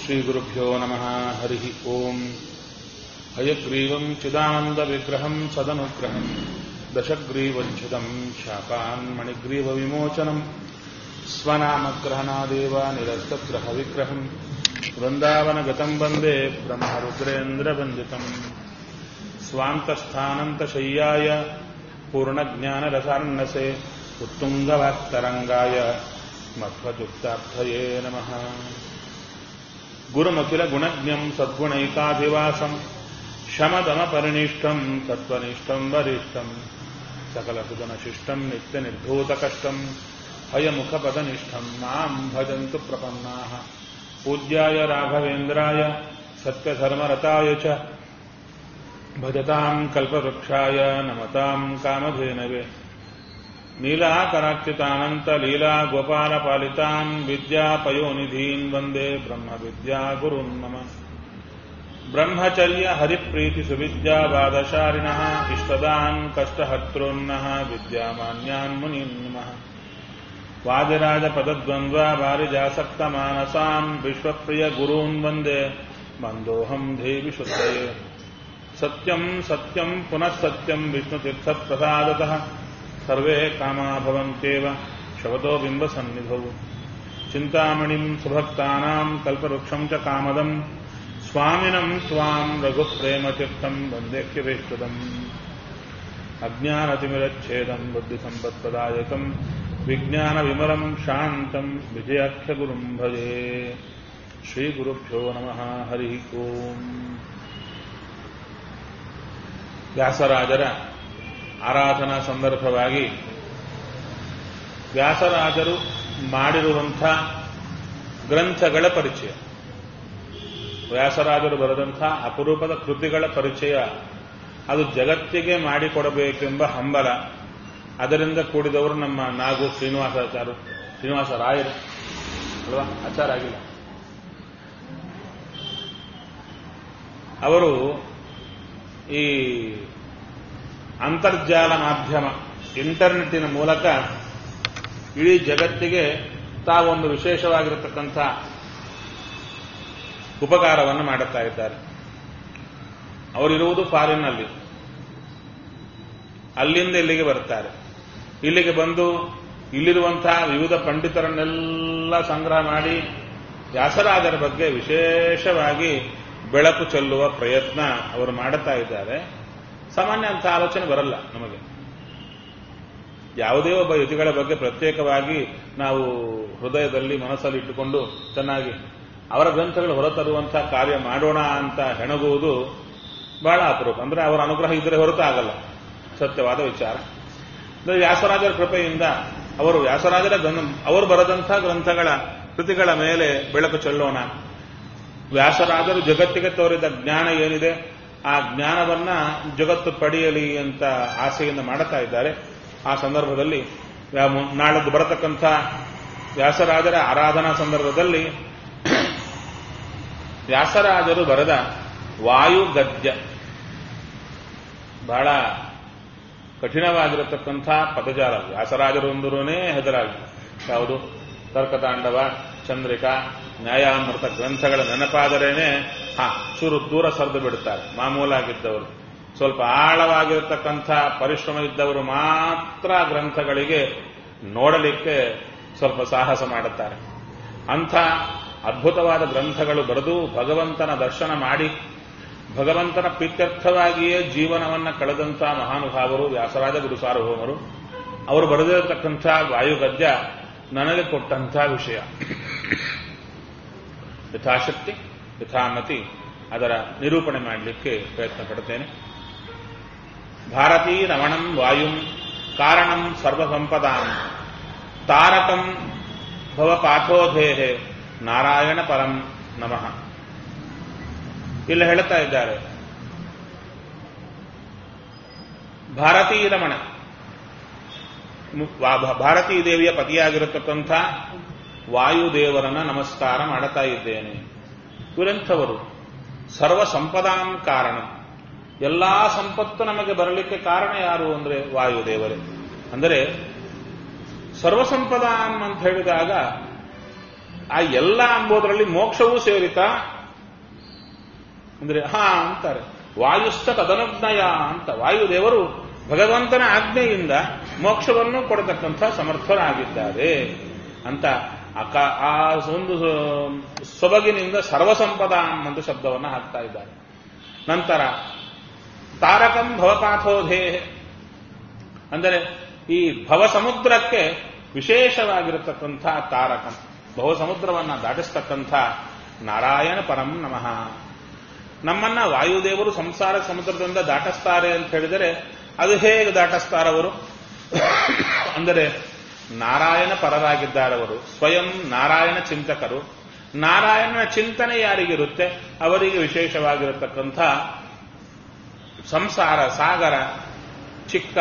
श्रीगुरुभ्यो नमः हरिः ओम् हयग्रीवम् चिदानन्दविग्रहम् सदनुग्रहम् दशग्रीवच्छिदम् शापान्मणिग्रीवविमोचनम् स्वनामग्रहणादेव निरस्तग्रहविग्रहम् वृन्दावनगतम् वन्दे ब्रह्मरुद्रेन्द्रवन्दितम् स्वान्तस्थानन्तशय्याय पूर्णज्ञानरसार्णसे उत्तुङ्गवाक्तरङ्गाय मध्वजुक्तार्थये नमः गुरुमखिलगुणज्ञम् सद्गुणैकाधिवासम् शमदमपरिनिष्ठम् तत्त्वनिष्ठम् वरिष्ठम् सकलसुजनशिष्टम् नित्यनिर्धूतकष्टम् हयमुखपदनिष्ठम् माम् भजन्तु प्रपन्नाः पूज्याय राघवेन्द्राय सत्यधर्मरताय च भजताम् कल्पवृक्षाय नमताम् कामधेनवे नीलाकराक्षितानन्तलीलागोपालपालितान् विद्यापयोनिधीन् वन्दे ब्रह्मविद्यागुरुन् मम ब्रह्मचर्य हरिप्रीतिसुविद्यावादशारिणः इष्टदान् कष्टहर्तॄन्नः विद्यामान्यान् मुनीन् नमः वादिराजपदद्वन्द्वा वारिजासक्तमानसान् विश्वप्रियगुरून् वन्दे मन्दोऽहम् देवि शुद्धये सत्यम् सत्यम् पुनः सत्यम् विष्णुतीर्थप्रसादतः सर्वे कामा भवन्त्येव शवतो बिम्बसन्निधौ चिन्तामणिम् सुभक्तानाम् कल्पवृक्षम् च कामदम् स्वामिनम् त्वाम् रघुप्रेमतीर्थम् वन्देह्यवेष्टदम् अज्ञानतिमिरच्छेदम् बुद्धिसम्पत्प्रदायकम् विज्ञानविमलम् शान्तम् विजयाख्यगुरुम् भजे श्रीगुरुभ्यो नमः हरिः ओम् ವ್ಯಾಸರಾಜರ ಆರಾಧನಾ ಸಂದರ್ಭವಾಗಿ ವ್ಯಾಸರಾಜರು ಮಾಡಿರುವಂಥ ಗ್ರಂಥಗಳ ಪರಿಚಯ ವ್ಯಾಸರಾಜರು ಬರೆದಂಥ ಅಪರೂಪದ ಕೃತಿಗಳ ಪರಿಚಯ ಅದು ಜಗತ್ತಿಗೆ ಮಾಡಿಕೊಡಬೇಕೆಂಬ ಹಂಬಲ ಅದರಿಂದ ಕೂಡಿದವರು ನಮ್ಮ ನಾಗು ಶ್ರೀನಿವಾಸಾಚಾರ್ಯ ಶ್ರೀನಿವಾಸ ರಾಯರು ಅಲ್ವಾ ಆಚಾರ ಆಗಿಲ್ಲ ಅವರು ಈ ಅಂತರ್ಜಾಲ ಮಾಧ್ಯಮ ಇಂಟರ್ನೆಟ್ಟಿನ ಮೂಲಕ ಇಡೀ ಜಗತ್ತಿಗೆ ತಾವೊಂದು ವಿಶೇಷವಾಗಿರತಕ್ಕಂಥ ಉಪಕಾರವನ್ನು ಮಾಡುತ್ತಾ ಇದ್ದಾರೆ ಅವರಿರುವುದು ಫಾರಿನ್ನಲ್ಲಿ ಅಲ್ಲಿಂದ ಇಲ್ಲಿಗೆ ಬರ್ತಾರೆ ಇಲ್ಲಿಗೆ ಬಂದು ಇಲ್ಲಿರುವಂತಹ ವಿವಿಧ ಪಂಡಿತರನ್ನೆಲ್ಲ ಸಂಗ್ರಹ ಮಾಡಿ ವ್ಯಾಸರಾಜರ ಬಗ್ಗೆ ವಿಶೇಷವಾಗಿ ಬೆಳಕು ಚೆಲ್ಲುವ ಪ್ರಯತ್ನ ಅವರು ಮಾಡುತ್ತಾ ಇದ್ದಾರೆ ಸಾಮಾನ್ಯ ಅಂತ ಆಲೋಚನೆ ಬರಲ್ಲ ನಮಗೆ ಯಾವುದೇ ಒಬ್ಬ ಯತಿಗಳ ಬಗ್ಗೆ ಪ್ರತ್ಯೇಕವಾಗಿ ನಾವು ಹೃದಯದಲ್ಲಿ ಮನಸ್ಸಲ್ಲಿ ಇಟ್ಟುಕೊಂಡು ಚೆನ್ನಾಗಿ ಅವರ ಗ್ರಂಥಗಳು ಹೊರತರುವಂತಹ ಕಾರ್ಯ ಮಾಡೋಣ ಅಂತ ಹೆಣಗುವುದು ಬಹಳ ಅಪರೂಪ ಅಂದ್ರೆ ಅವರ ಅನುಗ್ರಹ ಇದ್ದರೆ ಹೊರತು ಆಗಲ್ಲ ಸತ್ಯವಾದ ವಿಚಾರ ಅಂದ್ರೆ ವ್ಯಾಸರಾಜರ ಕೃಪೆಯಿಂದ ಅವರು ವ್ಯಾಸರಾಜರ ಅವರು ಬರೆದಂಥ ಗ್ರಂಥಗಳ ಕೃತಿಗಳ ಮೇಲೆ ಬೆಳಕು ಚೆಲ್ಲೋಣ ವ್ಯಾಸರಾಜರು ಜಗತ್ತಿಗೆ ತೋರಿದ ಜ್ಞಾನ ಏನಿದೆ ಆ ಜ್ಞಾನವನ್ನ ಜಗತ್ತು ಪಡೆಯಲಿ ಅಂತ ಆಸೆಯಿಂದ ಮಾಡುತ್ತಾ ಇದ್ದಾರೆ ಆ ಸಂದರ್ಭದಲ್ಲಿ ನಾಳದ್ದು ಬರತಕ್ಕಂಥ ವ್ಯಾಸರಾಜರ ಆರಾಧನಾ ಸಂದರ್ಭದಲ್ಲಿ ವ್ಯಾಸರಾಜರು ಬರೆದ ವಾಯುಗದ್ಯ ಬಹಳ ಕಠಿಣವಾಗಿರತಕ್ಕಂಥ ಪದಜಾಲ ವ್ಯಾಸರಾಜರು ಒಂದೂನೇ ಹೆದರಾಗಿ ಯಾವುದು ತರ್ಕತಾಂಡವ ಚಂದ್ರಿಕಾ ನ್ಯಾಯಾಮೃತ ಗ್ರಂಥಗಳ ನೆನಪಾದರೇನೆ ಹಾ ಚೂರು ದೂರ ಸರಿದು ಬಿಡುತ್ತಾರೆ ಮಾಮೂಲಾಗಿದ್ದವರು ಸ್ವಲ್ಪ ಆಳವಾಗಿರತಕ್ಕಂಥ ಪರಿಶ್ರಮ ಇದ್ದವರು ಮಾತ್ರ ಗ್ರಂಥಗಳಿಗೆ ನೋಡಲಿಕ್ಕೆ ಸ್ವಲ್ಪ ಸಾಹಸ ಮಾಡುತ್ತಾರೆ ಅಂಥ ಅದ್ಭುತವಾದ ಗ್ರಂಥಗಳು ಬರೆದು ಭಗವಂತನ ದರ್ಶನ ಮಾಡಿ ಭಗವಂತನ ಪ್ರೀತ್ಯರ್ಥವಾಗಿಯೇ ಜೀವನವನ್ನು ಕಳೆದಂಥ ಮಹಾನುಭಾವರು ವ್ಯಾಸರಾಜ ಗುರು ಸಾರ್ವಭೌಮರು ಅವರು ಬರೆದಿರತಕ್ಕಂಥ ವಾಯುಗದ್ಯ ನನಗೆ ಕೊಟ್ಟಂಥ ವಿಷಯ ಯಥಾಶಕ್ತಿ ಯಥಾಮತಿ ಅದರ ನಿರೂಪಣೆ ಮಾಡಲಿಕ್ಕೆ ಪ್ರಯತ್ನ ಪಡುತ್ತೇನೆ ಭಾರತೀ ರಮಣಂ ವಾಯುಂ ಕಾರಣಂ ಸರ್ವಸಂಪದಾಂ ತಾರಕಂ ಭವಪಾಠೋಧೇಹೆ ನಾರಾಯಣ ಪರಂ ನಮಃ ಇಲ್ಲಿ ಹೇಳುತ್ತಾ ಇದ್ದಾರೆ ಭಾರತೀ ರಮಣ ಭಾರತೀ ದೇವಿಯ ಪತಿಯಾಗಿರತಕ್ಕಂಥ ವಾಯುದೇವರನ್ನ ನಮಸ್ಕಾರ ಮಾಡುತ್ತಾ ಇದ್ದೇನೆ ಇವರೆಂಥವರು ಸರ್ವ ಸಂಪದಾಂ ಕಾರಣ ಎಲ್ಲಾ ಸಂಪತ್ತು ನಮಗೆ ಬರಲಿಕ್ಕೆ ಕಾರಣ ಯಾರು ಅಂದ್ರೆ ವಾಯುದೇವರೇ ಅಂದರೆ ಸರ್ವಸಂಪದಾಂ ಅಂತ ಹೇಳಿದಾಗ ಆ ಎಲ್ಲ ಅಂಬೋದರಲ್ಲಿ ಮೋಕ್ಷವೂ ಸೇರಿತಾ ಅಂದ್ರೆ ಹಾ ಅಂತಾರೆ ವಾಯುಸ್ಥ ತದನುಜ್ಞಯ ಅಂತ ವಾಯುದೇವರು ಭಗವಂತನ ಆಜ್ಞೆಯಿಂದ ಮೋಕ್ಷವನ್ನು ಕೊಡತಕ್ಕಂಥ ಸಮರ್ಥರಾಗಿದ್ದಾರೆ ಅಂತ ಅಕ ಆ ಒಂದು ಸೊಬಗಿನಿಂದ ಸರ್ವಸಂಪದ ಅಂತ ಶಬ್ದವನ್ನು ಹಾಕ್ತಾ ಇದ್ದಾರೆ ನಂತರ ತಾರಕಂ ಭವಪಾಥೋಧೇ ಅಂದರೆ ಈ ಭವ ಸಮುದ್ರಕ್ಕೆ ವಿಶೇಷವಾಗಿರತಕ್ಕಂಥ ತಾರಕಂ ಭವ ಸಮುದ್ರವನ್ನ ದಾಟಿಸ್ತಕ್ಕಂಥ ನಾರಾಯಣ ಪರಂ ನಮಃ ನಮ್ಮನ್ನ ವಾಯುದೇವರು ಸಂಸಾರ ಸಮುದ್ರದಿಂದ ದಾಟಿಸ್ತಾರೆ ಅಂತ ಹೇಳಿದರೆ ಅದು ಹೇಗೆ ದಾಟಿಸ್ತಾರವರು ಅಂದರೆ ನಾರಾಯಣ ಪರರಾಗಿದ್ದಾರವರು ಸ್ವಯಂ ನಾರಾಯಣ ಚಿಂತಕರು ನಾರಾಯಣನ ಚಿಂತನೆ ಯಾರಿಗಿರುತ್ತೆ ಅವರಿಗೆ ವಿಶೇಷವಾಗಿರತಕ್ಕಂಥ ಸಂಸಾರ ಸಾಗರ ಚಿಕ್ಕ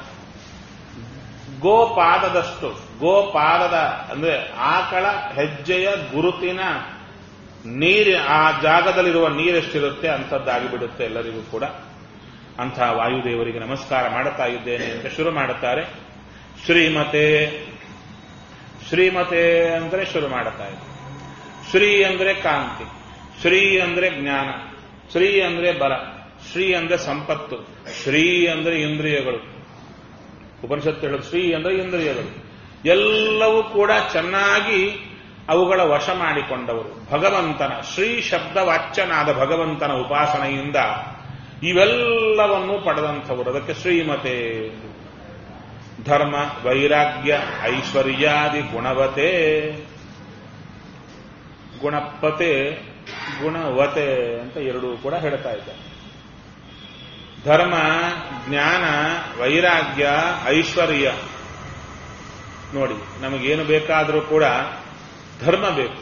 ಗೋಪಾದದಷ್ಟು ಗೋಪಾದದ ಅಂದ್ರೆ ಆಕಳ ಹೆಜ್ಜೆಯ ಗುರುತಿನ ನೀರು ಆ ಜಾಗದಲ್ಲಿರುವ ನೀರೆಷ್ಟಿರುತ್ತೆ ಅಂಥದ್ದಾಗಿ ಬಿಡುತ್ತೆ ಎಲ್ಲರಿಗೂ ಕೂಡ ಅಂಥ ವಾಯುದೇವರಿಗೆ ನಮಸ್ಕಾರ ಮಾಡುತ್ತಾ ಇದ್ದೇನೆ ಅಂತ ಶುರು ಮಾಡುತ್ತಾರೆ ಶ್ರೀಮತೆ ಶ್ರೀಮತೆ ಅಂದ್ರೆ ಶುರು ಮಾಡುತ್ತಾ ಇದೆ ಶ್ರೀ ಅಂದ್ರೆ ಕಾಂತಿ ಶ್ರೀ ಅಂದ್ರೆ ಜ್ಞಾನ ಶ್ರೀ ಅಂದ್ರೆ ಬಲ ಶ್ರೀ ಅಂದ್ರೆ ಸಂಪತ್ತು ಶ್ರೀ ಅಂದ್ರೆ ಇಂದ್ರಿಯಗಳು ಉಪನಿಷತ್ತು ಹೇಳೋದು ಶ್ರೀ ಅಂದ್ರೆ ಇಂದ್ರಿಯಗಳು ಎಲ್ಲವೂ ಕೂಡ ಚೆನ್ನಾಗಿ ಅವುಗಳ ವಶ ಮಾಡಿಕೊಂಡವರು ಭಗವಂತನ ಶ್ರೀ ಶಬ್ದ ವಾಚ್ಯನಾದ ಭಗವಂತನ ಉಪಾಸನೆಯಿಂದ ಇವೆಲ್ಲವನ್ನೂ ಪಡೆದಂಥವರು ಅದಕ್ಕೆ ಶ್ರೀಮತೆ ಧರ್ಮ ವೈರಾಗ್ಯ ಐಶ್ವರ್ಯಾದಿ ಗುಣವತೆ ಗುಣಪತೆ ಗುಣವತೆ ಅಂತ ಎರಡೂ ಕೂಡ ಹೇಳ್ತಾ ಇದ್ದಾರೆ ಧರ್ಮ ಜ್ಞಾನ ವೈರಾಗ್ಯ ಐಶ್ವರ್ಯ ನೋಡಿ ನಮಗೇನು ಬೇಕಾದರೂ ಕೂಡ ಧರ್ಮ ಬೇಕು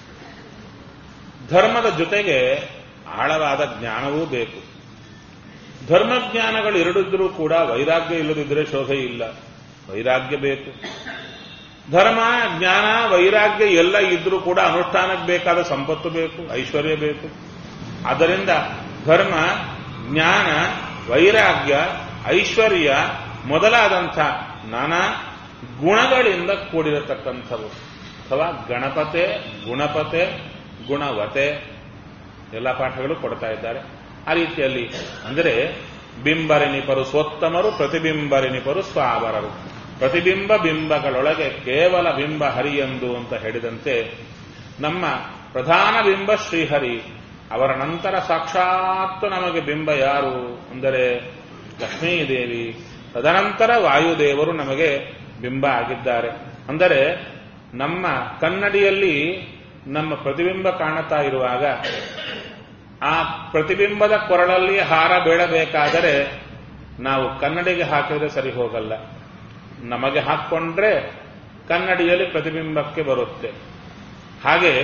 ಧರ್ಮದ ಜೊತೆಗೆ ಆಳವಾದ ಜ್ಞಾನವೂ ಬೇಕು ಧರ್ಮಜ್ಞಾನಗಳು ಎರಡಿದ್ರೂ ಕೂಡ ವೈರಾಗ್ಯ ಇಲ್ಲದಿದ್ದರೆ ಶೋಭೆ ಇಲ್ಲ ವೈರಾಗ್ಯ ಬೇಕು ಧರ್ಮ ಜ್ಞಾನ ವೈರಾಗ್ಯ ಎಲ್ಲ ಇದ್ರೂ ಕೂಡ ಅನುಷ್ಠಾನಕ್ಕೆ ಬೇಕಾದ ಸಂಪತ್ತು ಬೇಕು ಐಶ್ವರ್ಯ ಬೇಕು ಆದ್ದರಿಂದ ಧರ್ಮ ಜ್ಞಾನ ವೈರಾಗ್ಯ ಐಶ್ವರ್ಯ ಮೊದಲಾದಂಥ ನಾನಾ ಗುಣಗಳಿಂದ ಕೂಡಿರತಕ್ಕಂಥವು ಅಥವಾ ಗಣಪತೆ ಗುಣಪತೆ ಗುಣವತೆ ಎಲ್ಲ ಪಾಠಗಳು ಕೊಡ್ತಾ ಇದ್ದಾರೆ ಆ ರೀತಿಯಲ್ಲಿ ಅಂದರೆ ಬಿಂಬರೆನಿಪರು ಸ್ವೋತ್ತಮರು ಪ್ರತಿಬಿಂಬರೆನಿಪರು ಸ್ವಾವರರು ಪ್ರತಿಬಿಂಬ ಬಿಂಬಗಳೊಳಗೆ ಕೇವಲ ಬಿಂಬ ಹರಿಯಂದು ಅಂತ ಹೇಳಿದಂತೆ ನಮ್ಮ ಪ್ರಧಾನ ಬಿಂಬ ಶ್ರೀಹರಿ ಅವರ ನಂತರ ಸಾಕ್ಷಾತ್ ನಮಗೆ ಬಿಂಬ ಯಾರು ಅಂದರೆ ಲಕ್ಷ್ಮೀದೇವಿ ತದನಂತರ ವಾಯುದೇವರು ನಮಗೆ ಬಿಂಬ ಆಗಿದ್ದಾರೆ ಅಂದರೆ ನಮ್ಮ ಕನ್ನಡಿಯಲ್ಲಿ ನಮ್ಮ ಪ್ರತಿಬಿಂಬ ಕಾಣುತ್ತಾ ಇರುವಾಗ ಆ ಪ್ರತಿಬಿಂಬದ ಕೊರಳಲ್ಲಿ ಹಾರ ಬೀಳಬೇಕಾದರೆ ನಾವು ಕನ್ನಡಿಗೆ ಹಾಕಿದ್ರೆ ಸರಿ ಹೋಗಲ್ಲ ನಮಗೆ ಹಾಕ್ಕೊಂಡ್ರೆ ಕನ್ನಡಿಯಲ್ಲಿ ಪ್ರತಿಬಿಂಬಕ್ಕೆ ಬರುತ್ತೆ ಹಾಗೆ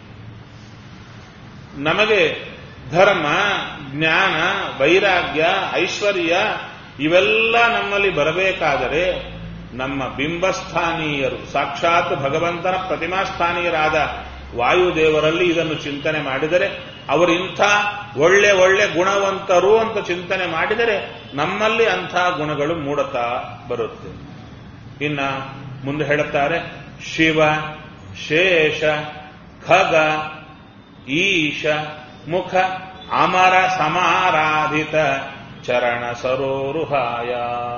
ನಮಗೆ ಧರ್ಮ ಜ್ಞಾನ ವೈರಾಗ್ಯ ಐಶ್ವರ್ಯ ಇವೆಲ್ಲ ನಮ್ಮಲ್ಲಿ ಬರಬೇಕಾದರೆ ನಮ್ಮ ಬಿಂಬಸ್ಥಾನೀಯರು ಸಾಕ್ಷಾತ್ ಭಗವಂತನ ಪ್ರತಿಮಾಸ್ಥಾನೀಯರಾದ ವಾಯುದೇವರಲ್ಲಿ ಇದನ್ನು ಚಿಂತನೆ ಮಾಡಿದರೆ ಅವರಿಂಥ ಒಳ್ಳೆ ಒಳ್ಳೆ ಗುಣವಂತರು ಅಂತ ಚಿಂತನೆ ಮಾಡಿದರೆ ನಮ್ಮಲ್ಲಿ ಅಂಥ ಗುಣಗಳು ಮೂಡುತ್ತಾ ಬರುತ್ತೆ ಇನ್ನ ಮುಂದೆ ಹೇಳುತ್ತಾರೆ ಶಿವ ಶೇಷ ಖಗ ಈಶ ಮುಖ ಅಮರ ಸಮಾರಾಧಿತ ಚರಣ ಸರೋರುಹಾಯ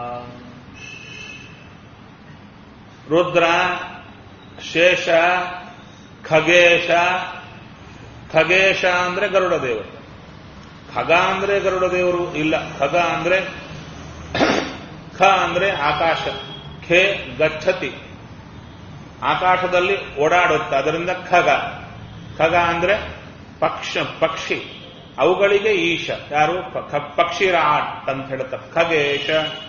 ರುದ್ರ ಶೇಷ ಖಗೇಶ ಖಗೇಶ ಅಂದ್ರೆ ಗರುಡ ದೇವರು ಖಗ ಅಂದ್ರೆ ಗರುಡ ದೇವರು ಇಲ್ಲ ಖಗ ಅಂದ್ರೆ ಖ ಅಂದ್ರೆ ಆಕಾಶ ಖೇ ಗಚ್ಚತಿ ಆಕಾಶದಲ್ಲಿ ಓಡಾಡುತ್ತೆ ಅದರಿಂದ ಖಗ ಖಗ ಅಂದ್ರೆ ಪಕ್ಷ ಪಕ್ಷಿ ಅವುಗಳಿಗೆ ಈಶ ಯಾರು ಪಕ್ಷಿರಾಟ್ ಅಂತ ಹೇಳುತ್ತಾರೆ ಖಗೇಶ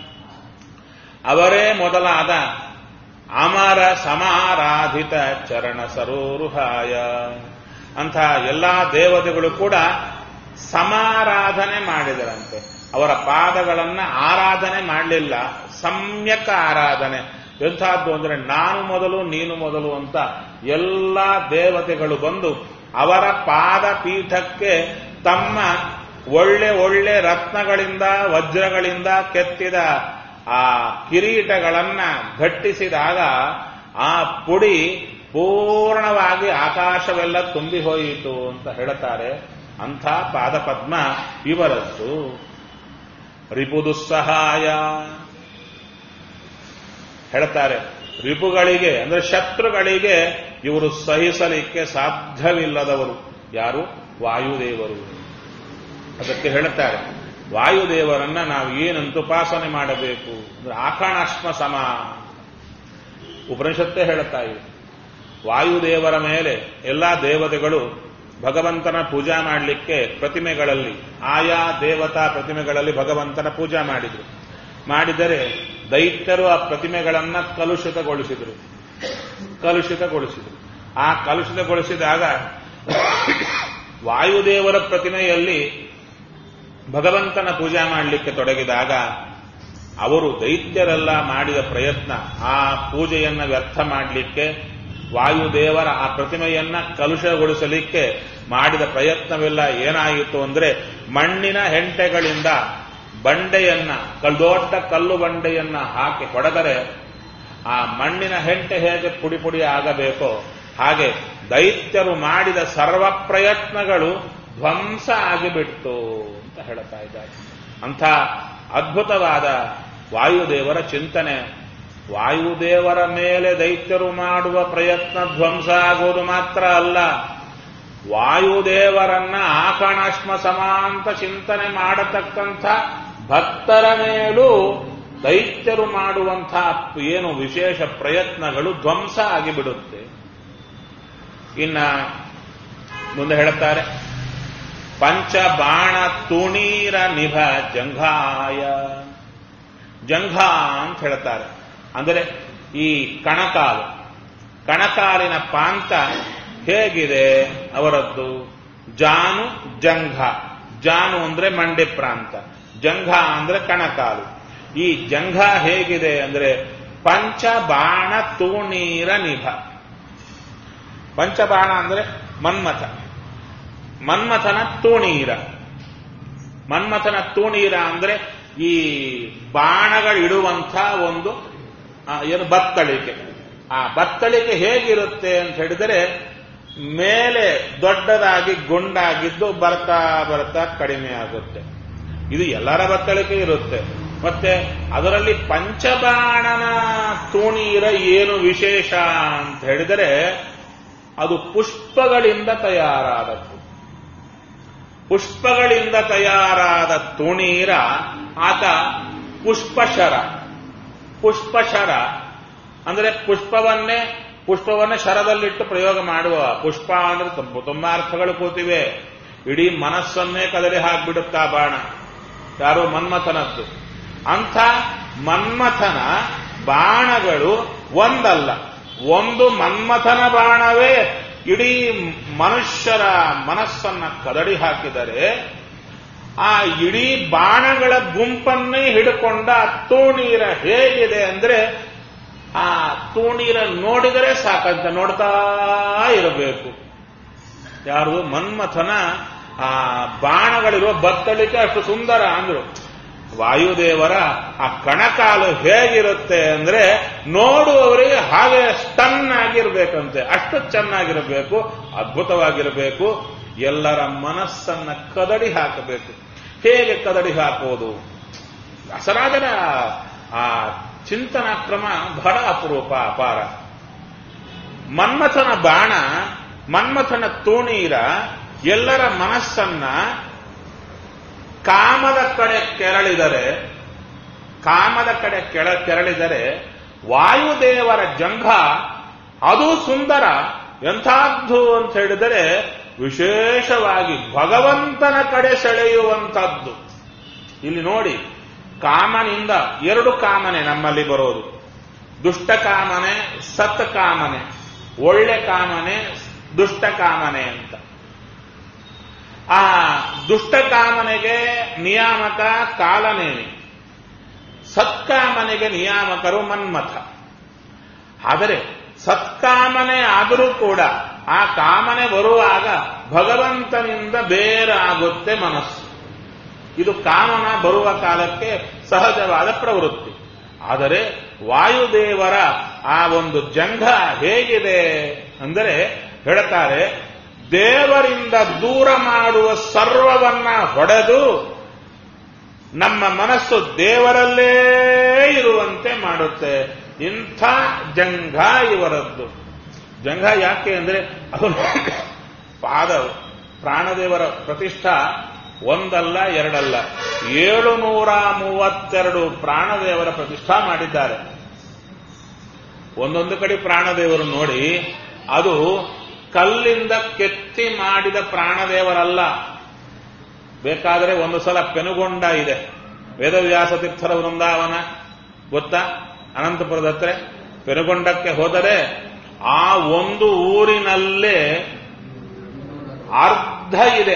ಅವರೇ ಮೊದಲಾದ ಅಮರ ಸಮಾರಾಧಿತ ಚರಣ ಸರೋರುಹಾಯ ಅಂಥ ಎಲ್ಲಾ ದೇವತೆಗಳು ಕೂಡ ಸಮಾರಾಧನೆ ಮಾಡಿದರಂತೆ ಅವರ ಪಾದಗಳನ್ನ ಆರಾಧನೆ ಮಾಡಲಿಲ್ಲ ಸಮ್ಯಕ್ ಆರಾಧನೆ ಎಂಥದ್ದು ಅಂದ್ರೆ ನಾನು ಮೊದಲು ನೀನು ಮೊದಲು ಅಂತ ಎಲ್ಲ ದೇವತೆಗಳು ಬಂದು ಅವರ ಪಾದ ಪೀಠಕ್ಕೆ ತಮ್ಮ ಒಳ್ಳೆ ಒಳ್ಳೆ ರತ್ನಗಳಿಂದ ವಜ್ರಗಳಿಂದ ಕೆತ್ತಿದ ಆ ಕಿರೀಟಗಳನ್ನ ಘಟ್ಟಿಸಿದಾಗ ಆ ಪುಡಿ ಪೂರ್ಣವಾಗಿ ಆಕಾಶವೆಲ್ಲ ತುಂಬಿ ಹೋಯಿತು ಅಂತ ಹೇಳುತ್ತಾರೆ ಅಂಥ ಪಾದಪದ್ಮ ಇವರದ್ದು ರಿಪುದುಸ್ಸಹಾಯ ಹೇಳ್ತಾರೆ ರಿಪುಗಳಿಗೆ ಅಂದ್ರೆ ಶತ್ರುಗಳಿಗೆ ಇವರು ಸಹಿಸಲಿಕ್ಕೆ ಸಾಧ್ಯವಿಲ್ಲದವರು ಯಾರು ವಾಯುದೇವರು ಅದಕ್ಕೆ ಹೇಳುತ್ತಾರೆ ವಾಯುದೇವರನ್ನ ನಾವು ಏನಂತ ಉಪಾಸನೆ ಮಾಡಬೇಕು ಅಂದ್ರೆ ಆಕಾಣಾಶ್ಮ ಸಮ ಉಪನಿಷತ್ತೇ ಹೇಳುತ್ತಾ ಇದೆ ವಾಯುದೇವರ ಮೇಲೆ ಎಲ್ಲಾ ದೇವತೆಗಳು ಭಗವಂತನ ಪೂಜಾ ಮಾಡಲಿಕ್ಕೆ ಪ್ರತಿಮೆಗಳಲ್ಲಿ ಆಯಾ ದೇವತಾ ಪ್ರತಿಮೆಗಳಲ್ಲಿ ಭಗವಂತನ ಪೂಜಾ ಮಾಡಿದ್ರು ಮಾಡಿದರೆ ದೈತ್ಯರು ಆ ಪ್ರತಿಮೆಗಳನ್ನ ಕಲುಷಿತಗೊಳಿಸಿದರು ಕಲುಷಿತಗೊಳಿಸಿದರು ಆ ಕಲುಷಿತಗೊಳಿಸಿದಾಗ ವಾಯುದೇವರ ಪ್ರತಿಮೆಯಲ್ಲಿ ಭಗವಂತನ ಪೂಜಾ ಮಾಡಲಿಕ್ಕೆ ತೊಡಗಿದಾಗ ಅವರು ದೈತ್ಯರೆಲ್ಲ ಮಾಡಿದ ಪ್ರಯತ್ನ ಆ ಪೂಜೆಯನ್ನ ವ್ಯರ್ಥ ಮಾಡಲಿಕ್ಕೆ ವಾಯುದೇವರ ಆ ಪ್ರತಿಮೆಯನ್ನ ಕಲುಷಗೊಳಿಸಲಿಕ್ಕೆ ಮಾಡಿದ ಪ್ರಯತ್ನವೆಲ್ಲ ಏನಾಯಿತು ಅಂದ್ರೆ ಮಣ್ಣಿನ ಹೆಂಟೆಗಳಿಂದ ಬಂಡೆಯನ್ನ ದೊಡ್ಡ ಕಲ್ಲು ಬಂಡೆಯನ್ನ ಹಾಕಿ ಹೊಡೆದರೆ ಆ ಮಣ್ಣಿನ ಹೆಂಟೆ ಹೇಗೆ ಪುಡಿ ಪುಡಿ ಆಗಬೇಕೋ ಹಾಗೆ ದೈತ್ಯರು ಮಾಡಿದ ಸರ್ವ ಪ್ರಯತ್ನಗಳು ಧ್ವಂಸ ಆಗಿಬಿಡ್ತು ಅಂತ ಹೇಳ್ತಾ ಇದ್ದಾರೆ ಅಂಥ ಅದ್ಭುತವಾದ ವಾಯುದೇವರ ಚಿಂತನೆ ವಾಯುದೇವರ ಮೇಲೆ ದೈತ್ಯರು ಮಾಡುವ ಪ್ರಯತ್ನ ಧ್ವಂಸ ಆಗೋದು ಮಾತ್ರ ಅಲ್ಲ ವಾಯುದೇವರನ್ನ ಆಕಣಾಶ್ಮ ಸಮಾಂತ ಚಿಂತನೆ ಮಾಡತಕ್ಕಂಥ ಭಕ್ತರ ಮೇಲೂ ದೈತ್ಯರು ಮಾಡುವಂತಹ ಏನು ವಿಶೇಷ ಪ್ರಯತ್ನಗಳು ಧ್ವಂಸ ಆಗಿಬಿಡುತ್ತೆ ಇನ್ನ ಮುಂದೆ ಹೇಳುತ್ತಾರೆ ಪಂಚಬಾಣ ತುಣೀರ ನಿಭ ಜಂಘಾಯ ಜಂಘ ಅಂತ ಹೇಳ್ತಾರೆ ಅಂದರೆ ಈ ಕಣಕಾಲು ಕಣಕಾಲಿನ ಪಾಂತ ಹೇಗಿದೆ ಅವರದ್ದು ಜಾನು ಜಂಘ ಜಾನು ಅಂದ್ರೆ ಮಂಡೆ ಪ್ರಾಂತ ಜಂಘ ಅಂದ್ರೆ ಕಣಕಾಲು ಈ ಜಂಘ ಹೇಗಿದೆ ಅಂದ್ರೆ ಪಂಚಬಾಣ ತೂಣೀರ ನಿಭ ಪಂಚಬಾಣ ಅಂದ್ರೆ ಮನ್ಮಥ ಮನ್ಮಥನ ತೂಣೀರ ಮನ್ಮಥನ ತೂಣೀರ ಅಂದ್ರೆ ಈ ಬಾಣಗಳಿಡುವಂಥ ಒಂದು ಆ, ಏನು ಬತ್ತಳಿಕೆ ಆ ಬತ್ತಳಿಕೆ ಹೇಗಿರುತ್ತೆ ಅಂತ ಹೇಳಿದರೆ ಮೇಲೆ ದೊಡ್ಡದಾಗಿ ಗುಂಡಾಗಿದ್ದು ಬರ್ತಾ ಬರ್ತಾ ಕಡಿಮೆ ಆಗುತ್ತೆ ಇದು ಎಲ್ಲರ ಬತ್ತಳಿಕೆ ಇರುತ್ತೆ ಮತ್ತೆ ಅದರಲ್ಲಿ ಪಂಚಬಾಣನ ತೂಣೀರ ಏನು ವಿಶೇಷ ಅಂತ ಹೇಳಿದರೆ ಅದು ಪುಷ್ಪಗಳಿಂದ ತಯಾರಾದದ್ದು ಪುಷ್ಪಗಳಿಂದ ತಯಾರಾದ ತುಣೀರ ಆತ ಪುಷ್ಪಶರ ಪುಷ್ಪಶರ ಅಂದ್ರೆ ಪುಷ್ಪವನ್ನೇ ಪುಷ್ಪವನ್ನೇ ಶರದಲ್ಲಿಟ್ಟು ಪ್ರಯೋಗ ಮಾಡುವ ಪುಷ್ಪ ಅಂದ್ರೆ ತುಂಬ ತುಂಬಾ ಅರ್ಥಗಳು ಕೂತಿವೆ ಇಡೀ ಮನಸ್ಸನ್ನೇ ಕದಲಿ ಹಾಕ್ಬಿಡುತ್ತಾ ಬಾಣ ಯಾರು ಮನ್ಮಥನದ್ದು ಅಂಥ ಮನ್ಮಥನ ಬಾಣಗಳು ಒಂದಲ್ಲ ಒಂದು ಮನ್ಮಥನ ಬಾಣವೇ ಇಡೀ ಮನುಷ್ಯರ ಮನಸ್ಸನ್ನ ಕದಡಿ ಹಾಕಿದರೆ ಆ ಇಡೀ ಬಾಣಗಳ ಗುಂಪನ್ನೇ ಹಿಡ್ಕೊಂಡ ಆ ತೂಣೀರ ಹೇಗಿದೆ ಅಂದ್ರೆ ಆ ತೂಣೀರ ನೋಡಿದರೆ ಸಾಕಂತ ನೋಡ್ತಾ ಇರಬೇಕು ಯಾರು ಮನ್ಮಥನ ಆ ಬಾಣಗಳಿರುವ ಬತ್ತಳಿಕೆ ಅಷ್ಟು ಸುಂದರ ಅಂದ್ರು ವಾಯುದೇವರ ಆ ಕಣಕಾಲು ಹೇಗಿರುತ್ತೆ ಅಂದ್ರೆ ನೋಡುವವರಿಗೆ ಹಾಗೆ ಸ್ಟನ್ ಆಗಿರ್ಬೇಕಂತೆ ಅಷ್ಟು ಚೆನ್ನಾಗಿರಬೇಕು ಅದ್ಭುತವಾಗಿರಬೇಕು ಎಲ್ಲರ ಮನಸ್ಸನ್ನ ಕದಡಿ ಹಾಕಬೇಕು ಹೇಗೆ ಕದಡಿ ಹಾಕುವುದು ವ್ಯಾಸರಾಜರ ಆ ಚಿಂತನ ಕ್ರಮ ಬಹಳ ಅಪರೂಪ ಅಪಾರ ಮನ್ಮಥನ ಬಾಣ ಮನ್ಮಥನ ತೂಣೀರ ಎಲ್ಲರ ಮನಸ್ಸನ್ನ ಕಾಮದ ಕಡೆ ಕೆರಳಿದರೆ ಕಾಮದ ಕಡೆ ಕೆಳ ಕೆರಳಿದರೆ ವಾಯುದೇವರ ಜಂಘ ಅದು ಸುಂದರ ಎಂಥದ್ದು ಅಂತ ಹೇಳಿದರೆ ವಿಶೇಷವಾಗಿ ಭಗವಂತನ ಕಡೆ ಸೆಳೆಯುವಂಥದ್ದು ಇಲ್ಲಿ ನೋಡಿ ಕಾಮನಿಂದ ಎರಡು ಕಾಮನೆ ನಮ್ಮಲ್ಲಿ ಬರೋದು ದುಷ್ಟ ಕಾಮನೆ ಸತ್ ಕಾಮನೆ ಒಳ್ಳೆ ಕಾಮನೆ ದುಷ್ಟ ಕಾಮನೆ ಅಂತ ಆ ದುಷ್ಟ ಕಾಮನೆಗೆ ನಿಯಾಮಕ ಕಾಲನೇಮಿ ಸತ್ಕಾಮನೆಗೆ ನಿಯಾಮಕರು ಮನ್ಮಥ ಆದರೆ ಸತ್ಕಾಮನೆ ಆದರೂ ಕೂಡ ಆ ಕಾಮನೆ ಬರುವಾಗ ಭಗವಂತನಿಂದ ಬೇರಾಗುತ್ತೆ ಮನಸ್ಸು ಇದು ಕಾಮನ ಬರುವ ಕಾಲಕ್ಕೆ ಸಹಜವಾದ ಪ್ರವೃತ್ತಿ ಆದರೆ ವಾಯುದೇವರ ಆ ಒಂದು ಜಂಘ ಹೇಗಿದೆ ಅಂದರೆ ಹೇಳ್ತಾರೆ ದೇವರಿಂದ ದೂರ ಮಾಡುವ ಸರ್ವವನ್ನ ಹೊಡೆದು ನಮ್ಮ ಮನಸ್ಸು ದೇವರಲ್ಲೇ ಇರುವಂತೆ ಮಾಡುತ್ತೆ ಇಂಥ ಜಂಘ ಇವರದ್ದು ಜಂಘ ಯಾಕೆ ಅಂದ್ರೆ ಅವನು ಪಾದ ಪ್ರಾಣದೇವರ ಪ್ರತಿಷ್ಠಾ ಒಂದಲ್ಲ ಎರಡಲ್ಲ ಏಳು ನೂರ ಮೂವತ್ತೆರಡು ಪ್ರಾಣದೇವರ ಪ್ರತಿಷ್ಠಾ ಮಾಡಿದ್ದಾರೆ ಒಂದೊಂದು ಕಡೆ ಪ್ರಾಣದೇವರು ನೋಡಿ ಅದು ಕಲ್ಲಿಂದ ಕೆತ್ತಿ ಮಾಡಿದ ಪ್ರಾಣದೇವರಲ್ಲ ಬೇಕಾದರೆ ಒಂದು ಸಲ ಪೆನುಗೊಂಡ ಇದೆ ವೇದವ್ಯಾಸ ತೀರ್ಥರ ವೃಂದಾವನ ಗೊತ್ತಾ ಅನಂತಪುರದ ಹತ್ರ ಪೆನುಗೊಂಡಕ್ಕೆ ಹೋದರೆ ಆ ಒಂದು ಊರಿನಲ್ಲೇ ಅರ್ಧ ಇದೆ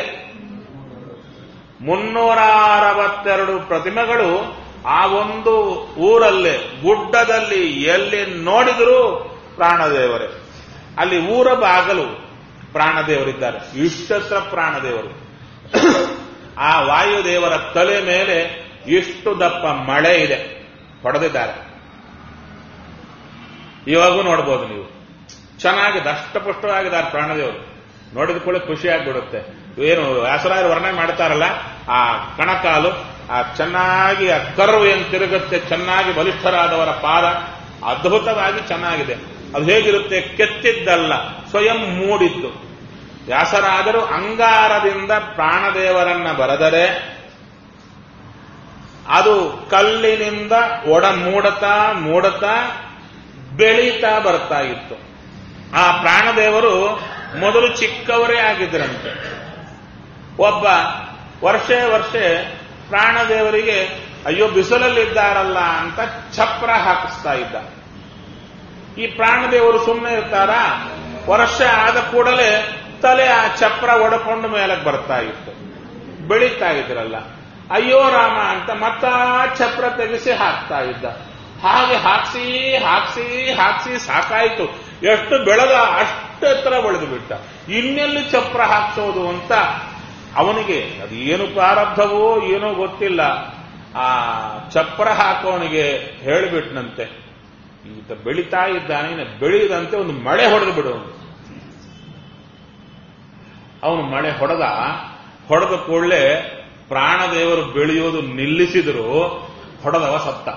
ಮುನ್ನೂರ ಅರವತ್ತೆರಡು ಪ್ರತಿಮೆಗಳು ಆ ಒಂದು ಊರಲ್ಲೇ ಗುಡ್ಡದಲ್ಲಿ ಎಲ್ಲಿ ನೋಡಿದರೂ ಪ್ರಾಣದೇವರೇ ಅಲ್ಲಿ ಊರ ಬಾಗಲು ಪ್ರಾಣದೇವರಿದ್ದಾರೆ ಇಷ್ಟತ್ರ ಪ್ರಾಣದೇವರು ಆ ವಾಯುದೇವರ ತಲೆ ಮೇಲೆ ಇಷ್ಟು ದಪ್ಪ ಮಳೆ ಇದೆ ಹೊಡೆದಿದ್ದಾರೆ ಇವಾಗೂ ನೋಡ್ಬೋದು ನೀವು ಚೆನ್ನಾಗಿ ದಷ್ಟಪುಷ್ಟವಾಗಿದ್ದಾರೆ ಪ್ರಾಣದೇವರು ನೋಡಿದ ಕೂಡ ಖುಷಿ ಆಗ್ಬಿಡುತ್ತೆ ಏನು ವ್ಯಾಸರಾಯರು ವರ್ಣನೆ ಮಾಡ್ತಾರಲ್ಲ ಆ ಕಣಕಾಲು ಆ ಚೆನ್ನಾಗಿ ಆ ಕರ್ವ್ ಏನ್ ತಿರುಗುತ್ತೆ ಚೆನ್ನಾಗಿ ಬಲಿಷ್ಠರಾದವರ ಪಾದ ಅದ್ಭುತವಾಗಿ ಚೆನ್ನಾಗಿದೆ ಅದು ಹೇಗಿರುತ್ತೆ ಕೆತ್ತಿದ್ದಲ್ಲ ಸ್ವಯಂ ಮೂಡಿದ್ದು ವ್ಯಾಸರಾದರು ಅಂಗಾರದಿಂದ ಪ್ರಾಣದೇವರನ್ನ ಬರೆದರೆ ಅದು ಕಲ್ಲಿನಿಂದ ಒಡ ಮೂಡತಾ ಮೂಡತಾ ಬೆಳೀತಾ ಬರ್ತಾ ಇತ್ತು ಆ ಪ್ರಾಣದೇವರು ಮೊದಲು ಚಿಕ್ಕವರೇ ಆಗಿದ್ರಂತೆ ಒಬ್ಬ ವರ್ಷೆ ವರ್ಷೆ ಪ್ರಾಣದೇವರಿಗೆ ಅಯ್ಯೋ ಬಿಸಿಲಲ್ಲಿದ್ದಾರಲ್ಲ ಅಂತ ಛಪ್ರ ಹಾಕಿಸ್ತಾ ಇದ್ದ ಈ ಪ್ರಾಣದೇವರು ಸುಮ್ಮನೆ ಇರ್ತಾರ ವರ್ಷ ಆದ ಕೂಡಲೇ ತಲೆ ಆ ಚಪ್ರ ಒಡಕೊಂಡು ಮೇಲಕ್ಕೆ ಬರ್ತಾ ಇತ್ತು ಬೆಳೀತಾ ಇದ್ರಲ್ಲ ಅಯ್ಯೋ ರಾಮ ಅಂತ ಮತ್ತ ಚಪ್ರ ತೆಗೆಸಿ ಹಾಕ್ತಾ ಇದ್ದ ಹಾಗೆ ಹಾಕ್ಸಿ ಹಾಕ್ಸಿ ಹಾಕ್ಸಿ ಸಾಕಾಯ್ತು ಎಷ್ಟು ಬೆಳೆದ ಅಷ್ಟು ಎತ್ತರ ಬೆಳೆದು ಬಿಟ್ಟ ಇನ್ನೆಲ್ಲಿ ಚಪ್ರ ಹಾಕ್ಸೋದು ಅಂತ ಅವನಿಗೆ ಅದು ಏನು ಪ್ರಾರಬ್ಧವೋ ಏನೋ ಗೊತ್ತಿಲ್ಲ ಆ ಚಪ್ರ ಹಾಕೋನಿಗೆ ಹೇಳಿಬಿಟ್ನಂತೆ ಈತ ಬೆಳಿತಾ ಇದ್ದಾನೆ ಬೆಳೆಯದಂತೆ ಒಂದು ಮಳೆ ಹೊಡೆದು ಬಿಡುವನು ಅವನು ಮಳೆ ಹೊಡೆದ ಹೊಡೆದ ಕೂಡಲೇ ಪ್ರಾಣದೇವರು ಬೆಳೆಯೋದು ನಿಲ್ಲಿಸಿದ್ರು ಹೊಡೆದವ ಸತ್ತ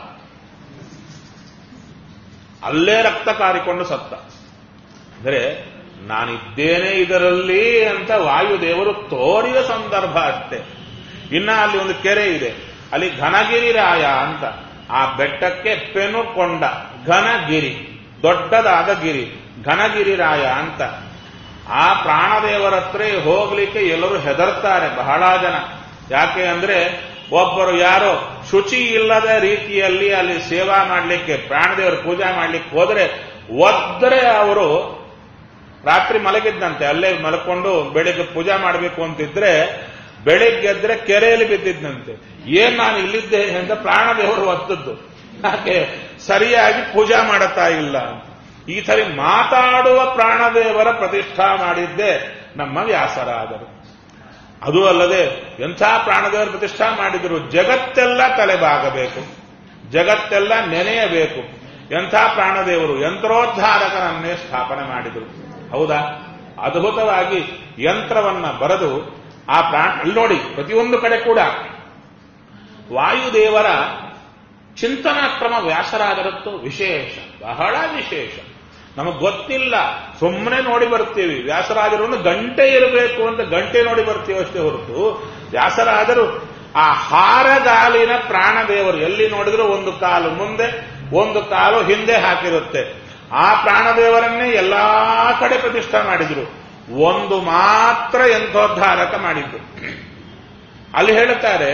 ಅಲ್ಲೇ ರಕ್ತ ಕಾರಿಕೊಂಡು ಸತ್ತ ಅಂದರೆ ನಾನಿದ್ದೇನೆ ಇದರಲ್ಲಿ ಅಂತ ವಾಯುದೇವರು ತೋರಿದ ಸಂದರ್ಭ ಅಷ್ಟೇ ಇನ್ನ ಅಲ್ಲಿ ಒಂದು ಕೆರೆ ಇದೆ ಅಲ್ಲಿ ಘನಗಿರಿ ರಾಯ ಅಂತ ಆ ಬೆಟ್ಟಕ್ಕೆ ಪೆನುಕೊಂಡ ಘನಗಿರಿ ದೊಡ್ಡದಾದ ಗಿರಿ ಘನಗಿರಿ ರಾಯ ಅಂತ ಆ ಪ್ರಾಣದೇವರ ಹತ್ರ ಹೋಗ್ಲಿಕ್ಕೆ ಎಲ್ಲರೂ ಹೆದರ್ತಾರೆ ಬಹಳ ಜನ ಯಾಕೆ ಅಂದ್ರೆ ಒಬ್ಬರು ಯಾರೋ ಶುಚಿ ಇಲ್ಲದ ರೀತಿಯಲ್ಲಿ ಅಲ್ಲಿ ಸೇವಾ ಮಾಡಲಿಕ್ಕೆ ಪ್ರಾಣದೇವರ ಪೂಜೆ ಮಾಡ್ಲಿಕ್ಕೆ ಹೋದ್ರೆ ಒದ್ರೆ ಅವರು ರಾತ್ರಿ ಮಲಗಿದ್ದಂತೆ ಅಲ್ಲೇ ಮಲ್ಕೊಂಡು ಬೆಳಿಗ್ಗೆ ಪೂಜೆ ಮಾಡಬೇಕು ಅಂತಿದ್ರೆ ಬೆಳಿಗ್ಗೆದ್ರೆ ಕೆರೆಯಲ್ಲಿ ಬಿದ್ದಿದ್ದಂತೆ ಏನ್ ನಾನು ಇಲ್ಲಿದ್ದೆ ಅಂತ ಪ್ರಾಣದೇವರು ಒತ್ತದ್ದು ಯಾಕೆ ಸರಿಯಾಗಿ ಪೂಜಾ ಮಾಡುತ್ತಾ ಇಲ್ಲ ಅಂತ ಈ ಸರಿ ಮಾತಾಡುವ ಪ್ರಾಣದೇವರ ಪ್ರತಿಷ್ಠಾ ಮಾಡಿದ್ದೆ ನಮ್ಮ ವ್ಯಾಸರಾದರು ಅದು ಅಲ್ಲದೆ ಎಂಥ ಪ್ರಾಣದೇವರ ಪ್ರತಿಷ್ಠಾ ಮಾಡಿದ್ರು ಜಗತ್ತೆಲ್ಲ ತಲೆಬಾಗಬೇಕು ಜಗತ್ತೆಲ್ಲ ನೆನೆಯಬೇಕು ಎಂಥ ಪ್ರಾಣದೇವರು ಯಂತ್ರೋದ್ಧಾರಕರನ್ನೇ ಸ್ಥಾಪನೆ ಮಾಡಿದರು ಹೌದಾ ಅದ್ಭುತವಾಗಿ ಯಂತ್ರವನ್ನ ಬರೆದು ಆ ಪ್ರಾಣ ಅಲ್ಲಿ ನೋಡಿ ಪ್ರತಿಯೊಂದು ಕಡೆ ಕೂಡ ವಾಯುದೇವರ ಚಿಂತನಾ ಕ್ರಮ ವ್ಯಾಸರಾದರತ್ತು ವಿಶೇಷ ಬಹಳ ವಿಶೇಷ ನಮಗೆ ಗೊತ್ತಿಲ್ಲ ಸುಮ್ಮನೆ ನೋಡಿ ಬರ್ತೀವಿ ವ್ಯಾಸರಾಜರು ಗಂಟೆ ಇರಬೇಕು ಅಂತ ಗಂಟೆ ನೋಡಿ ಬರ್ತೀವಿ ಅಷ್ಟೇ ಹೊರತು ವ್ಯಾಸರಾದರು ಆ ಹಾರಗಾಲಿನ ಪ್ರಾಣದೇವರು ಎಲ್ಲಿ ನೋಡಿದ್ರು ಒಂದು ಕಾಲು ಮುಂದೆ ಒಂದು ಕಾಲು ಹಿಂದೆ ಹಾಕಿರುತ್ತೆ ಆ ಪ್ರಾಣದೇವರನ್ನೇ ಎಲ್ಲಾ ಕಡೆ ಪ್ರತಿಷ್ಠಾ ಮಾಡಿದ್ರು ಒಂದು ಮಾತ್ರ ಯಂತ್ರೋದ್ಧಾರಕ ಮಾಡಿದ್ದು ಅಲ್ಲಿ ಹೇಳುತ್ತಾರೆ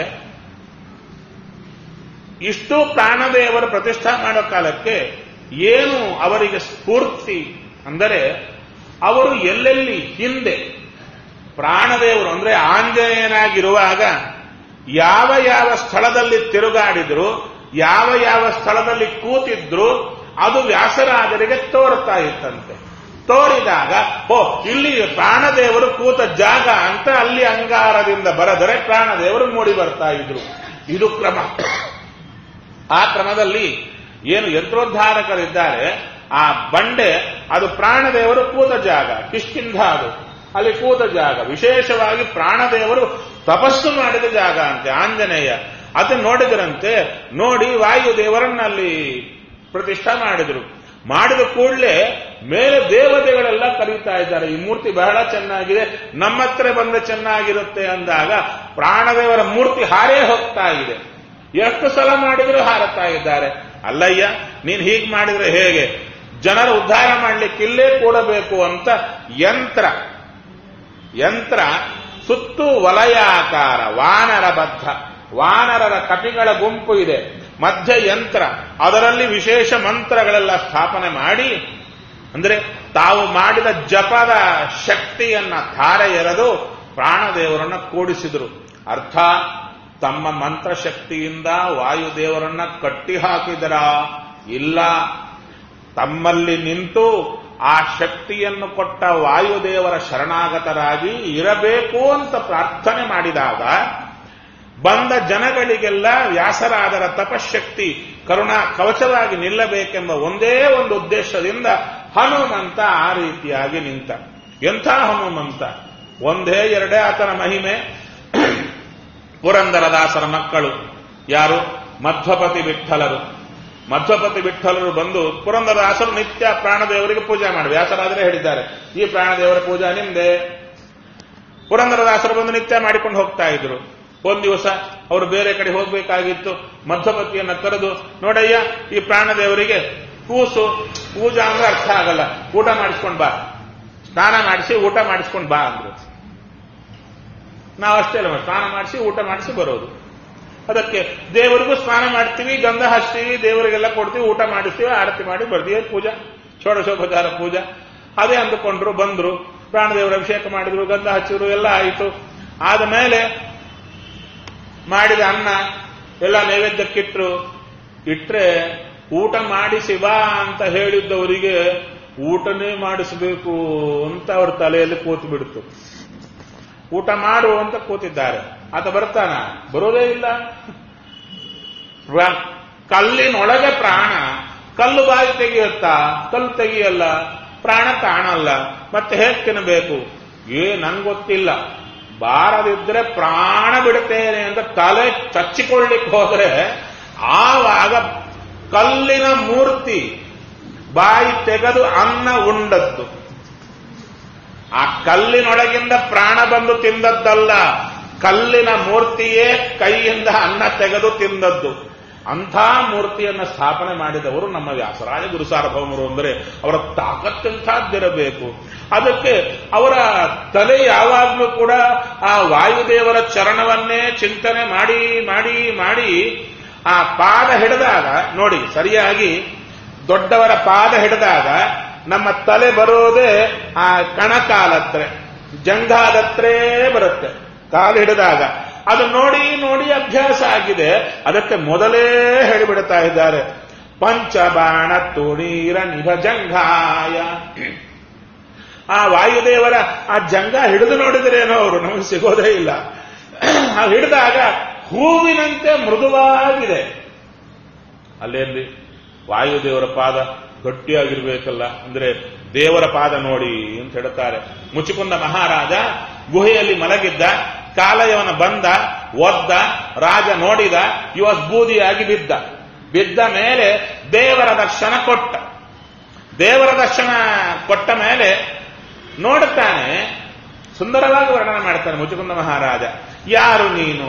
ಇಷ್ಟು ಪ್ರಾಣದೇವರ ಪ್ರತಿಷ್ಠಾ ಮಾಡೋ ಕಾಲಕ್ಕೆ ಏನು ಅವರಿಗೆ ಸ್ಫೂರ್ತಿ ಅಂದರೆ ಅವರು ಎಲ್ಲೆಲ್ಲಿ ಹಿಂದೆ ಪ್ರಾಣದೇವರು ಅಂದ್ರೆ ಆಂಜನೇಯನಾಗಿರುವಾಗ ಯಾವ ಯಾವ ಸ್ಥಳದಲ್ಲಿ ತಿರುಗಾಡಿದ್ರು ಯಾವ ಯಾವ ಸ್ಥಳದಲ್ಲಿ ಕೂತಿದ್ರು ಅದು ವ್ಯಾಸರಾಜರಿಗೆ ತೋರ್ತಾ ಇತ್ತಂತೆ ತೋರಿದಾಗ ಓ ಇಲ್ಲಿ ಪ್ರಾಣದೇವರು ಕೂತ ಜಾಗ ಅಂತ ಅಲ್ಲಿ ಅಂಗಾರದಿಂದ ಬರೆದರೆ ಪ್ರಾಣದೇವರು ಮೂಡಿ ಬರ್ತಾ ಇದ್ರು ಇದು ಕ್ರಮ ಆ ಕ್ರಮದಲ್ಲಿ ಏನು ಯಂತ್ರೋದ್ಧಾರಕರಿದ್ದಾರೆ ಆ ಬಂಡೆ ಅದು ಪ್ರಾಣದೇವರು ಕೂತ ಜಾಗ ಕಿಷ್ಕಿಂಧ ಅದು ಅಲ್ಲಿ ಕೂತ ಜಾಗ ವಿಶೇಷವಾಗಿ ಪ್ರಾಣದೇವರು ತಪಸ್ಸು ಮಾಡಿದ ಜಾಗ ಅಂತೆ ಆಂಜನೇಯ ಅದನ್ನ ನೋಡಿದ್ರಂತೆ ನೋಡಿ ವಾಯುದೇವರನ್ನ ಅಲ್ಲಿ ಪ್ರತಿಷ್ಠಾ ಮಾಡಿದ್ರು ಮಾಡಿದ ಕೂಡಲೇ ಮೇಲೆ ದೇವತೆಗಳೆಲ್ಲ ಕರೀತಾ ಇದ್ದಾರೆ ಈ ಮೂರ್ತಿ ಬಹಳ ಚೆನ್ನಾಗಿದೆ ನಮ್ಮ ಹತ್ರ ಬಂದ್ರೆ ಚೆನ್ನಾಗಿರುತ್ತೆ ಅಂದಾಗ ಪ್ರಾಣದೇವರ ಮೂರ್ತಿ ಹಾರೇ ಹೋಗ್ತಾ ಇದೆ ಎಷ್ಟು ಸಲ ಮಾಡಿದ್ರು ಹಾರುತ್ತಾ ಇದ್ದಾರೆ ಅಲ್ಲಯ್ಯ ನೀನ್ ಹೀಗೆ ಮಾಡಿದ್ರೆ ಹೇಗೆ ಜನರ ಉದ್ಧಾರ ಮಾಡ್ಲಿಕ್ಕೆ ಇಲ್ಲೇ ಕೂಡಬೇಕು ಅಂತ ಯಂತ್ರ ಯಂತ್ರ ಸುತ್ತು ವಲಯಾಕಾರ ವಾನರ ಬದ್ಧ ವಾನರರ ಕಪಿಗಳ ಗುಂಪು ಇದೆ ಮಧ್ಯ ಯಂತ್ರ ಅದರಲ್ಲಿ ವಿಶೇಷ ಮಂತ್ರಗಳೆಲ್ಲ ಸ್ಥಾಪನೆ ಮಾಡಿ ಅಂದ್ರೆ ತಾವು ಮಾಡಿದ ಜಪದ ಶಕ್ತಿಯನ್ನ ಧಾರೆ ಎರೆದು ಪ್ರಾಣದೇವರನ್ನ ಕೂಡಿಸಿದರು ಅರ್ಥ ತಮ್ಮ ಮಂತ್ರಶಕ್ತಿಯಿಂದ ವಾಯುದೇವರನ್ನ ಕಟ್ಟಿ ಹಾಕಿದರ ಇಲ್ಲ ತಮ್ಮಲ್ಲಿ ನಿಂತು ಆ ಶಕ್ತಿಯನ್ನು ಕೊಟ್ಟ ವಾಯುದೇವರ ಶರಣಾಗತರಾಗಿ ಇರಬೇಕು ಅಂತ ಪ್ರಾರ್ಥನೆ ಮಾಡಿದಾಗ ಬಂದ ಜನಗಳಿಗೆಲ್ಲ ವ್ಯಾಸರಾದರ ತಪಶಕ್ತಿ ಕರುಣಾ ಕವಚವಾಗಿ ನಿಲ್ಲಬೇಕೆಂಬ ಒಂದೇ ಒಂದು ಉದ್ದೇಶದಿಂದ ಹನುಮಂತ ಆ ರೀತಿಯಾಗಿ ನಿಂತ ಎಂಥ ಹನುಮಂತ ಒಂದೇ ಎರಡೇ ಆತನ ಮಹಿಮೆ ಪುರಂದರದಾಸರ ಮಕ್ಕಳು ಯಾರು ಮಧ್ವಪತಿ ವಿಠಲರು ಮಧ್ವಪತಿ ವಿಠಲರು ಬಂದು ಪುರಂದರದಾಸರು ನಿತ್ಯ ಪ್ರಾಣದೇವರಿಗೆ ಪೂಜೆ ಮಾಡಿ ವ್ಯಾಸರಾದರೆ ಹೇಳಿದ್ದಾರೆ ಈ ಪ್ರಾಣದೇವರ ಪೂಜಾ ನಿಮ್ದೆ ಪುರಂದರದಾಸರು ಬಂದು ನಿತ್ಯ ಮಾಡಿಕೊಂಡು ಹೋಗ್ತಾ ಇದ್ರು ಒಂದ್ ದಿವಸ ಅವರು ಬೇರೆ ಕಡೆ ಹೋಗ್ಬೇಕಾಗಿತ್ತು ಮಧ್ವಪತಿಯನ್ನ ಕರೆದು ನೋಡಯ್ಯ ಈ ಪ್ರಾಣದೇವರಿಗೆ ಕೂಸು ಪೂಜಾ ಅಂದ್ರೆ ಅರ್ಥ ಆಗಲ್ಲ ಊಟ ಮಾಡಿಸ್ಕೊಂಡ್ ಬಾ ಸ್ನಾನ ಮಾಡಿಸಿ ಊಟ ಮಾಡಿಸ್ಕೊಂಡ್ ಬಾ ಅಂದ್ರು ನಾವು ಅಷ್ಟೇ ಅಲ್ಲ ಸ್ನಾನ ಮಾಡಿಸಿ ಊಟ ಮಾಡಿಸಿ ಬರೋದು ಅದಕ್ಕೆ ದೇವರಿಗೂ ಸ್ನಾನ ಮಾಡ್ತೀವಿ ಗಂಧ ಹಚ್ತೀವಿ ದೇವರಿಗೆಲ್ಲ ಕೊಡ್ತೀವಿ ಊಟ ಮಾಡಿಸ್ತೀವಿ ಆರತಿ ಮಾಡಿ ಬರ್ತೀವಿ ಪೂಜಾ ಷೋಡಶೋಪಚಾರ ಪೂಜಾ ಅದೇ ಅಂದುಕೊಂಡ್ರು ಬಂದ್ರು ಪ್ರಾಣದೇವರ ಅಭಿಷೇಕ ಮಾಡಿದ್ರು ಗಂಧ ಹಚ್ಚಿದ್ರು ಎಲ್ಲ ಆಯಿತು ಆದ ಮೇಲೆ ಮಾಡಿದ ಅನ್ನ ಎಲ್ಲ ನೈವೇದ್ಯಕ್ಕಿಟ್ರು ಇಟ್ರೆ ಊಟ ಮಾಡಿಸಿ ಬಾ ಅಂತ ಹೇಳಿದ್ದವರಿಗೆ ಊಟನೇ ಮಾಡಿಸಬೇಕು ಅಂತ ಅವ್ರ ತಲೆಯಲ್ಲಿ ಕೂತು ಬಿಡ್ತು ಊಟ ಮಾಡು ಅಂತ ಕೂತಿದ್ದಾರೆ ಆತ ಬರ್ತಾನ ಬರೋದೇ ಇಲ್ಲ ರ- ಕಲ್ಲಿನೊಳಗೆ ಪ್ರಾಣ ಕಲ್ಲು ಬಾಯಿ ತೆಗೆಯುತ್ತಾ ಕಲ್ಲು ತೆಗಿಯಲ್ಲ ಪ್ರಾಣ ಕಾಣಲ್ಲ ಮತ್ತೆ ಹೇಗೆ ತಿನ್ನಬೇಕು ಏ ನಂಗೆ ಗೊತ್ತಿಲ್ಲ ಬಾರದಿದ್ರೆ ಪ್ರಾಣ ಬಿಡುತ್ತೇನೆ ಅಂತ ತಲೆ ಚಚ್ಚಿಕೊಳ್ಳಿಕ್ಕೆ ಹೋದ್ರೆ ಆವಾಗ ಕಲ್ಲಿನ ಮೂರ್ತಿ ಬಾಯಿ ತೆಗೆದು ಅನ್ನ ಉಂಡದ್ದು ಆ ಕಲ್ಲಿನೊಳಗಿಂದ ಪ್ರಾಣ ಬಂದು ತಿಂದದ್ದಲ್ಲ ಕಲ್ಲಿನ ಮೂರ್ತಿಯೇ ಕೈಯಿಂದ ಅನ್ನ ತೆಗೆದು ತಿಂದದ್ದು ಅಂಥ ಮೂರ್ತಿಯನ್ನ ಸ್ಥಾಪನೆ ಮಾಡಿದವರು ನಮ್ಮ ವ್ಯಾಸರಾಜ ಗುರುಸಾರ್ವಭೌಮರು ಅಂದರೆ ಅವರ ತಾಕತ್ತೆಂಥದ್ದಿರಬೇಕು ಅದಕ್ಕೆ ಅವರ ತಲೆ ಯಾವಾಗಲೂ ಕೂಡ ಆ ವಾಯುದೇವರ ಚರಣವನ್ನೇ ಚಿಂತನೆ ಮಾಡಿ ಮಾಡಿ ಮಾಡಿ ಆ ಪಾದ ಹಿಡಿದಾಗ ನೋಡಿ ಸರಿಯಾಗಿ ದೊಡ್ಡವರ ಪಾದ ಹಿಡಿದಾಗ ನಮ್ಮ ತಲೆ ಬರೋದೇ ಆ ಕಣಕಾಲತ್ರ ಜಂಘಾದತ್ರೇ ಬರುತ್ತೆ ಕಾಲು ಹಿಡಿದಾಗ ಅದು ನೋಡಿ ನೋಡಿ ಅಭ್ಯಾಸ ಆಗಿದೆ ಅದಕ್ಕೆ ಮೊದಲೇ ಹೇಳಿಬಿಡ್ತಾ ಇದ್ದಾರೆ ಪಂಚಬಾಣ ತುಣೀರ ನಿಭ ಜಂಘಾಯ ಆ ವಾಯುದೇವರ ಆ ಜಂಗ ಹಿಡಿದು ನೋಡಿದ್ರೇನೋ ಅವರು ನಮಗೆ ಸಿಗೋದೇ ಇಲ್ಲ ಆ ಹಿಡಿದಾಗ ಹೂವಿನಂತೆ ಮೃದುವಾಗಿದೆ ಅಲ್ಲೇನ್ರಿ ವಾಯುದೇವರ ಪಾದ ಗಟ್ಟಿಯಾಗಿರ್ಬೇಕಲ್ಲ ಅಂದ್ರೆ ದೇವರ ಪಾದ ನೋಡಿ ಅಂತ ಹೇಳ್ತಾರೆ ಮುಚಿಕುಂದ ಮಹಾರಾಜ ಗುಹೆಯಲ್ಲಿ ಮಲಗಿದ್ದ ಕಾಲಯವನ ಬಂದ ಒದ್ದ ರಾಜ ನೋಡಿದ ಇವ ಬೂದಿಯಾಗಿ ಬಿದ್ದ ಬಿದ್ದ ಮೇಲೆ ದೇವರ ದರ್ಶನ ಕೊಟ್ಟ ದೇವರ ದರ್ಶನ ಕೊಟ್ಟ ಮೇಲೆ ನೋಡುತ್ತಾನೆ ಸುಂದರವಾಗಿ ವರ್ಣನೆ ಮಾಡ್ತಾನೆ ಮುಚುಕುಂದ ಮಹಾರಾಜ ಯಾರು ನೀನು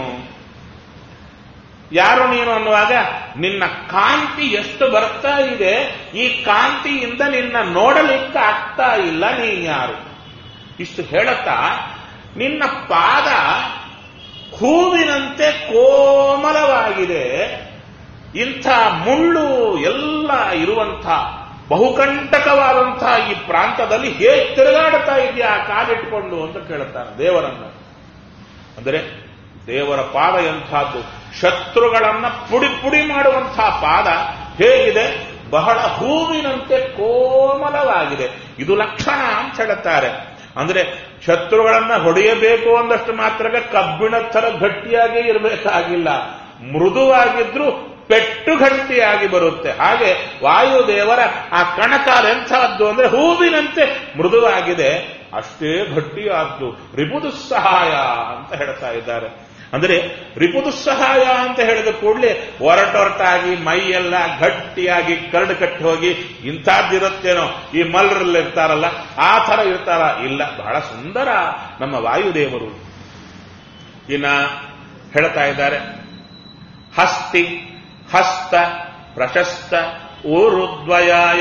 ಯಾರು ನೀನು ಅನ್ನುವಾಗ ನಿನ್ನ ಕಾಂತಿ ಎಷ್ಟು ಬರ್ತಾ ಇದೆ ಈ ಕಾಂತಿಯಿಂದ ನಿನ್ನ ನೋಡಲಿಕ್ಕೆ ಆಗ್ತಾ ಇಲ್ಲ ನೀನ್ ಯಾರು ಇಷ್ಟು ಹೇಳುತ್ತಾ ನಿನ್ನ ಪಾದ ಹೂವಿನಂತೆ ಕೋಮಲವಾಗಿದೆ ಇಂಥ ಮುಳ್ಳು ಎಲ್ಲ ಇರುವಂಥ ಬಹುಕಂಟಕವಾದಂಥ ಈ ಪ್ರಾಂತದಲ್ಲಿ ಹೇಗೆ ತಿರುಗಾಡುತ್ತಾ ಇದೆಯಾ ಕಾಲಿಟ್ಕೊಂಡು ಅಂತ ಕೇಳುತ್ತಾನೆ ದೇವರನ್ನು ಅಂದರೆ ದೇವರ ಪಾದ ಎಂಥದ್ದು ಶತ್ರುಗಳನ್ನ ಪುಡಿ ಪುಡಿ ಮಾಡುವಂತಹ ಪಾದ ಹೇಗಿದೆ ಬಹಳ ಹೂವಿನಂತೆ ಕೋಮಲವಾಗಿದೆ ಇದು ಲಕ್ಷಣ ಅಂತ ಹೇಳುತ್ತಾರೆ ಅಂದ್ರೆ ಶತ್ರುಗಳನ್ನ ಹೊಡೆಯಬೇಕು ಅಂದಷ್ಟು ಮಾತ್ರಕ್ಕೆ ಕಬ್ಬಿಣ ಥರ ಗಟ್ಟಿಯಾಗಿ ಇರಬೇಕಾಗಿಲ್ಲ ಮೃದುವಾಗಿದ್ರು ಪೆಟ್ಟು ಗಟ್ಟಿಯಾಗಿ ಬರುತ್ತೆ ಹಾಗೆ ವಾಯುದೇವರ ಆ ಕಣಕಾಲೆಂಥದ್ದು ಅಂದ್ರೆ ಹೂವಿನಂತೆ ಮೃದುವಾಗಿದೆ ಅಷ್ಟೇ ಗಟ್ಟಿಯಾದ್ದು ರಿಪುದುಸ್ಸಹಾಯ ಅಂತ ಹೇಳ್ತಾ ಇದ್ದಾರೆ ಅಂದ್ರೆ ರಿಪುದುಸ್ಸಹಾಯ ಅಂತ ಹೇಳಿದ ಕೂಡಲೇ ಒರಟೊರಟಾಗಿ ಮೈಯೆಲ್ಲ ಗಟ್ಟಿಯಾಗಿ ಕರಡು ಕಟ್ಟಿ ಹೋಗಿ ಇಂಥದ್ದಿರುತ್ತೇನೋ ಈ ಮಲ್ಲರಲ್ಲಿ ಇರ್ತಾರಲ್ಲ ಆ ಥರ ಇರ್ತಾರ ಇಲ್ಲ ಬಹಳ ಸುಂದರ ನಮ್ಮ ವಾಯುದೇವರು ಇನ್ನ ಹೇಳ್ತಾ ಇದ್ದಾರೆ ಹಸ್ತಿ ಹಸ್ತ ಪ್ರಶಸ್ತ ಊರುದ್ವಯಾಯ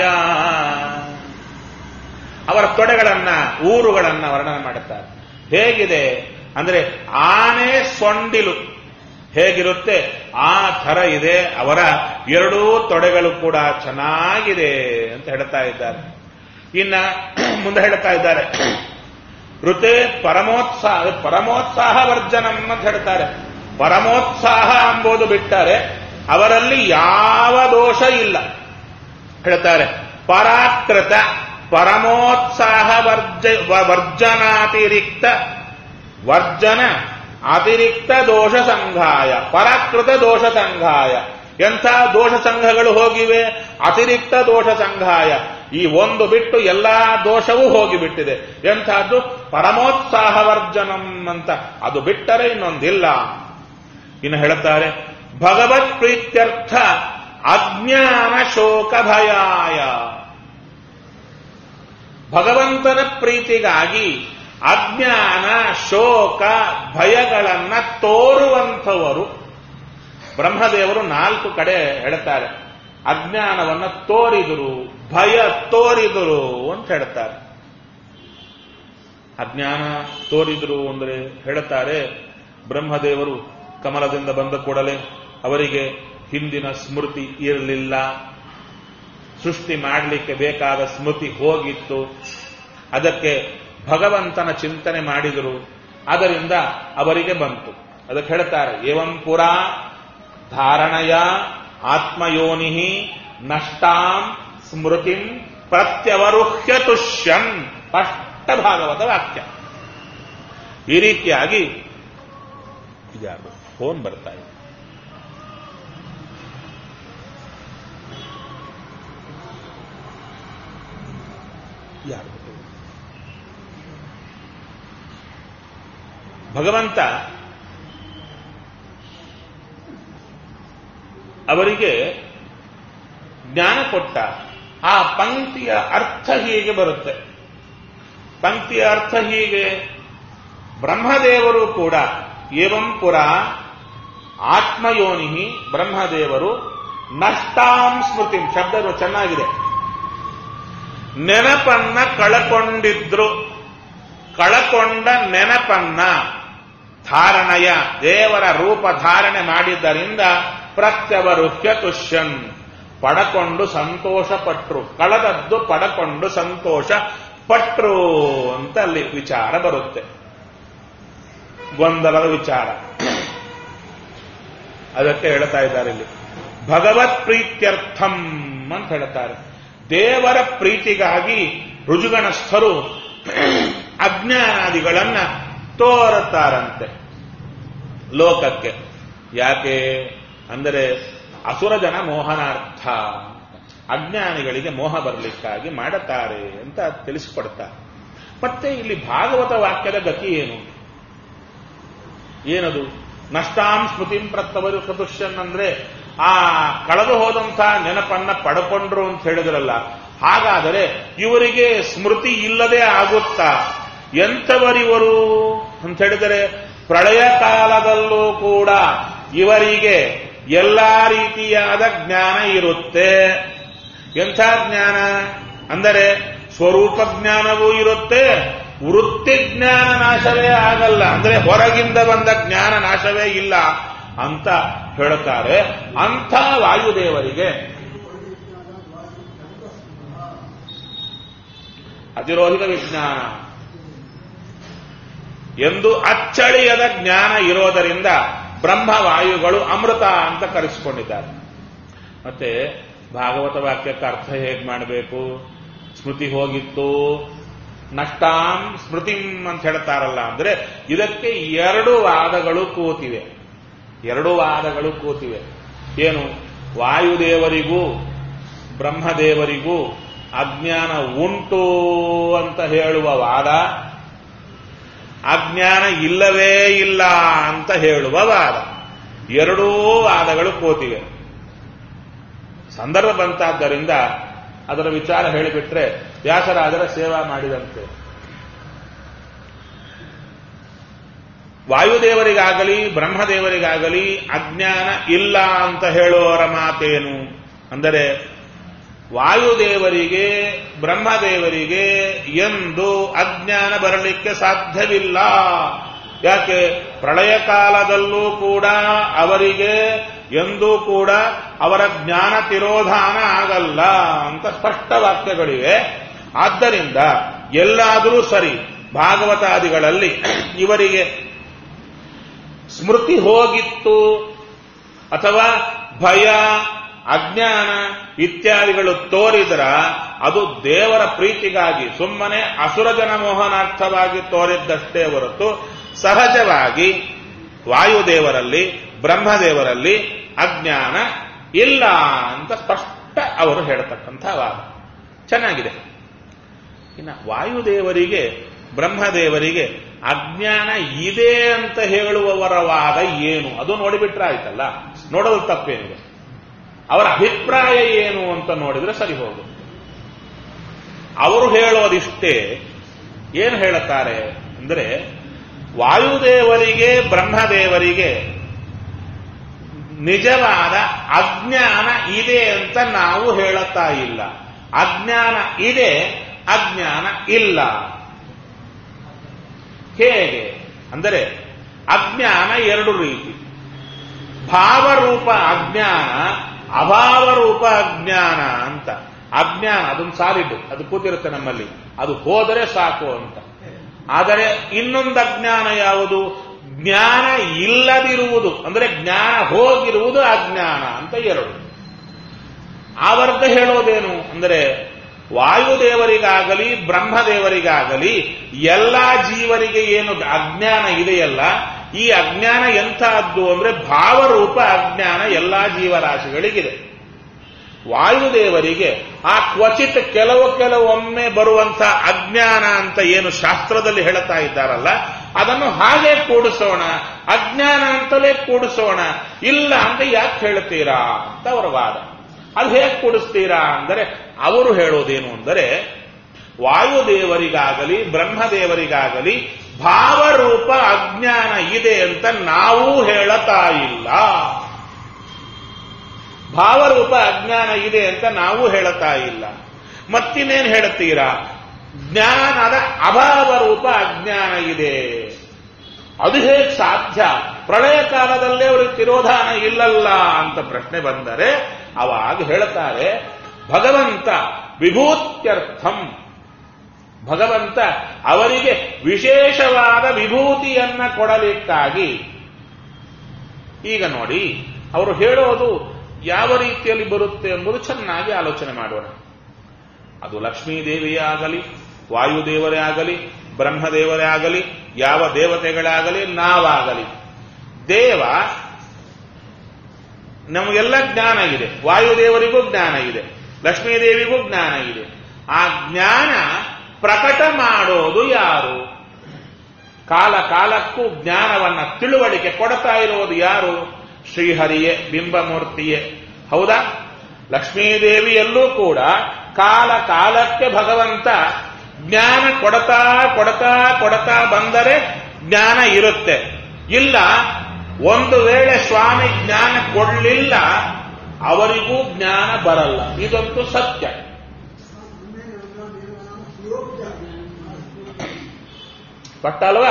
ಅವರ ತೊಡೆಗಳನ್ನ ಊರುಗಳನ್ನ ವರ್ಣನೆ ಮಾಡುತ್ತಾರೆ ಹೇಗಿದೆ ಅಂದ್ರೆ ಆನೆ ಸೊಂಡಿಲು ಹೇಗಿರುತ್ತೆ ಆ ಥರ ಇದೆ ಅವರ ಎರಡೂ ತೊಡೆಗಳು ಕೂಡ ಚೆನ್ನಾಗಿದೆ ಅಂತ ಹೇಳ್ತಾ ಇದ್ದಾರೆ ಇನ್ನ ಮುಂದೆ ಹೇಳ್ತಾ ಇದ್ದಾರೆ ಋತೆ ಪರಮೋತ್ಸಾಹ ಪರಮೋತ್ಸಾಹ ವರ್ಜನಂ ಅಂತ ಹೇಳ್ತಾರೆ ಪರಮೋತ್ಸಾಹ ಎಂಬುದು ಬಿಟ್ಟರೆ ಅವರಲ್ಲಿ ಯಾವ ದೋಷ ಇಲ್ಲ ಹೇಳ್ತಾರೆ ಪರಾಕೃತ ಪರಮೋತ್ಸಾಹ ವರ್ಜ ವರ್ಜನಾತಿರಿಕ್ತ ವರ್ಜನ ಅತಿರಿಕ್ತ ದೋಷ ಸಂಘಾಯ ಪರಾಕೃತ ದೋಷ ಸಂಘಾಯ ಎಂಥ ದೋಷ ಸಂಘಗಳು ಹೋಗಿವೆ ಅತಿರಿಕ್ತ ದೋಷ ಸಂಘಾಯ ಈ ಒಂದು ಬಿಟ್ಟು ಎಲ್ಲಾ ದೋಷವೂ ಹೋಗಿಬಿಟ್ಟಿದೆ ಎಂಥದ್ದು ಪರಮೋತ್ಸಾಹ ವರ್ಜನಂ ಅಂತ ಅದು ಬಿಟ್ಟರೆ ಇನ್ನೊಂದಿಲ್ಲ ಇನ್ನು ಹೇಳುತ್ತಾರೆ ಭಗವತ್ ಪ್ರೀತ್ಯರ್ಥ ಅಜ್ಞಾನ ಶೋಕ ಭಯಾಯ ಭಗವಂತನ ಪ್ರೀತಿಗಾಗಿ ಅಜ್ಞಾನ ಶೋಕ ಭಯಗಳನ್ನ ತೋರುವಂಥವರು ಬ್ರಹ್ಮದೇವರು ನಾಲ್ಕು ಕಡೆ ಹೇಳ್ತಾರೆ ಅಜ್ಞಾನವನ್ನ ತೋರಿದರು ಭಯ ತೋರಿದರು ಅಂತ ಹೇಳ್ತಾರೆ ಅಜ್ಞಾನ ತೋರಿದರು ಅಂದರೆ ಹೇಳುತ್ತಾರೆ ಬ್ರಹ್ಮದೇವರು ಕಮಲದಿಂದ ಬಂದ ಕೂಡಲೇ ಅವರಿಗೆ ಹಿಂದಿನ ಸ್ಮೃತಿ ಇರಲಿಲ್ಲ ಸೃಷ್ಟಿ ಮಾಡಲಿಕ್ಕೆ ಬೇಕಾದ ಸ್ಮೃತಿ ಹೋಗಿತ್ತು ಅದಕ್ಕೆ ಭಗವಂತನ ಚಿಂತನೆ ಮಾಡಿದರು ಅದರಿಂದ ಅವರಿಗೆ ಬಂತು ಅದಕ್ಕೆ ಹೇಳ್ತಾರೆ ಏವಂ ಪುರ ಧಾರಣಯ ಆತ್ಮಯೋನಿ ನಷ್ಟಾಂ ಸ್ಮೃತಿಂ ಪ್ರತ್ಯವರುಹ್ಯ ತುಷ್ಯನ್ ಸ್ಪಷ್ಟ ಭಾಗವತ ವಾಕ್ಯ ಈ ರೀತಿಯಾಗಿ ಇದ್ಯಾರು ಫೋನ್ ಬರ್ತಾ ಇದೆ ಯಾರು ಭಗವಂತ ಅವರಿಗೆ ಜ್ಞಾನ ಕೊಟ್ಟ ಆ ಪಂಕ್ತಿಯ ಅರ್ಥ ಹೀಗೆ ಬರುತ್ತೆ ಪಂಕ್ತಿಯ ಅರ್ಥ ಹೀಗೆ ಬ್ರಹ್ಮದೇವರು ಕೂಡ ಏವಂ ಪುರ ಆತ್ಮಯೋನಿ ಬ್ರಹ್ಮದೇವರು ನಷ್ಟಾಂ ಸ್ಮೃತಿ ಶಬ್ದ ಚೆನ್ನಾಗಿದೆ ನೆನಪನ್ನ ಕಳಕೊಂಡಿದ್ರು ಕಳಕೊಂಡ ನೆನಪನ್ನ ಧಾರಣಯ ದೇವರ ರೂಪ ಧಾರಣೆ ಮಾಡಿದ್ದರಿಂದ ಪ್ರತ್ಯವರುಹ್ಯ ತುಷ್ಯನ್ ಪಡಕೊಂಡು ಸಂತೋಷ ಪಟ್ರು ಕಳೆದದ್ದು ಪಡಕೊಂಡು ಸಂತೋಷ ಪಟ್ರು ಅಂತ ಅಲ್ಲಿ ವಿಚಾರ ಬರುತ್ತೆ ಗೊಂದಲದ ವಿಚಾರ ಅದಕ್ಕೆ ಹೇಳ್ತಾ ಇದ್ದಾರೆ ಇಲ್ಲಿ ಭಗವತ್ ಪ್ರೀತ್ಯರ್ಥಂ ಅಂತ ಹೇಳ್ತಾರೆ ದೇವರ ಪ್ರೀತಿಗಾಗಿ ರುಜುಗಣಸ್ಥರು ಅಜ್ಞಾನಾದಿಗಳನ್ನ ತೋರುತ್ತಾರಂತೆ ಲೋಕಕ್ಕೆ ಯಾಕೆ ಅಂದರೆ ಅಸುರ ಜನ ಮೋಹನಾರ್ಥ ಅಜ್ಞಾನಿಗಳಿಗೆ ಮೋಹ ಬರಲಿಕ್ಕಾಗಿ ಮಾಡುತ್ತಾರೆ ಅಂತ ತಿಳಿಸಿಕೊಡ್ತಾರೆ ಮತ್ತೆ ಇಲ್ಲಿ ಭಾಗವತ ವಾಕ್ಯದ ಗತಿ ಏನು ಏನದು ನಷ್ಟಾಂ ಸ್ಮೃತಿಂ ಪ್ರತ್ತವರು ಸದೃಶ್ಯನ್ ಅಂದ್ರೆ ಆ ಕಳೆದು ಹೋದಂಥ ನೆನಪನ್ನ ಪಡ್ಕೊಂಡ್ರು ಅಂತ ಹೇಳಿದ್ರಲ್ಲ ಹಾಗಾದರೆ ಇವರಿಗೆ ಸ್ಮೃತಿ ಇಲ್ಲದೆ ಆಗುತ್ತಾ ಎಂಥವರಿವರು ಅಂತ ಹೇಳಿದರೆ ಪ್ರಳಯ ಕಾಲದಲ್ಲೂ ಕೂಡ ಇವರಿಗೆ ಎಲ್ಲಾ ರೀತಿಯಾದ ಜ್ಞಾನ ಇರುತ್ತೆ ಎಂಥ ಜ್ಞಾನ ಅಂದರೆ ಸ್ವರೂಪ ಜ್ಞಾನವೂ ಇರುತ್ತೆ ವೃತ್ತಿ ಜ್ಞಾನ ನಾಶವೇ ಆಗಲ್ಲ ಅಂದ್ರೆ ಹೊರಗಿಂದ ಬಂದ ಜ್ಞಾನ ನಾಶವೇ ಇಲ್ಲ ಅಂತ ಹೇಳುತ್ತಾರೆ ಅಂಥ ವಾಯುದೇವರಿಗೆ ಅತಿರೋಹಿತ ವಿಜ್ಞಾನ ಎಂದು ಅಚ್ಚಳಿಯದ ಜ್ಞಾನ ಇರೋದರಿಂದ ಬ್ರಹ್ಮವಾಯುಗಳು ಅಮೃತ ಅಂತ ಕರೆಸಿಕೊಂಡಿದ್ದಾರೆ ಮತ್ತೆ ಭಾಗವತ ವಾಕ್ಯಕ್ಕೆ ಅರ್ಥ ಹೇಗೆ ಮಾಡಬೇಕು ಸ್ಮೃತಿ ಹೋಗಿತ್ತು ನಷ್ಟಾಂ ಸ್ಮೃತಿಂ ಅಂತ ಹೇಳ್ತಾರಲ್ಲ ಅಂದ್ರೆ ಇದಕ್ಕೆ ಎರಡು ವಾದಗಳು ಕೂತಿವೆ ಎರಡು ವಾದಗಳು ಕೂತಿವೆ ಏನು ವಾಯುದೇವರಿಗೂ ಬ್ರಹ್ಮದೇವರಿಗೂ ಅಜ್ಞಾನ ಉಂಟು ಅಂತ ಹೇಳುವ ವಾದ ಅಜ್ಞಾನ ಇಲ್ಲವೇ ಇಲ್ಲ ಅಂತ ಹೇಳುವ ವಾದ ಎರಡೂ ವಾದಗಳು ಕೋತಿವೆ ಸಂದರ್ಭ ಬಂತಾದ್ದರಿಂದ ಅದರ ವಿಚಾರ ಹೇಳಿಬಿಟ್ರೆ ವ್ಯಾಸರಾಜರ ಸೇವಾ ಮಾಡಿದಂತೆ ವಾಯುದೇವರಿಗಾಗಲಿ ಬ್ರಹ್ಮದೇವರಿಗಾಗಲಿ ಅಜ್ಞಾನ ಇಲ್ಲ ಅಂತ ಹೇಳುವವರ ಮಾತೇನು ಅಂದರೆ ವಾಯುದೇವರಿಗೆ ಬ್ರಹ್ಮದೇವರಿಗೆ ಎಂದು ಅಜ್ಞಾನ ಬರಲಿಕ್ಕೆ ಸಾಧ್ಯವಿಲ್ಲ ಯಾಕೆ ಪ್ರಳಯ ಕಾಲದಲ್ಲೂ ಕೂಡ ಅವರಿಗೆ ಎಂದೂ ಕೂಡ ಅವರ ಜ್ಞಾನ ತಿರೋಧಾನ ಆಗಲ್ಲ ಅಂತ ಸ್ಪಷ್ಟ ವಾಕ್ಯಗಳಿವೆ ಆದ್ದರಿಂದ ಎಲ್ಲಾದರೂ ಸರಿ ಭಾಗವತಾದಿಗಳಲ್ಲಿ ಇವರಿಗೆ ಸ್ಮೃತಿ ಹೋಗಿತ್ತು ಅಥವಾ ಭಯ ಅಜ್ಞಾನ ಇತ್ಯಾದಿಗಳು ತೋರಿದ್ರ ಅದು ದೇವರ ಪ್ರೀತಿಗಾಗಿ ಸುಮ್ಮನೆ ಅಸುರ ಜನ ಮೋಹನಾರ್ಥವಾಗಿ ತೋರಿದ್ದಷ್ಟೇ ಹೊರತು ಸಹಜವಾಗಿ ವಾಯುದೇವರಲ್ಲಿ ಬ್ರಹ್ಮದೇವರಲ್ಲಿ ಅಜ್ಞಾನ ಇಲ್ಲ ಅಂತ ಸ್ಪಷ್ಟ ಅವರು ಹೇಳ್ತಕ್ಕಂಥ ವಾದ ಚೆನ್ನಾಗಿದೆ ಇನ್ನು ವಾಯುದೇವರಿಗೆ ಬ್ರಹ್ಮದೇವರಿಗೆ ಅಜ್ಞಾನ ಇದೆ ಅಂತ ಹೇಳುವವರ ವಾದ ಏನು ಅದು ನೋಡಿಬಿಟ್ರೆ ಆಯ್ತಲ್ಲ ನೋಡೋದು ತಪ್ಪೇನಿದೆ ಅವರ ಅಭಿಪ್ರಾಯ ಏನು ಅಂತ ನೋಡಿದ್ರೆ ಸರಿ ಹೋಗು ಅವರು ಹೇಳೋದಿಷ್ಟೇ ಏನು ಹೇಳುತ್ತಾರೆ ಅಂದರೆ ವಾಯುದೇವರಿಗೆ ಬ್ರಹ್ಮದೇವರಿಗೆ ನಿಜವಾದ ಅಜ್ಞಾನ ಇದೆ ಅಂತ ನಾವು ಹೇಳುತ್ತಾ ಇಲ್ಲ ಅಜ್ಞಾನ ಇದೆ ಅಜ್ಞಾನ ಇಲ್ಲ ಹೇಗೆ ಅಂದರೆ ಅಜ್ಞಾನ ಎರಡು ರೀತಿ ಭಾವರೂಪ ಅಜ್ಞಾನ ಅಭಾವರೂಪ ಅಜ್ಞಾನ ಅಂತ ಅಜ್ಞಾನ ಅದೊಂದು ಸಾಲಿಡ್ ಅದು ಕೂತಿರುತ್ತೆ ನಮ್ಮಲ್ಲಿ ಅದು ಹೋದರೆ ಸಾಕು ಅಂತ ಆದರೆ ಇನ್ನೊಂದು ಅಜ್ಞಾನ ಯಾವುದು ಜ್ಞಾನ ಇಲ್ಲದಿರುವುದು ಅಂದರೆ ಜ್ಞಾನ ಹೋಗಿರುವುದು ಅಜ್ಞಾನ ಅಂತ ಎರಡು ಆ ವರ್ಗ ಹೇಳೋದೇನು ಅಂದರೆ ವಾಯುದೇವರಿಗಾಗಲಿ ಬ್ರಹ್ಮದೇವರಿಗಾಗಲಿ ಎಲ್ಲ ಜೀವರಿಗೆ ಏನು ಅಜ್ಞಾನ ಇದೆಯಲ್ಲ ಈ ಅಜ್ಞಾನ ಎಂಥದ್ದು ಅಂದ್ರೆ ಭಾವರೂಪ ಅಜ್ಞಾನ ಎಲ್ಲಾ ಜೀವರಾಶಿಗಳಿಗಿದೆ ವಾಯುದೇವರಿಗೆ ಆ ಕ್ವಚಿತ್ ಕೆಲವು ಕೆಲವೊಮ್ಮೆ ಬರುವಂತ ಅಜ್ಞಾನ ಅಂತ ಏನು ಶಾಸ್ತ್ರದಲ್ಲಿ ಹೇಳ್ತಾ ಇದ್ದಾರಲ್ಲ ಅದನ್ನು ಹಾಗೆ ಕೂಡಿಸೋಣ ಅಜ್ಞಾನ ಅಂತಲೇ ಕೂಡಿಸೋಣ ಇಲ್ಲ ಅಂತ ಯಾಕೆ ಹೇಳ್ತೀರಾ ಅಂತ ಅವರ ವಾದ ಅದು ಹೇಗೆ ಕೂಡಿಸ್ತೀರಾ ಅಂದರೆ ಅವರು ಹೇಳೋದೇನು ಅಂದರೆ ವಾಯುದೇವರಿಗಾಗಲಿ ಬ್ರಹ್ಮದೇವರಿಗಾಗಲಿ ಭಾವರೂಪ ಅಜ್ಞಾನ ಇದೆ ಅಂತ ನಾವು ಹೇಳತಾ ಇಲ್ಲ ಭಾವರೂಪ ಅಜ್ಞಾನ ಇದೆ ಅಂತ ನಾವು ಹೇಳತಾ ಇಲ್ಲ ಮತ್ತಿನ್ನೇನು ಹೇಳುತ್ತೀರಾ ಜ್ಞಾನದ ಅಭಾವ ರೂಪ ಅಜ್ಞಾನ ಇದೆ ಅದು ಹೇಗೆ ಸಾಧ್ಯ ಪ್ರಳಯ ಕಾಲದಲ್ಲೇ ಅವರಿಗೆ ತಿರೋಧಾನ ಇಲ್ಲಲ್ಲ ಅಂತ ಪ್ರಶ್ನೆ ಬಂದರೆ ಅವಾಗ ಹೇಳ್ತಾರೆ ಭಗವಂತ ವಿಭೂತ್ಯರ್ಥಂ ಭಗವಂತ ಅವರಿಗೆ ವಿಶೇಷವಾದ ವಿಭೂತಿಯನ್ನ ಕೊಡಲಿಕ್ಕಾಗಿ ಈಗ ನೋಡಿ ಅವರು ಹೇಳೋದು ಯಾವ ರೀತಿಯಲ್ಲಿ ಬರುತ್ತೆ ಎಂಬುದು ಚೆನ್ನಾಗಿ ಆಲೋಚನೆ ಮಾಡೋಣ ಅದು ಲಕ್ಷ್ಮೀದೇವಿಯೇ ಆಗಲಿ ವಾಯುದೇವರೇ ಆಗಲಿ ಬ್ರಹ್ಮದೇವರೇ ಆಗಲಿ ಯಾವ ದೇವತೆಗಳಾಗಲಿ ನಾವಾಗಲಿ ದೇವ ನಮಗೆಲ್ಲ ಜ್ಞಾನ ಇದೆ ವಾಯುದೇವರಿಗೂ ಜ್ಞಾನ ಇದೆ ಲಕ್ಷ್ಮೀದೇವಿಗೂ ಜ್ಞಾನ ಇದೆ ಆ ಜ್ಞಾನ ಪ್ರಕಟ ಮಾಡೋದು ಯಾರು ಕಾಲ ಕಾಲಕ್ಕೂ ಜ್ಞಾನವನ್ನ ತಿಳುವಳಿಕೆ ಕೊಡ್ತಾ ಇರೋದು ಯಾರು ಶ್ರೀಹರಿಯೇ ಬಿಂಬಮೂರ್ತಿಯೇ ಹೌದಾ ಲಕ್ಷ್ಮೀದೇವಿಯಲ್ಲೂ ಕೂಡ ಕಾಲ ಕಾಲಕ್ಕೆ ಭಗವಂತ ಜ್ಞಾನ ಕೊಡತಾ ಕೊಡತಾ ಕೊಡತಾ ಬಂದರೆ ಜ್ಞಾನ ಇರುತ್ತೆ ಇಲ್ಲ ಒಂದು ವೇಳೆ ಸ್ವಾಮಿ ಜ್ಞಾನ ಕೊಡಲಿಲ್ಲ ಅವರಿಗೂ ಜ್ಞಾನ ಬರಲ್ಲ ಇದಂತೂ ಸತ್ಯ ಪಟ್ಟಲ್ವಾ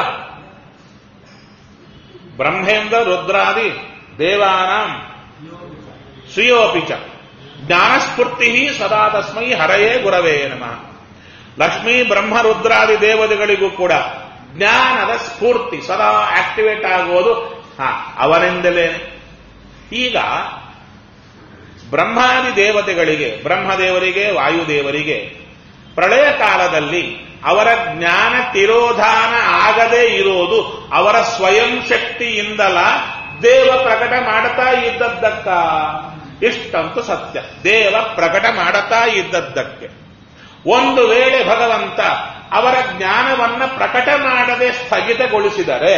ಬ್ರಹ್ಮೇಂದ್ರ ರುದ್ರಾದಿ ದೇವಾನಾಂ ಶ್ರೀಯೋಪಿಚ ಜ್ಞಾನಸ್ಫೂರ್ತಿ ಸದಾ ತಸ್ಮೈ ಹರಯೇ ಗುರವೇ ನಮಃ ಲಕ್ಷ್ಮೀ ಬ್ರಹ್ಮ ರುದ್ರಾದಿ ದೇವತೆಗಳಿಗೂ ಕೂಡ ಜ್ಞಾನದ ಸ್ಫೂರ್ತಿ ಸದಾ ಆಕ್ಟಿವೇಟ್ ಆಗುವುದು ಹಾ ಅವರಿಂದಲೇ ಈಗ ಬ್ರಹ್ಮಾದಿ ದೇವತೆಗಳಿಗೆ ಬ್ರಹ್ಮದೇವರಿಗೆ ವಾಯುದೇವರಿಗೆ ಪ್ರಳಯ ಕಾಲದಲ್ಲಿ ಅವರ ಜ್ಞಾನ ತಿರೋಧಾನ ಆಗದೇ ಇರೋದು ಅವರ ಸ್ವಯಂ ಶಕ್ತಿಯಿಂದಲ ದೇವ ಪ್ರಕಟ ಮಾಡ್ತಾ ಇದ್ದದ್ದಕ್ಕ ಇಷ್ಟಂತೂ ಸತ್ಯ ದೇವ ಪ್ರಕಟ ಮಾಡುತ್ತಾ ಇದ್ದದ್ದಕ್ಕೆ ಒಂದು ವೇಳೆ ಭಗವಂತ ಅವರ ಜ್ಞಾನವನ್ನ ಪ್ರಕಟ ಮಾಡದೆ ಸ್ಥಗಿತಗೊಳಿಸಿದರೆ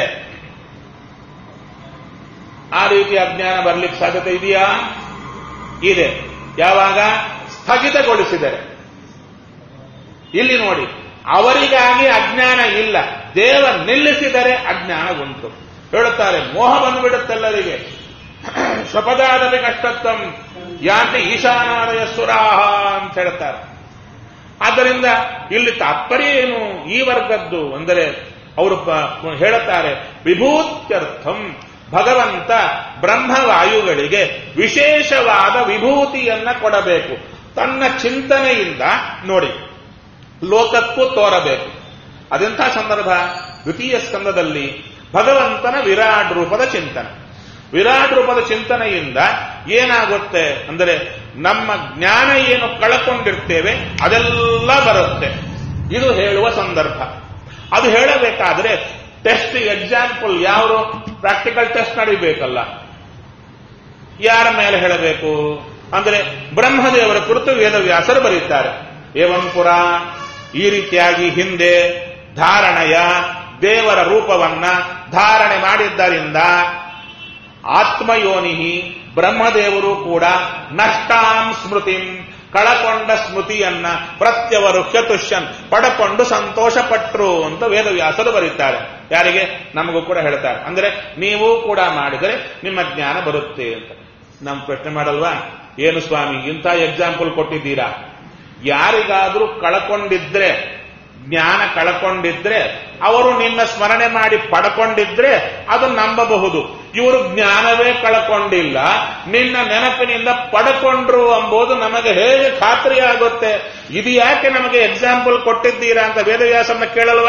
ಆ ರೀತಿ ಅಜ್ಞಾನ ಬರ್ಲಿಕ್ಕೆ ಸಾಧ್ಯತೆ ಇದೆಯಾ ಇದೆ ಯಾವಾಗ ಸ್ಥಗಿತಗೊಳಿಸಿದರೆ ಇಲ್ಲಿ ನೋಡಿ ಅವರಿಗಾಗಿ ಅಜ್ಞಾನ ಇಲ್ಲ ದೇವ ನಿಲ್ಲಿಸಿದರೆ ಅಜ್ಞಾನ ಉಂಟು ಹೇಳುತ್ತಾರೆ ಮೋಹ ಬಂದುಬಿಡುತ್ತೆಲ್ಲರಿಗೆ ಸ್ವಪದಾದಪಿ ಕಷ್ಟತ್ವಂ ಯಾತಿ ಈಶಾನಾದಯ ಸುರಾಹ ಅಂತ ಹೇಳ್ತಾರೆ ಆದ್ದರಿಂದ ಇಲ್ಲಿ ತಾತ್ಪರ್ಯ ಏನು ಈ ವರ್ಗದ್ದು ಅಂದರೆ ಅವರು ಪ- ಹೇಳುತ್ತಾರೆ ವಿಭೂತ್ಯರ್ಥಂ ಭಗವಂತ ಬ್ರಹ್ಮವಾಯುಗಳಿಗೆ ವಿಶೇಷವಾದ ವಿಭೂತಿಯನ್ನ ಕೊಡಬೇಕು ತನ್ನ ಚಿಂತನೆಯಿಂದ ನೋಡಿ ಲೋಕಕ್ಕೂ ತೋರಬೇಕು ಅದೆಂಥ ಸಂದರ್ಭ ದ್ವಿತೀಯ ಸ್ಕಂದದಲ್ಲಿ ಭಗವಂತನ ವಿರಾಟ್ ರೂಪದ ಚಿಂತನೆ ವಿರಾಟ್ ರೂಪದ ಚಿಂತನೆಯಿಂದ ಏನಾಗುತ್ತೆ ಅಂದರೆ ನಮ್ಮ ಜ್ಞಾನ ಏನು ಕಳ್ಕೊಂಡಿರ್ತೇವೆ ಅದೆಲ್ಲ ಬರುತ್ತೆ ಇದು ಹೇಳುವ ಸಂದರ್ಭ ಅದು ಹೇಳಬೇಕಾದ್ರೆ ಟೆಸ್ಟ್ ಎಕ್ಸಾಂಪಲ್ ಯಾರು ಪ್ರಾಕ್ಟಿಕಲ್ ಟೆಸ್ಟ್ ನಡಿಬೇಕಲ್ಲ ಯಾರ ಮೇಲೆ ಹೇಳಬೇಕು ಅಂದರೆ ಬ್ರಹ್ಮದೇವರ ಕುರಿತು ವೇದವ್ಯಾಸರು ಬರೀತಾರೆ ಏವಂ ಪುರ ಈ ರೀತಿಯಾಗಿ ಹಿಂದೆ ಧಾರಣೆಯ ದೇವರ ರೂಪವನ್ನ ಧಾರಣೆ ಮಾಡಿದ್ದರಿಂದ ಆತ್ಮಯೋನಿಹಿ ಬ್ರಹ್ಮದೇವರು ಕೂಡ ನಷ್ಟಾಂ ಸ್ಮೃತಿಂ ಕಳಕೊಂಡ ಸ್ಮೃತಿಯನ್ನ ಪ್ರತ್ಯವರು ಚತುಷ್ಯನ್ ಪಡಕೊಂಡು ಸಂತೋಷಪಟ್ರು ಅಂತ ವೇದವ್ಯಾಸರು ಬರೀತಾರೆ ಯಾರಿಗೆ ನಮಗೂ ಕೂಡ ಹೇಳ್ತಾರೆ ಅಂದ್ರೆ ನೀವು ಕೂಡ ಮಾಡಿದರೆ ನಿಮ್ಮ ಜ್ಞಾನ ಬರುತ್ತೆ ಅಂತ ನಮ್ಮ ಪ್ರಶ್ನೆ ಮಾಡಲ್ವಾ ಏನು ಸ್ವಾಮಿ ಇಂಥ ಎಕ್ಸಾಂಪಲ್ ಕೊಟ್ಟಿದ್ದೀರಾ ಯಾರಿಗಾದ್ರೂ ಕಳ್ಕೊಂಡಿದ್ರೆ ಜ್ಞಾನ ಕಳ್ಕೊಂಡಿದ್ರೆ ಅವರು ನಿನ್ನ ಸ್ಮರಣೆ ಮಾಡಿ ಪಡ್ಕೊಂಡಿದ್ರೆ ಅದು ನಂಬಬಹುದು ಇವರು ಜ್ಞಾನವೇ ಕಳ್ಕೊಂಡಿಲ್ಲ ನಿನ್ನ ನೆನಪಿನಿಂದ ಪಡ್ಕೊಂಡ್ರು ಎಂಬುದು ನಮಗೆ ಹೇಗೆ ಖಾತ್ರಿಯಾಗುತ್ತೆ ಇದು ಯಾಕೆ ನಮಗೆ ಎಕ್ಸಾಂಪಲ್ ಕೊಟ್ಟಿದ್ದೀರಾ ಅಂತ ವೇದವ್ಯಾಸನ್ನ ಕೇಳಲ್ವಾ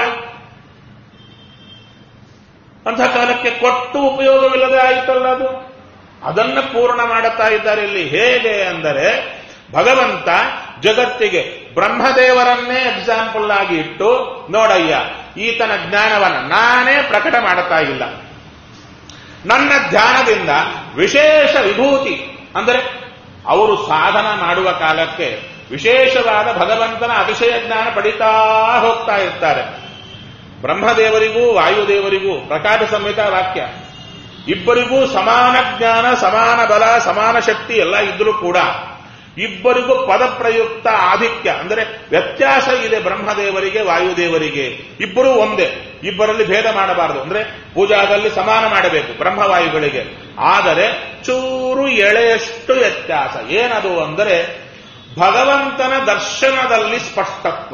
ಅಂಥ ಕಾಲಕ್ಕೆ ಕೊಟ್ಟು ಉಪಯೋಗವಿಲ್ಲದೆ ಆಯಿತಲ್ಲ ಅದು ಅದನ್ನ ಪೂರ್ಣ ಮಾಡುತ್ತಾ ಇದ್ದಾರೆ ಇಲ್ಲಿ ಹೇಗೆ ಅಂದರೆ ಭಗವಂತ ಜಗತ್ತಿಗೆ ಬ್ರಹ್ಮದೇವರನ್ನೇ ಎಕ್ಸಾಂಪಲ್ ಆಗಿ ಇಟ್ಟು ನೋಡಯ್ಯ ಈತನ ಜ್ಞಾನವನ್ನ ನಾನೇ ಪ್ರಕಟ ಮಾಡುತ್ತಾ ಇಲ್ಲ ನನ್ನ ಧ್ಯಾನದಿಂದ ವಿಶೇಷ ವಿಭೂತಿ ಅಂದರೆ ಅವರು ಸಾಧನ ಮಾಡುವ ಕಾಲಕ್ಕೆ ವಿಶೇಷವಾದ ಭಗವಂತನ ಅತಿಶಯ ಜ್ಞಾನ ಪಡಿತಾ ಹೋಗ್ತಾ ಇರ್ತಾರೆ ಬ್ರಹ್ಮದೇವರಿಗೂ ವಾಯುದೇವರಿಗೂ ಪ್ರಕಾಶ ಸಂಹಿತ ವಾಕ್ಯ ಇಬ್ಬರಿಗೂ ಸಮಾನ ಜ್ಞಾನ ಸಮಾನ ಬಲ ಸಮಾನ ಶಕ್ತಿ ಎಲ್ಲ ಇದ್ರೂ ಕೂಡ ಇಬ್ಬರಿಗೂ ಪದಪ್ರಯುಕ್ತ ಆಧಿಕ್ಯ ಅಂದರೆ ವ್ಯತ್ಯಾಸ ಇದೆ ಬ್ರಹ್ಮದೇವರಿಗೆ ವಾಯುದೇವರಿಗೆ ಇಬ್ಬರೂ ಒಂದೇ ಇಬ್ಬರಲ್ಲಿ ಭೇದ ಮಾಡಬಾರದು ಅಂದ್ರೆ ಪೂಜಾದಲ್ಲಿ ಸಮಾನ ಮಾಡಬೇಕು ಬ್ರಹ್ಮವಾಯುಗಳಿಗೆ ಆದರೆ ಚೂರು ಎಳೆಯಷ್ಟು ವ್ಯತ್ಯಾಸ ಏನದು ಅಂದರೆ ಭಗವಂತನ ದರ್ಶನದಲ್ಲಿ ಸ್ಪಷ್ಟತ್ವ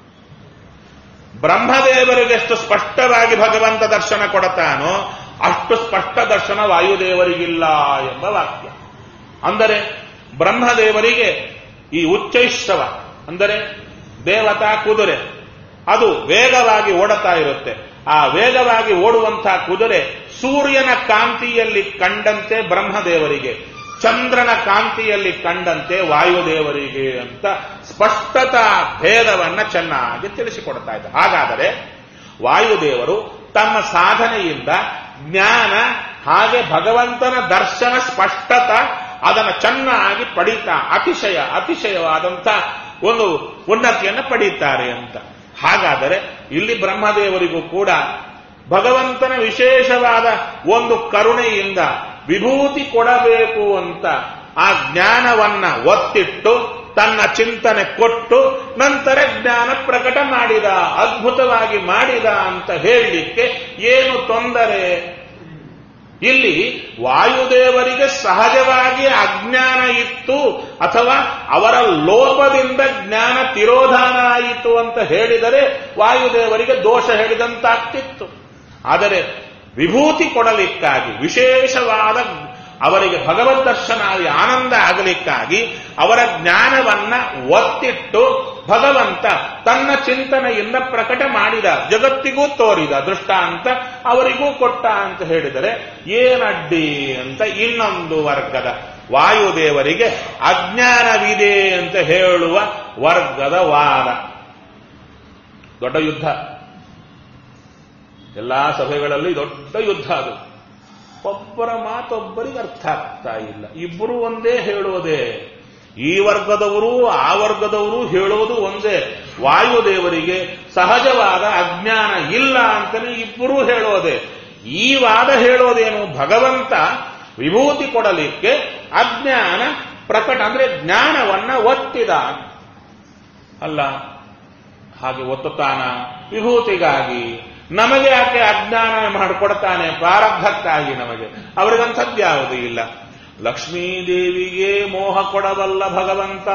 ಬ್ರಹ್ಮದೇವರಿಗೆ ಎಷ್ಟು ಸ್ಪಷ್ಟವಾಗಿ ಭಗವಂತ ದರ್ಶನ ಕೊಡತಾನೋ ಅಷ್ಟು ಸ್ಪಷ್ಟ ದರ್ಶನ ವಾಯುದೇವರಿಗಿಲ್ಲ ಎಂಬ ವಾಕ್ಯ ಅಂದರೆ ಬ್ರಹ್ಮದೇವರಿಗೆ ಈ ಉಚ್ಚೈಶ್ರವ ಅಂದರೆ ದೇವತಾ ಕುದುರೆ ಅದು ವೇಗವಾಗಿ ಓಡುತ್ತಾ ಇರುತ್ತೆ ಆ ವೇಗವಾಗಿ ಓಡುವಂತಹ ಕುದುರೆ ಸೂರ್ಯನ ಕಾಂತಿಯಲ್ಲಿ ಕಂಡಂತೆ ಬ್ರಹ್ಮದೇವರಿಗೆ ಚಂದ್ರನ ಕಾಂತಿಯಲ್ಲಿ ಕಂಡಂತೆ ವಾಯುದೇವರಿಗೆ ಅಂತ ಸ್ಪಷ್ಟತಾ ಭೇದವನ್ನ ಚೆನ್ನಾಗಿ ತಿಳಿಸಿಕೊಡ್ತಾ ಇದ್ದ ಹಾಗಾದರೆ ವಾಯುದೇವರು ತಮ್ಮ ಸಾಧನೆಯಿಂದ ಜ್ಞಾನ ಹಾಗೆ ಭಗವಂತನ ದರ್ಶನ ಸ್ಪಷ್ಟತ ಅದನ್ನು ಚೆನ್ನಾಗಿ ಪಡೀತಾ ಅತಿಶಯ ಅತಿಶಯವಾದಂಥ ಒಂದು ಉನ್ನತಿಯನ್ನು ಪಡೀತಾರೆ ಅಂತ ಹಾಗಾದರೆ ಇಲ್ಲಿ ಬ್ರಹ್ಮದೇವರಿಗೂ ಕೂಡ ಭಗವಂತನ ವಿಶೇಷವಾದ ಒಂದು ಕರುಣೆಯಿಂದ ವಿಭೂತಿ ಕೊಡಬೇಕು ಅಂತ ಆ ಜ್ಞಾನವನ್ನ ಒತ್ತಿಟ್ಟು ತನ್ನ ಚಿಂತನೆ ಕೊಟ್ಟು ನಂತರ ಜ್ಞಾನ ಪ್ರಕಟ ಮಾಡಿದ ಅದ್ಭುತವಾಗಿ ಮಾಡಿದ ಅಂತ ಹೇಳಲಿಕ್ಕೆ ಏನು ತೊಂದರೆ ಇಲ್ಲಿ ವಾಯುದೇವರಿಗೆ ಸಹಜವಾಗಿ ಅಜ್ಞಾನ ಇತ್ತು ಅಥವಾ ಅವರ ಲೋಪದಿಂದ ಜ್ಞಾನ ತಿರೋಧಾನ ಆಯಿತು ಅಂತ ಹೇಳಿದರೆ ವಾಯುದೇವರಿಗೆ ದೋಷ ಹೇಳಿದಂತಾಗ್ತಿತ್ತು ಆದರೆ ವಿಭೂತಿ ಕೊಡಲಿಕ್ಕಾಗಿ ವಿಶೇಷವಾದ ಅವರಿಗೆ ಭಗವದ್ ದರ್ಶನ ಆಗಿ ಆನಂದ ಆಗಲಿಕ್ಕಾಗಿ ಅವರ ಜ್ಞಾನವನ್ನ ಒತ್ತಿಟ್ಟು ಭಗವಂತ ತನ್ನ ಚಿಂತನೆಯಿಂದ ಪ್ರಕಟ ಮಾಡಿದ ಜಗತ್ತಿಗೂ ತೋರಿದ ದೃಷ್ಟಾಂತ ಅವರಿಗೂ ಕೊಟ್ಟ ಅಂತ ಹೇಳಿದರೆ ಏನಡ್ಡಿ ಅಂತ ಇನ್ನೊಂದು ವರ್ಗದ ವಾಯುದೇವರಿಗೆ ಅಜ್ಞಾನವಿದೆ ಅಂತ ಹೇಳುವ ವರ್ಗದ ವಾದ ದೊಡ್ಡ ಯುದ್ಧ ಎಲ್ಲಾ ಸಭೆಗಳಲ್ಲಿ ದೊಡ್ಡ ಯುದ್ಧ ಅದು ಒಬ್ಬರ ಮಾತೊಬ್ಬರಿಗೆ ಅರ್ಥ ಆಗ್ತಾ ಇಲ್ಲ ಇಬ್ಬರು ಒಂದೇ ಹೇಳೋದೇ ಈ ವರ್ಗದವರು ಆ ವರ್ಗದವರು ಹೇಳೋದು ಒಂದೇ ವಾಯುದೇವರಿಗೆ ಸಹಜವಾದ ಅಜ್ಞಾನ ಇಲ್ಲ ಅಂತಲೇ ಇಬ್ಬರೂ ಹೇಳೋದೆ ಈ ವಾದ ಹೇಳೋದೇನು ಭಗವಂತ ವಿಭೂತಿ ಕೊಡಲಿಕ್ಕೆ ಅಜ್ಞಾನ ಪ್ರಕಟ ಅಂದ್ರೆ ಜ್ಞಾನವನ್ನ ಒತ್ತಿದ ಅಲ್ಲ ಹಾಗೆ ಒತ್ತುತ್ತಾನ ವಿಭೂತಿಗಾಗಿ ನಮಗೆ ಯಾಕೆ ಅಜ್ಞಾನ ಮಾಡಿಕೊಡ್ತಾನೆ ಪ್ರಾರಬ್ಧಕ್ಕಾಗಿ ನಮಗೆ ಅವರಿಗಂಥದ್ದು ಯಾವುದೂ ಇಲ್ಲ ಲಕ್ಷ್ಮೀದೇವಿಗೆ ಮೋಹ ಕೊಡಬಲ್ಲ ಭಗವಂತ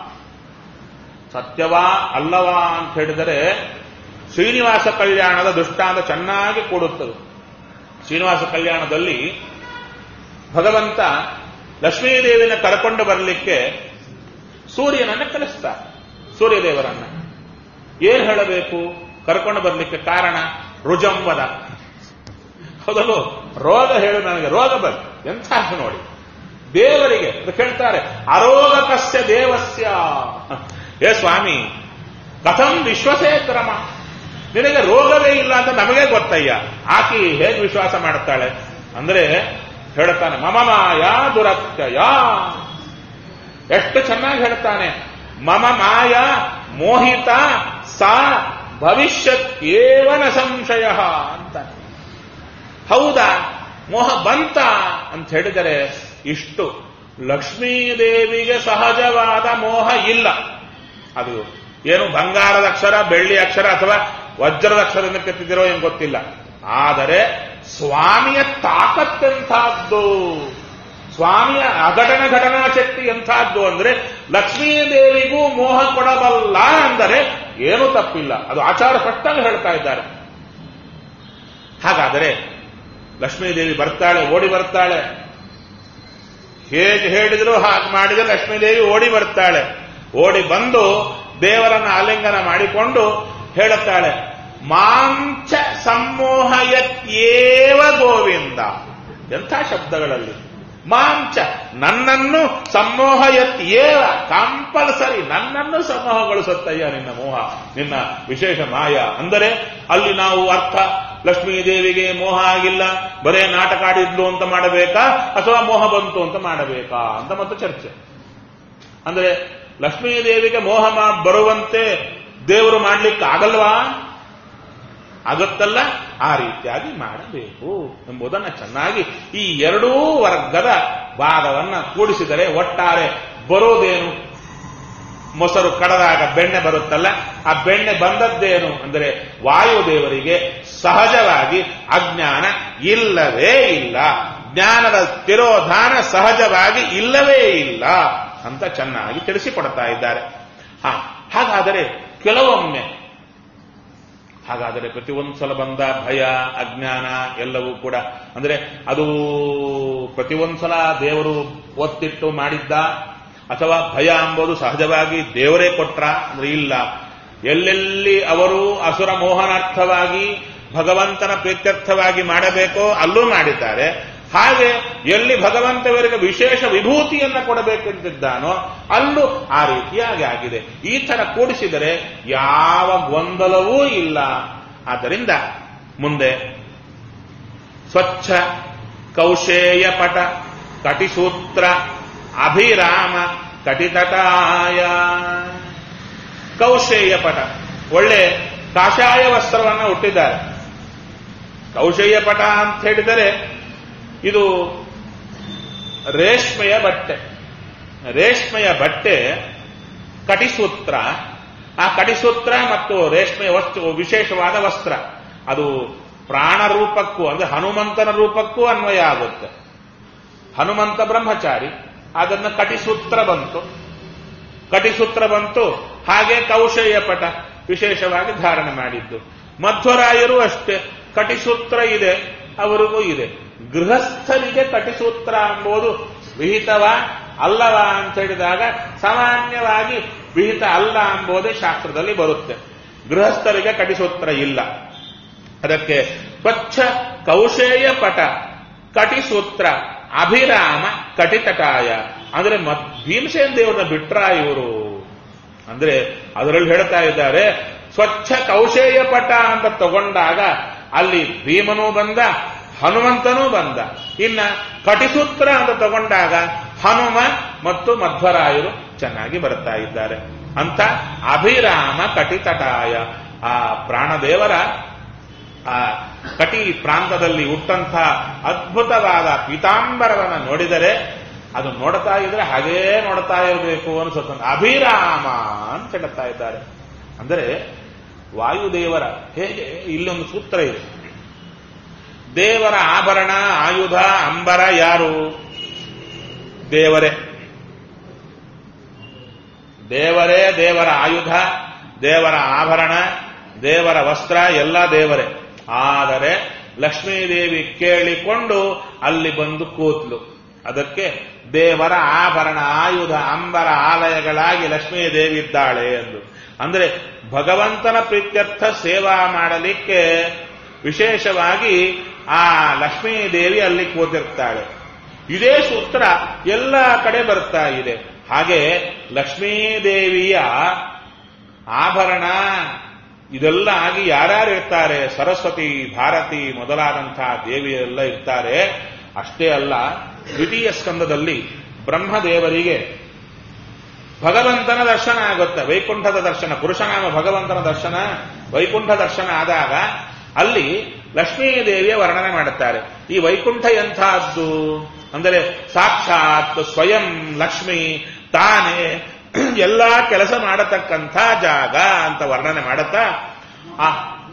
ಸತ್ಯವಾ ಅಲ್ಲವಾ ಅಂತ ಹೇಳಿದರೆ ಶ್ರೀನಿವಾಸ ಕಲ್ಯಾಣದ ದೃಷ್ಟಾಂತ ಚೆನ್ನಾಗಿ ಕೊಡುತ್ತದೆ ಶ್ರೀನಿವಾಸ ಕಲ್ಯಾಣದಲ್ಲಿ ಭಗವಂತ ಲಕ್ಷ್ಮೀದೇವಿನ ಕರ್ಕೊಂಡು ಬರಲಿಕ್ಕೆ ಸೂರ್ಯನನ್ನ ಕಳಿಸ್ತಾರೆ ಸೂರ್ಯದೇವರನ್ನ ಏನ್ ಹೇಳಬೇಕು ಕರ್ಕೊಂಡು ಬರಲಿಕ್ಕೆ ಕಾರಣ ರುಜಂವದ ಹೌದಲ್ವ ರೋಗ ಹೇಳು ನನಗೆ ರೋಗ ಬಂತು ಎಂಥ ನೋಡಿ ದೇವರಿಗೆ ಅದು ಕೇಳ್ತಾರೆ ಅರೋಗಕಸ್ಯ ದೇವಸ್ಯ ಏ ಸ್ವಾಮಿ ಕಥಂ ವಿಶ್ವಸೇ ಕ್ರಮ ನಿನಗೆ ರೋಗವೇ ಇಲ್ಲ ಅಂತ ನಮಗೆ ಗೊತ್ತಯ್ಯ ಆಕಿ ಹೇಗೆ ವಿಶ್ವಾಸ ಮಾಡುತ್ತಾಳೆ ಅಂದ್ರೆ ಹೇಳ್ತಾನೆ ಮಮ ಮಾಯ ದುರತ್ಯಯ ಎಷ್ಟು ಚೆನ್ನಾಗಿ ಹೇಳ್ತಾನೆ ಮಮ ಮಾಯ ಮೋಹಿತ ಸಾ ಭವಿಷ್ಯತ್ ಏವನ ಸಂಶಯ ಅಂತ ಹೌದಾ ಮೋಹ ಬಂತ ಅಂತ ಹೇಳಿದರೆ ಇಷ್ಟು ಲಕ್ಷ್ಮೀದೇವಿಗೆ ಸಹಜವಾದ ಮೋಹ ಇಲ್ಲ ಅದು ಏನು ಬಂಗಾರದ ಅಕ್ಷರ ಬೆಳ್ಳಿ ಅಕ್ಷರ ಅಥವಾ ವಜ್ರದ ಅಕ್ಷರದಿಂದ ಕೆತ್ತಿದಿರೋ ಏನು ಗೊತ್ತಿಲ್ಲ ಆದರೆ ಸ್ವಾಮಿಯ ತಾಕತ್ತೆಂಥದ್ದು ಸ್ವಾಮಿಯ ಅಘಟನ ಘಟನಾ ಶಕ್ತಿ ಎಂಥದ್ದು ಅಂದ್ರೆ ಲಕ್ಷ್ಮೀದೇವಿಗೂ ಮೋಹ ಕೊಡಬಲ್ಲ ಅಂದರೆ ಏನೂ ತಪ್ಪಿಲ್ಲ ಅದು ಆಚಾರ ಪಟ್ಟಾಗಿ ಹೇಳ್ತಾ ಇದ್ದಾರೆ ಹಾಗಾದರೆ ಲಕ್ಷ್ಮೀದೇವಿ ಬರ್ತಾಳೆ ಓಡಿ ಬರ್ತಾಳೆ ಹೇಗೆ ಹೇಳಿದ್ರು ಹಾಗೆ ಮಾಡಿದರೆ ಲಕ್ಷ್ಮೀದೇವಿ ಓಡಿ ಬರ್ತಾಳೆ ಓಡಿ ಬಂದು ದೇವರನ್ನ ಆಲಿಂಗನ ಮಾಡಿಕೊಂಡು ಹೇಳುತ್ತಾಳೆ ಮಾಂಚ ಸಮ್ಮೋಹಯತ್ಯೇವ ಗೋವಿಂದ ಎಂಥ ಶಬ್ದಗಳಲ್ಲಿ ಮಾಂಚ ನನ್ನನ್ನು ಸಮ್ಮೋಹಯತ್ ಏವ ಕಂಪಲ್ಸರಿ ನನ್ನನ್ನು ಸಮೂಹಗೊಳಿಸುತ್ತಯ್ಯ ನಿನ್ನ ಮೋಹ ನಿನ್ನ ವಿಶೇಷ ಮಾಯ ಅಂದರೆ ಅಲ್ಲಿ ನಾವು ಅರ್ಥ ಲಕ್ಷ್ಮೀ ದೇವಿಗೆ ಮೋಹ ಆಗಿಲ್ಲ ಬರೇ ನಾಟಕ ಆಡಿದ್ಲು ಅಂತ ಮಾಡಬೇಕಾ ಅಥವಾ ಮೋಹ ಬಂತು ಅಂತ ಮಾಡಬೇಕಾ ಅಂತ ಮತ್ತು ಚರ್ಚೆ ಅಂದ್ರೆ ಲಕ್ಷ್ಮೀ ದೇವಿಗೆ ಮೋಹ ಮಾ- ಬರುವಂತೆ ದೇವರು ಮಾಡ್ಲಿಕ್ಕೆ ಆಗಲ್ವಾ ಆಗುತ್ತಲ್ಲ ಆ ರೀತಿಯಾಗಿ ಮಾಡಬೇಕು ಎಂಬುದನ್ನು ಚೆನ್ನಾಗಿ ಈ ಎರಡೂ ವರ್ಗದ ವಾದವನ್ನ ಕೂಡಿಸಿದರೆ ಒಟ್ಟಾರೆ ಬರೋದೇನು ಮೊಸರು ಕಡದಾಗ ಬೆಣ್ಣೆ ಬರುತ್ತಲ್ಲ ಆ ಬೆಣ್ಣೆ ಬಂದದ್ದೇನು ಅಂದರೆ ವಾಯುದೇವರಿಗೆ ಸಹಜವಾಗಿ ಅಜ್ಞಾನ ಇಲ್ಲವೇ ಇಲ್ಲ ಜ್ಞಾನದ ತಿರೋಧಾನ ಸಹಜವಾಗಿ ಇಲ್ಲವೇ ಇಲ್ಲ ಅಂತ ಚೆನ್ನಾಗಿ ತಿಳಿಸಿಕೊಡ್ತಾ ಇದ್ದಾರೆ ಹಾ ಹಾಗಾದರೆ ಕೆಲವೊಮ್ಮೆ ಹಾಗಾದರೆ ಪ್ರತಿಯೊಂದು ಸಲ ಬಂದ ಭಯ ಅಜ್ಞಾನ ಎಲ್ಲವೂ ಕೂಡ ಅಂದ್ರೆ ಅದು ಪ್ರತಿಯೊಂದು ಸಲ ದೇವರು ಒತ್ತಿಟ್ಟು ಮಾಡಿದ್ದ ಅಥವಾ ಭಯ ಎಂಬುದು ಸಹಜವಾಗಿ ದೇವರೇ ಕೊಟ್ರ ಅಂದ್ರೆ ಇಲ್ಲ ಎಲ್ಲೆಲ್ಲಿ ಅವರು ಅಸುರ ಮೋಹನಾರ್ಥವಾಗಿ ಭಗವಂತನ ಪ್ರೀತ್ಯರ್ಥವಾಗಿ ಮಾಡಬೇಕೋ ಅಲ್ಲೂ ಮಾಡಿದ್ದಾರೆ ಹಾಗೆ ಎಲ್ಲಿ ಭಗವಂತವರಿಗೆ ವಿಶೇಷ ವಿಭೂತಿಯನ್ನ ಕೊಡಬೇಕೆಂದಿದ್ದಾನೋ ಅಲ್ಲೂ ಆ ರೀತಿಯಾಗಿ ಆಗಿದೆ ಈ ತರ ಕೂಡಿಸಿದರೆ ಯಾವ ಗೊಂದಲವೂ ಇಲ್ಲ ಆದ್ದರಿಂದ ಮುಂದೆ ಸ್ವಚ್ಛ ಕೌಶೇಯ ಪಟ ಕಟಿಸೂತ್ರ ಅಭಿರಾಮ ಕಟಿತಟಾಯ ಕೌಶೇಯ ಪಟ ಒಳ್ಳೆ ಕಾಷಾಯ ವಸ್ತ್ರವನ್ನು ಹುಟ್ಟಿದ್ದಾರೆ ಕೌಶೇಯ ಪಟ ಅಂತ ಹೇಳಿದರೆ ಇದು ರೇಷ್ಮೆಯ ಬಟ್ಟೆ ರೇಷ್ಮೆಯ ಬಟ್ಟೆ ಕಟಿಸೂತ್ರ ಆ ಕಟಿಸೂತ್ರ ಮತ್ತು ರೇಷ್ಮೆಯ ವಸ್ತು ವಿಶೇಷವಾದ ವಸ್ತ್ರ ಅದು ಪ್ರಾಣ ರೂಪಕ್ಕೂ ಅಂದ್ರೆ ಹನುಮಂತನ ರೂಪಕ್ಕೂ ಅನ್ವಯ ಆಗುತ್ತೆ ಹನುಮಂತ ಬ್ರಹ್ಮಚಾರಿ ಅದನ್ನು ಕಟಿಸೂತ್ರ ಬಂತು ಕಟಿಸೂತ್ರ ಬಂತು ಹಾಗೆ ಕೌಶಲ್ಯ ಪಟ ವಿಶೇಷವಾಗಿ ಧಾರಣೆ ಮಾಡಿದ್ದು ಮಧ್ವರಾಯರು ಅಷ್ಟೇ ಕಟಿಸೂತ್ರ ಇದೆ ಅವರಿಗೂ ಇದೆ ಗೃಹಸ್ಥರಿಗೆ ಕಟಿಸೂತ್ರ ಎಂಬುದು ವಿಹಿತವ ಅಲ್ಲವ ಅಂತ ಹೇಳಿದಾಗ ಸಾಮಾನ್ಯವಾಗಿ ವಿಹಿತ ಅಲ್ಲ ಎಂಬುದೇ ಶಾಸ್ತ್ರದಲ್ಲಿ ಬರುತ್ತೆ ಗೃಹಸ್ಥರಿಗೆ ಕಟಿಸೂತ್ರ ಇಲ್ಲ ಅದಕ್ಕೆ ಸ್ವಚ್ಛ ಕೌಶೇಯ ಪಟ ಕಟಿಸೂತ್ರ ಅಭಿರಾಮ ಕಟಿತಟಾಯ ಅಂದ್ರೆ ಮತ್ ಭೀಮಸೇನ್ ದೇವರನ್ನ ಬಿಟ್ರ ಇವರು ಅಂದ್ರೆ ಅದರಲ್ಲಿ ಹೇಳ್ತಾ ಇದ್ದಾರೆ ಸ್ವಚ್ಛ ಕೌಶೇಯ ಪಟ ಅಂತ ತಗೊಂಡಾಗ ಅಲ್ಲಿ ಭೀಮನೂ ಬಂದ ಹನುಮಂತನೂ ಬಂದ ಇನ್ನ ಕಟಿಸೂತ್ರ ಅಂತ ತಗೊಂಡಾಗ ಹನುಮ ಮತ್ತು ಮಧ್ವರಾಯರು ಚೆನ್ನಾಗಿ ಬರ್ತಾ ಇದ್ದಾರೆ ಅಂತ ಅಭಿರಾಮ ಕಟಿತಟಾಯ ಆ ಪ್ರಾಣದೇವರ ಆ ಕಟಿ ಪ್ರಾಂತದಲ್ಲಿ ಹುಟ್ಟಂಥ ಅದ್ಭುತವಾದ ಪೀತಾಂಬರವನ್ನು ನೋಡಿದರೆ ಅದು ನೋಡ್ತಾ ಇದ್ರೆ ಹಾಗೇ ನೋಡ್ತಾ ಇರಬೇಕು ಅನಿಸುತ್ತೆ ಅಭಿರಾಮ ಅಂತ ಹೇಳ್ತಾ ಇದ್ದಾರೆ ಅಂದರೆ ವಾಯುದೇವರ ಹೇಗೆ ಇಲ್ಲೊಂದು ಸೂತ್ರ ಇದೆ ದೇವರ ಆಭರಣ ಆಯುಧ ಅಂಬರ ಯಾರು ದೇವರೇ ದೇವರೇ ದೇವರ ಆಯುಧ ದೇವರ ಆಭರಣ ದೇವರ ವಸ್ತ್ರ ಎಲ್ಲ ದೇವರೇ ಆದರೆ ಲಕ್ಷ್ಮೀದೇವಿ ಕೇಳಿಕೊಂಡು ಅಲ್ಲಿ ಬಂದು ಕೂತ್ಲು ಅದಕ್ಕೆ ದೇವರ ಆಭರಣ ಆಯುಧ ಅಂಬರ ಆಲಯಗಳಾಗಿ ಲಕ್ಷ್ಮೀದೇವಿ ಇದ್ದಾಳೆ ಎಂದು ಅಂದ್ರೆ ಭಗವಂತನ ಪ್ರೀತ್ಯರ್ಥ ಸೇವಾ ಮಾಡಲಿಕ್ಕೆ ವಿಶೇಷವಾಗಿ ಆ ಲಕ್ಷ್ಮೀದೇವಿ ಅಲ್ಲಿ ಕೂತಿರ್ತಾಳೆ ಇದೇ ಸೂತ್ರ ಎಲ್ಲ ಕಡೆ ಬರ್ತಾ ಇದೆ ಹಾಗೆ ಲಕ್ಷ್ಮೀದೇವಿಯ ಆಭರಣ ಇದೆಲ್ಲ ಆಗಿ ಯಾರ್ಯಾರು ಇರ್ತಾರೆ ಸರಸ್ವತಿ ಭಾರತಿ ಮೊದಲಾದಂತಹ ದೇವಿಯರೆಲ್ಲ ಇರ್ತಾರೆ ಅಷ್ಟೇ ಅಲ್ಲ ದ್ವಿತೀಯ ಸ್ಕಂದದಲ್ಲಿ ಬ್ರಹ್ಮದೇವರಿಗೆ ಭಗವಂತನ ದರ್ಶನ ಆಗುತ್ತೆ ವೈಕುಂಠದ ದರ್ಶನ ಪುರುಷನಾಮ ಭಗವಂತನ ದರ್ಶನ ವೈಕುಂಠ ದರ್ಶನ ಆದಾಗ ಅಲ್ಲಿ ಲಕ್ಷ್ಮೀದೇವಿಯ ವರ್ಣನೆ ಮಾಡುತ್ತಾರೆ ಈ ವೈಕುಂಠ ಎಂಥದ್ದು ಅಂದರೆ ಸಾಕ್ಷಾತ್ ಸ್ವಯಂ ಲಕ್ಷ್ಮಿ ತಾನೇ ಎಲ್ಲಾ ಕೆಲಸ ಮಾಡತಕ್ಕಂಥ ಜಾಗ ಅಂತ ವರ್ಣನೆ ಮಾಡುತ್ತಾ ಆ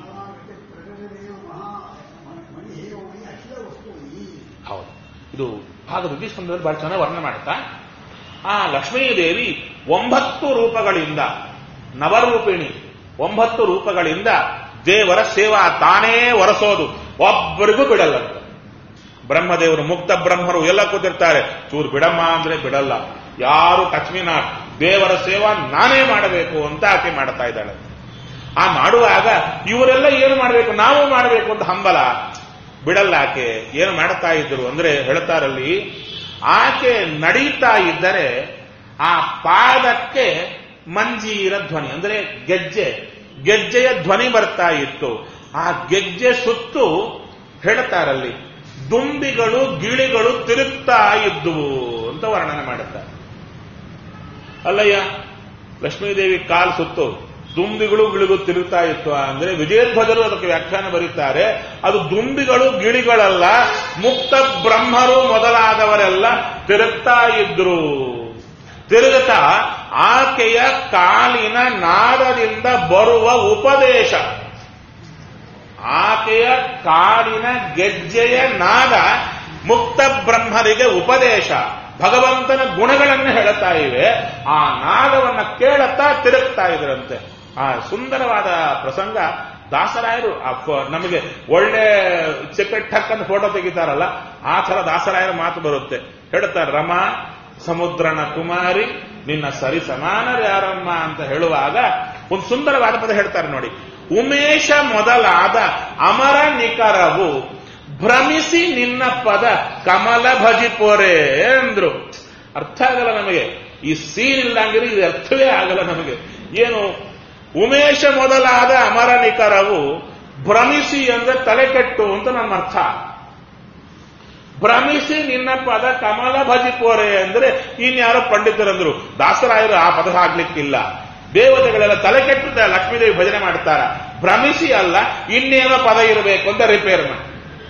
ಹೌದು ಇದು ಭಾಗ ಋಷಿಸ್ಕಂದದಲ್ಲಿ ಬಹಳ ಚೆನ್ನಾಗಿ ವರ್ಣನೆ ಮಾಡುತ್ತಾ ಆ ಲಕ್ಷ್ಮೀದೇವಿ ಒಂಬತ್ತು ರೂಪಗಳಿಂದ ನವರೂಪಿಣಿ ಒಂಬತ್ತು ರೂಪಗಳಿಂದ ದೇವರ ಸೇವಾ ತಾನೇ ಒರೆಸೋದು ಒಬ್ಬರಿಗೂ ಬಿಡಲ್ಲಂತ ಬ್ರಹ್ಮದೇವರು ಮುಕ್ತ ಬ್ರಹ್ಮರು ಎಲ್ಲ ಕೂತಿರ್ತಾರೆ ಚೂರು ಬಿಡಮ್ಮ ಅಂದ್ರೆ ಬಿಡಲ್ಲ ಯಾರು ಟಚ್ಮಿನ ದೇವರ ಸೇವಾ ನಾನೇ ಮಾಡಬೇಕು ಅಂತ ಆಕೆ ಮಾಡ್ತಾ ಇದ್ದಾಳೆ ಆ ಮಾಡುವಾಗ ಇವರೆಲ್ಲ ಏನು ಮಾಡಬೇಕು ನಾವು ಮಾಡಬೇಕು ಅಂತ ಹಂಬಲ ಬಿಡಲ್ಲ ಆಕೆ ಏನು ಮಾಡ್ತಾ ಇದ್ರು ಅಂದ್ರೆ ಹೇಳ್ತಾರಲ್ಲಿ ಆಕೆ ನಡೀತಾ ಇದ್ದರೆ ಆ ಪಾದಕ್ಕೆ ಮಂಜೀರ ಧ್ವನಿ ಅಂದ್ರೆ ಗೆಜ್ಜೆ ಗೆಜ್ಜೆಯ ಧ್ವನಿ ಬರ್ತಾ ಇತ್ತು ಆ ಗೆಜ್ಜೆ ಸುತ್ತು ಹೇಳ್ತಾರಲ್ಲಿ ದುಂಬಿಗಳು ಗಿಳಿಗಳು ತಿರುಗ್ತಾ ಇದ್ದುವು ಅಂತ ವರ್ಣನೆ ಮಾಡುತ್ತಾರೆ ಅಲ್ಲಯ್ಯ ಲಕ್ಷ್ಮೀದೇವಿ ಕಾಲ್ ಸುತ್ತು ದುಂಬಿಗಳು ಗಿಳಿಗಳು ತಿರುಗ್ತಾ ಇತ್ತು ಅಂದ್ರೆ ವಿಜಯಧ್ವಜರು ಅದಕ್ಕೆ ವ್ಯಾಖ್ಯಾನ ಬರೀತಾರೆ ಅದು ದುಂಬಿಗಳು ಗಿಳಿಗಳಲ್ಲ ಮುಕ್ತ ಬ್ರಹ್ಮರು ಮೊದಲಾದವರೆಲ್ಲ ತಿರುಗ್ತಾ ಇದ್ರು ತಿರುಗುತ್ತಾ ಆಕೆಯ ಕಾಲಿನ ನಾದದಿಂದ ಬರುವ ಉಪದೇಶ ಆಕೆಯ ಕಾಲಿನ ಗೆಜ್ಜೆಯ ನಾದ ಮುಕ್ತ ಬ್ರಹ್ಮರಿಗೆ ಉಪದೇಶ ಭಗವಂತನ ಗುಣಗಳನ್ನು ಹೇಳುತ್ತಾ ಇವೆ ಆ ನಾದವನ್ನ ಕೇಳುತ್ತಾ ತಿರುಗ್ತಾ ಇದ್ರಂತೆ ಆ ಸುಂದರವಾದ ಪ್ರಸಂಗ ದಾಸರಾಯರು ಆ ಫ- ನಮಗೆ ಒಳ್ಳೆ ಸೆಕೆಟ್ ಟಕ್ಕನ್ನು ಫೋಟೋ ತೆಗಿತಾರಲ್ಲ ಆ ತರ ದಾಸರಾಯರ ಮಾತು ಬರುತ್ತೆ ಹೇಳ್ತಾರೆ ರಮಾ ಸಮುದ್ರನ ಕುಮಾರಿ ನಿನ್ನ ಸರಿ ಸಮಾನರ್ಯಾರಮ್ಮ ಅಂತ ಹೇಳುವಾಗ ಒಂದು ಸುಂದರವಾದ ಪದ ಹೇಳ್ತಾರೆ ನೋಡಿ ಉಮೇಶ ಮೊದಲಾದ ಅಮರ ನಿಕರವು ಭ್ರಮಿಸಿ ನಿನ್ನ ಪದ ಕಮಲ ಭಜಿಪೋರೆ ಅಂದ್ರು ಅರ್ಥ ಆಗಲ್ಲ ನಮಗೆ ಈ ಸೀನ್ ಇಲ್ಲಂಗಿದ್ರೆ ಇದು ಅರ್ಥವೇ ಆಗಲ್ಲ ನಮಗೆ ಏನು ಉಮೇಶ ಮೊದಲಾದ ಅಮರ ನಿಕರವು ಭ್ರಮಿಸಿ ಅಂದ್ರೆ ತಲೆ ಕೆಟ್ಟು ಅಂತ ನಮ್ಮ ಅರ್ಥ ಭ್ರಮಿಸಿ ನಿನ್ನ ಪದ ಕಮಲ ಭಜಿಪೋರೆ ಅಂದ್ರೆ ಇನ್ಯಾರೋ ಪಂಡಿತರಂದ್ರು ದಾಸರಾಯರು ಆ ಪದ ಹಾಕ್ಲಿಕ್ಕಿಲ್ಲ ದೇವತೆಗಳೆಲ್ಲ ತಲೆ ಕೆಟ್ಟು ಲಕ್ಷ್ಮೀದೇವಿ ಭಜನೆ ಮಾಡ್ತಾರ ಭ್ರಮಿಸಿ ಅಲ್ಲ ಇನ್ನೇನೋ ಪದ ಇರಬೇಕು ಅಂತ ರಿಪೇರ್ ಮಾಡಿ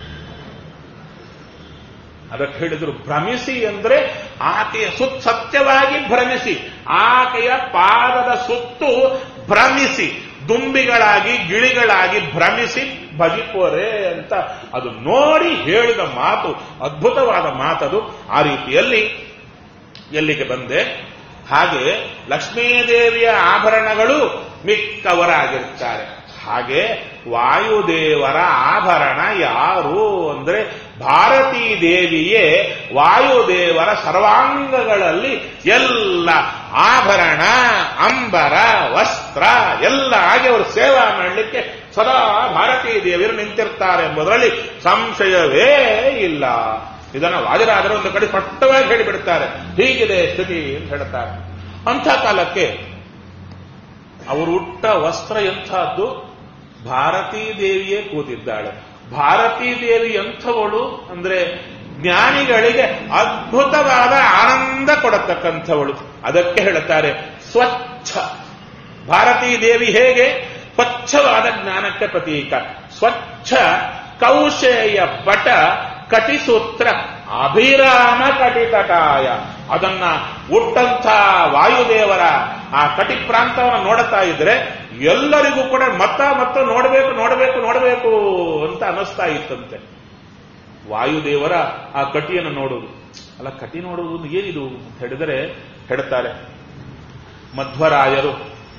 ಅದಕ್ಕೆ ಹೇಳಿದ್ರು ಭ್ರಮಿಸಿ ಅಂದ್ರೆ ಆಕೆಯ ಸುತ್ತ ಸತ್ಯವಾಗಿ ಭ್ರಮಿಸಿ ಆಕೆಯ ಪಾದದ ಸುತ್ತು ಭ್ರಮಿಸಿ ದುಂಬಿಗಳಾಗಿ ಗಿಳಿಗಳಾಗಿ ಭ್ರಮಿಸಿ ಭಜಿಪೋರೆ ಅಂತ ಅದು ನೋಡಿ ಹೇಳಿದ ಮಾತು ಅದ್ಭುತವಾದ ಮಾತದು ಆ ರೀತಿಯಲ್ಲಿ ಎಲ್ಲಿಗೆ ಬಂದೆ ಹಾಗೆ ಲಕ್ಷ್ಮೀದೇವಿಯ ಆಭರಣಗಳು ಮಿಕ್ಕವರಾಗಿರ್ತಾರೆ ಹಾಗೆ ವಾಯುದೇವರ ಆಭರಣ ಯಾರು ಅಂದ್ರೆ ಭಾರತೀ ದೇವಿಯೇ ವಾಯುದೇವರ ಸರ್ವಾಂಗಗಳಲ್ಲಿ ಎಲ್ಲ ಆಭರಣ ಅಂಬರ ವಸ್ತ್ರ ಎಲ್ಲ ಆಗಿ ಅವರು ಸೇವಾ ಮಾಡಲಿಕ್ಕೆ ಸದಾ ಭಾರತೀ ದೇವಿಯರು ನಿಂತಿರ್ತಾರೆ ಎಂಬುದರಲ್ಲಿ ಸಂಶಯವೇ ಇಲ್ಲ ಇದನ್ನ ವಾದಿರಾದರು ಒಂದು ಕಡೆ ಸ್ಪಷ್ಟವಾಗಿ ಹೇಳಿಬಿಡ್ತಾರೆ ಹೀಗಿದೆ ಸ್ಥಿತಿ ಅಂತ ಹೇಳ್ತಾರೆ ಅಂಥ ಕಾಲಕ್ಕೆ ಅವರು ಉಟ್ಟ ವಸ್ತ್ರ ಎಂಥದ್ದು ಭಾರತೀ ದೇವಿಯೇ ಕೂತಿದ್ದಾಳೆ ಭಾರತೀ ದೇವಿ ಎಂಥವಳು ಅಂದ್ರೆ ಜ್ಞಾನಿಗಳಿಗೆ ಅದ್ಭುತವಾದ ಆನಂದ ಕೊಡತಕ್ಕಂಥವಳು ಅದಕ್ಕೆ ಹೇಳುತ್ತಾರೆ ಸ್ವಚ್ಛ ಭಾರತೀ ದೇವಿ ಹೇಗೆ ಸ್ವಚ್ಛವಾದ ಜ್ಞಾನಕ್ಕೆ ಪ್ರತೀಕ ಸ್ವಚ್ಛ ಕೌಶೇಯ ಪಟ ಕಟಿಸೂತ್ರ ಅಭಿರಾಮ ಕಟಿತಟಾಯ ಅದನ್ನ ಉಟ್ಟಂಥ ವಾಯುದೇವರ ಆ ಕಟಿ ಪ್ರಾಂತವನ್ನು ನೋಡುತ್ತಾ ಇದ್ರೆ ಎಲ್ಲರಿಗೂ ಕೂಡ ಮತ್ತ ಮತ್ತ ನೋಡಬೇಕು ನೋಡಬೇಕು ನೋಡಬೇಕು ಅಂತ ಅನ್ನಿಸ್ತಾ ಇತ್ತಂತೆ ವಾಯುದೇವರ ಆ ಕಟಿಯನ್ನು ನೋಡುವುದು ಅಲ್ಲ ಕಟಿ ನೋಡುವುದು ಏನಿದು ಅಂತ ಹೇಳಿದರೆ ಹೇಳ್ತಾರೆ ಮಧ್ವರಾಯರು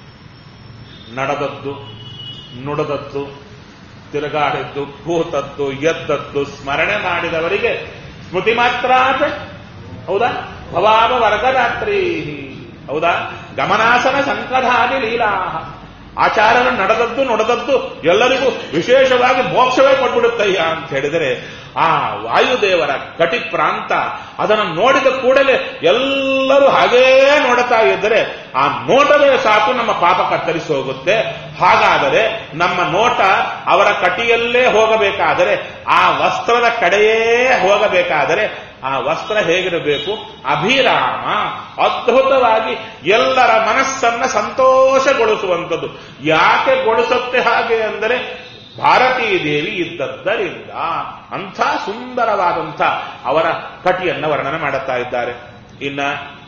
ನಡೆದದ್ದು ನುಡದದ್ದು ತಿರುಗಾಡಿದ್ದು ಕೂತದ್ದು ಎದ್ದದ್ದು ಸ್ಮರಣೆ ಮಾಡಿದವರಿಗೆ ಸ್ಮೃತಿ ಮಾತ್ರ ಹೌದಾ ಭವಾಮ ವರ್ಗರಾತ್ರಿ ಹೌದಾ ಗಮನಾಸನ ಸಂಕಧಾದಿ ಲೀಲಾ ಆಚಾರ್ಯನ ನಡೆದದ್ದು ನುಡದದ್ದು ಎಲ್ಲರಿಗೂ ವಿಶೇಷವಾಗಿ ಮೋಕ್ಷವೇ ಕೊಟ್ಬಿಡುತ್ತಯ್ಯ ಅಂತ ಹೇಳಿದರೆ ಆ ವಾಯುದೇವರ ಕಟಿ ಪ್ರಾಂತ ಅದನ್ನು ನೋಡಿದ ಕೂಡಲೇ ಎಲ್ಲರೂ ಹಾಗೇ ನೋಡುತ್ತಾ ಇದ್ದರೆ ಆ ನೋಟವೇ ಸಾಕು ನಮ್ಮ ಪಾಪ ಕತ್ತರಿಸಿ ಹೋಗುತ್ತೆ ಹಾಗಾದರೆ ನಮ್ಮ ನೋಟ ಅವರ ಕಟಿಯಲ್ಲೇ ಹೋಗಬೇಕಾದರೆ ಆ ವಸ್ತ್ರದ ಕಡೆಯೇ ಹೋಗಬೇಕಾದರೆ ಆ ವಸ್ತ್ರ ಹೇಗಿರಬೇಕು ಅಭಿರಾಮ ಅದ್ಭುತವಾಗಿ ಎಲ್ಲರ ಮನಸ್ಸನ್ನ ಸಂತೋಷಗೊಳಿಸುವಂಥದ್ದು ಯಾಕೆ ಗೊಳಿಸುತ್ತೆ ಹಾಗೆ ಅಂದರೆ ಭಾರತೀ ದೇವಿ ಇದ್ದದ್ದರಿಂದ ಅಂಥ ಸುಂದರವಾದಂಥ ಅವರ ಕಟಿಯನ್ನ ವರ್ಣನೆ ಮಾಡುತ್ತಾ ಇದ್ದಾರೆ ಇನ್ನ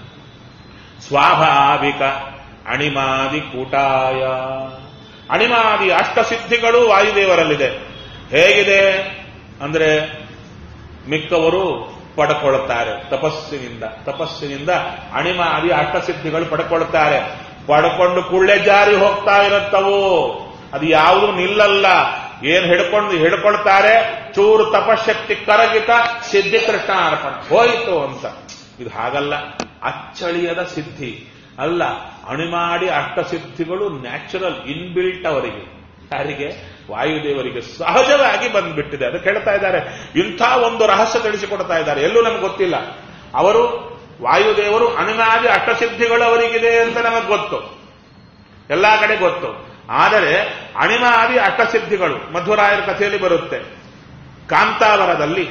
ಸ್ವಾಭಾವಿಕ ಅಣಿಮಾದಿ ಕೂಟಾಯ ಅಣಿಮಾದಿ ಅಷ್ಟಸಿದ್ಧಿಗಳು ವಾಯುದೇವರಲ್ಲಿದೆ ಹೇಗಿದೆ ಅಂದ್ರೆ ಮಿಕ್ಕವರು ಪಡ್ಕೊಳ್ತಾರೆ ತಪಸ್ಸಿನಿಂದ ತಪಸ್ಸಿನಿಂದ ಅಣಿಮಾದಿ ಅಷ್ಟಸಿದ್ಧಿಗಳು ಪಡ್ಕೊಳ್ತಾರೆ ಪಡ್ಕೊಂಡು ಕುಳ್ಳೆ ಜಾರಿ ಹೋಗ್ತಾ ಇರುತ್ತವು ಅದು ಯಾವುದು ನಿಲ್ಲಲ್ಲ ಏನ್ ಹಿಡ್ಕೊಂಡು ಹಿಡ್ಕೊಳ್ತಾರೆ ಚೂರು ತಪಶಕ್ತಿ ಕರಗಿತ ಸಿದ್ಧಿ ಕೃಷ್ಣ ಅರ್ಪಣ ಹೋಯಿತು ಅಂತ ಇದು ಹಾಗಲ್ಲ ಅಚ್ಚಳಿಯದ ಸಿದ್ಧಿ ಅಲ್ಲ ಅಣಿಮಾಡಿ ಅಷ್ಟಸಿದ್ಧಿಗಳು ನ್ಯಾಚುರಲ್ ಇನ್ಬಿಲ್ಟ್ ಅವರಿಗೆ ಯಾರಿಗೆ ವಾಯುದೇವರಿಗೆ ಸಹಜವಾಗಿ ಬಂದ್ಬಿಟ್ಟಿದೆ ಅದಕ್ಕೆ ಹೇಳ್ತಾ ಇದ್ದಾರೆ ಇಂಥ ಒಂದು ರಹಸ್ಯ ತಿಳಿಸಿಕೊಡ್ತಾ ಇದ್ದಾರೆ ಎಲ್ಲೂ ನಮ್ಗೆ ಗೊತ್ತಿಲ್ಲ ಅವರು ವಾಯುದೇವರು ಅಣಿಮಾದಿ ಅಷ್ಟಸಿದ್ಧಿಗಳು ಅವರಿಗಿದೆ ಅಂತ ನಮಗೆ ಗೊತ್ತು ಎಲ್ಲಾ ಕಡೆ ಗೊತ್ತು ಆದರೆ ಅಣಿಮಾದಿ ಅಷ್ಟಸಿದ್ಧಿಗಳು ಮಧ್ವರಾಯರ ಕಥೆಯಲ್ಲಿ ಬರುತ್ತೆ ಕಾಂತಾವರದಲ್ಲಿ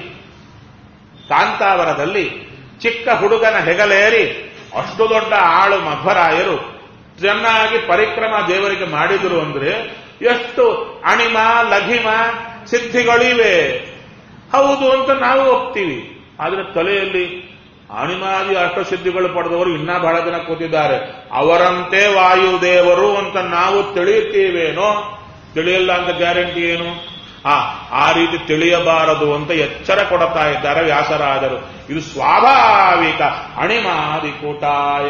ಕಾಂತಾವರದಲ್ಲಿ ಚಿಕ್ಕ ಹುಡುಗನ ಹೆಗಲೇರಿ ಅಷ್ಟು ದೊಡ್ಡ ಆಳು ಮಧ್ವರಾಯರು ಚೆನ್ನಾಗಿ ಪರಿಕ್ರಮ ದೇವರಿಗೆ ಮಾಡಿದರು ಅಂದ್ರೆ ಎಷ್ಟು ಅಣಿಮ ಲಘಿಮ ಸಿದ್ಧಿಗಳಿವೆ ಹೌದು ಅಂತ ನಾವು ಒಪ್ತೀವಿ ಆದ್ರೆ ತಲೆಯಲ್ಲಿ ಅಣಿಮಾದಿ ಅಷ್ಟಸಿದ್ಧಿಗಳು ಪಡೆದವರು ಇನ್ನೂ ಬಹಳ ಜನ ಕೂತಿದ್ದಾರೆ ಅವರಂತೆ ವಾಯುದೇವರು ಅಂತ ನಾವು ತಿಳಿಯುತ್ತೀವೇನೋ ತಿಳಿಯಲ್ಲ ಅಂತ ಗ್ಯಾರಂಟಿ ಏನು ಆ ಆ ರೀತಿ ತಿಳಿಯಬಾರದು ಅಂತ ಎಚ್ಚರ ಕೊಡುತ್ತಾ ಇದ್ದಾರೆ ವ್ಯಾಸರಾಜರು ಇದು ಸ್ವಾಭಾವಿಕ ಅಣಿಮಾದಿ ಕೂಟಾಯ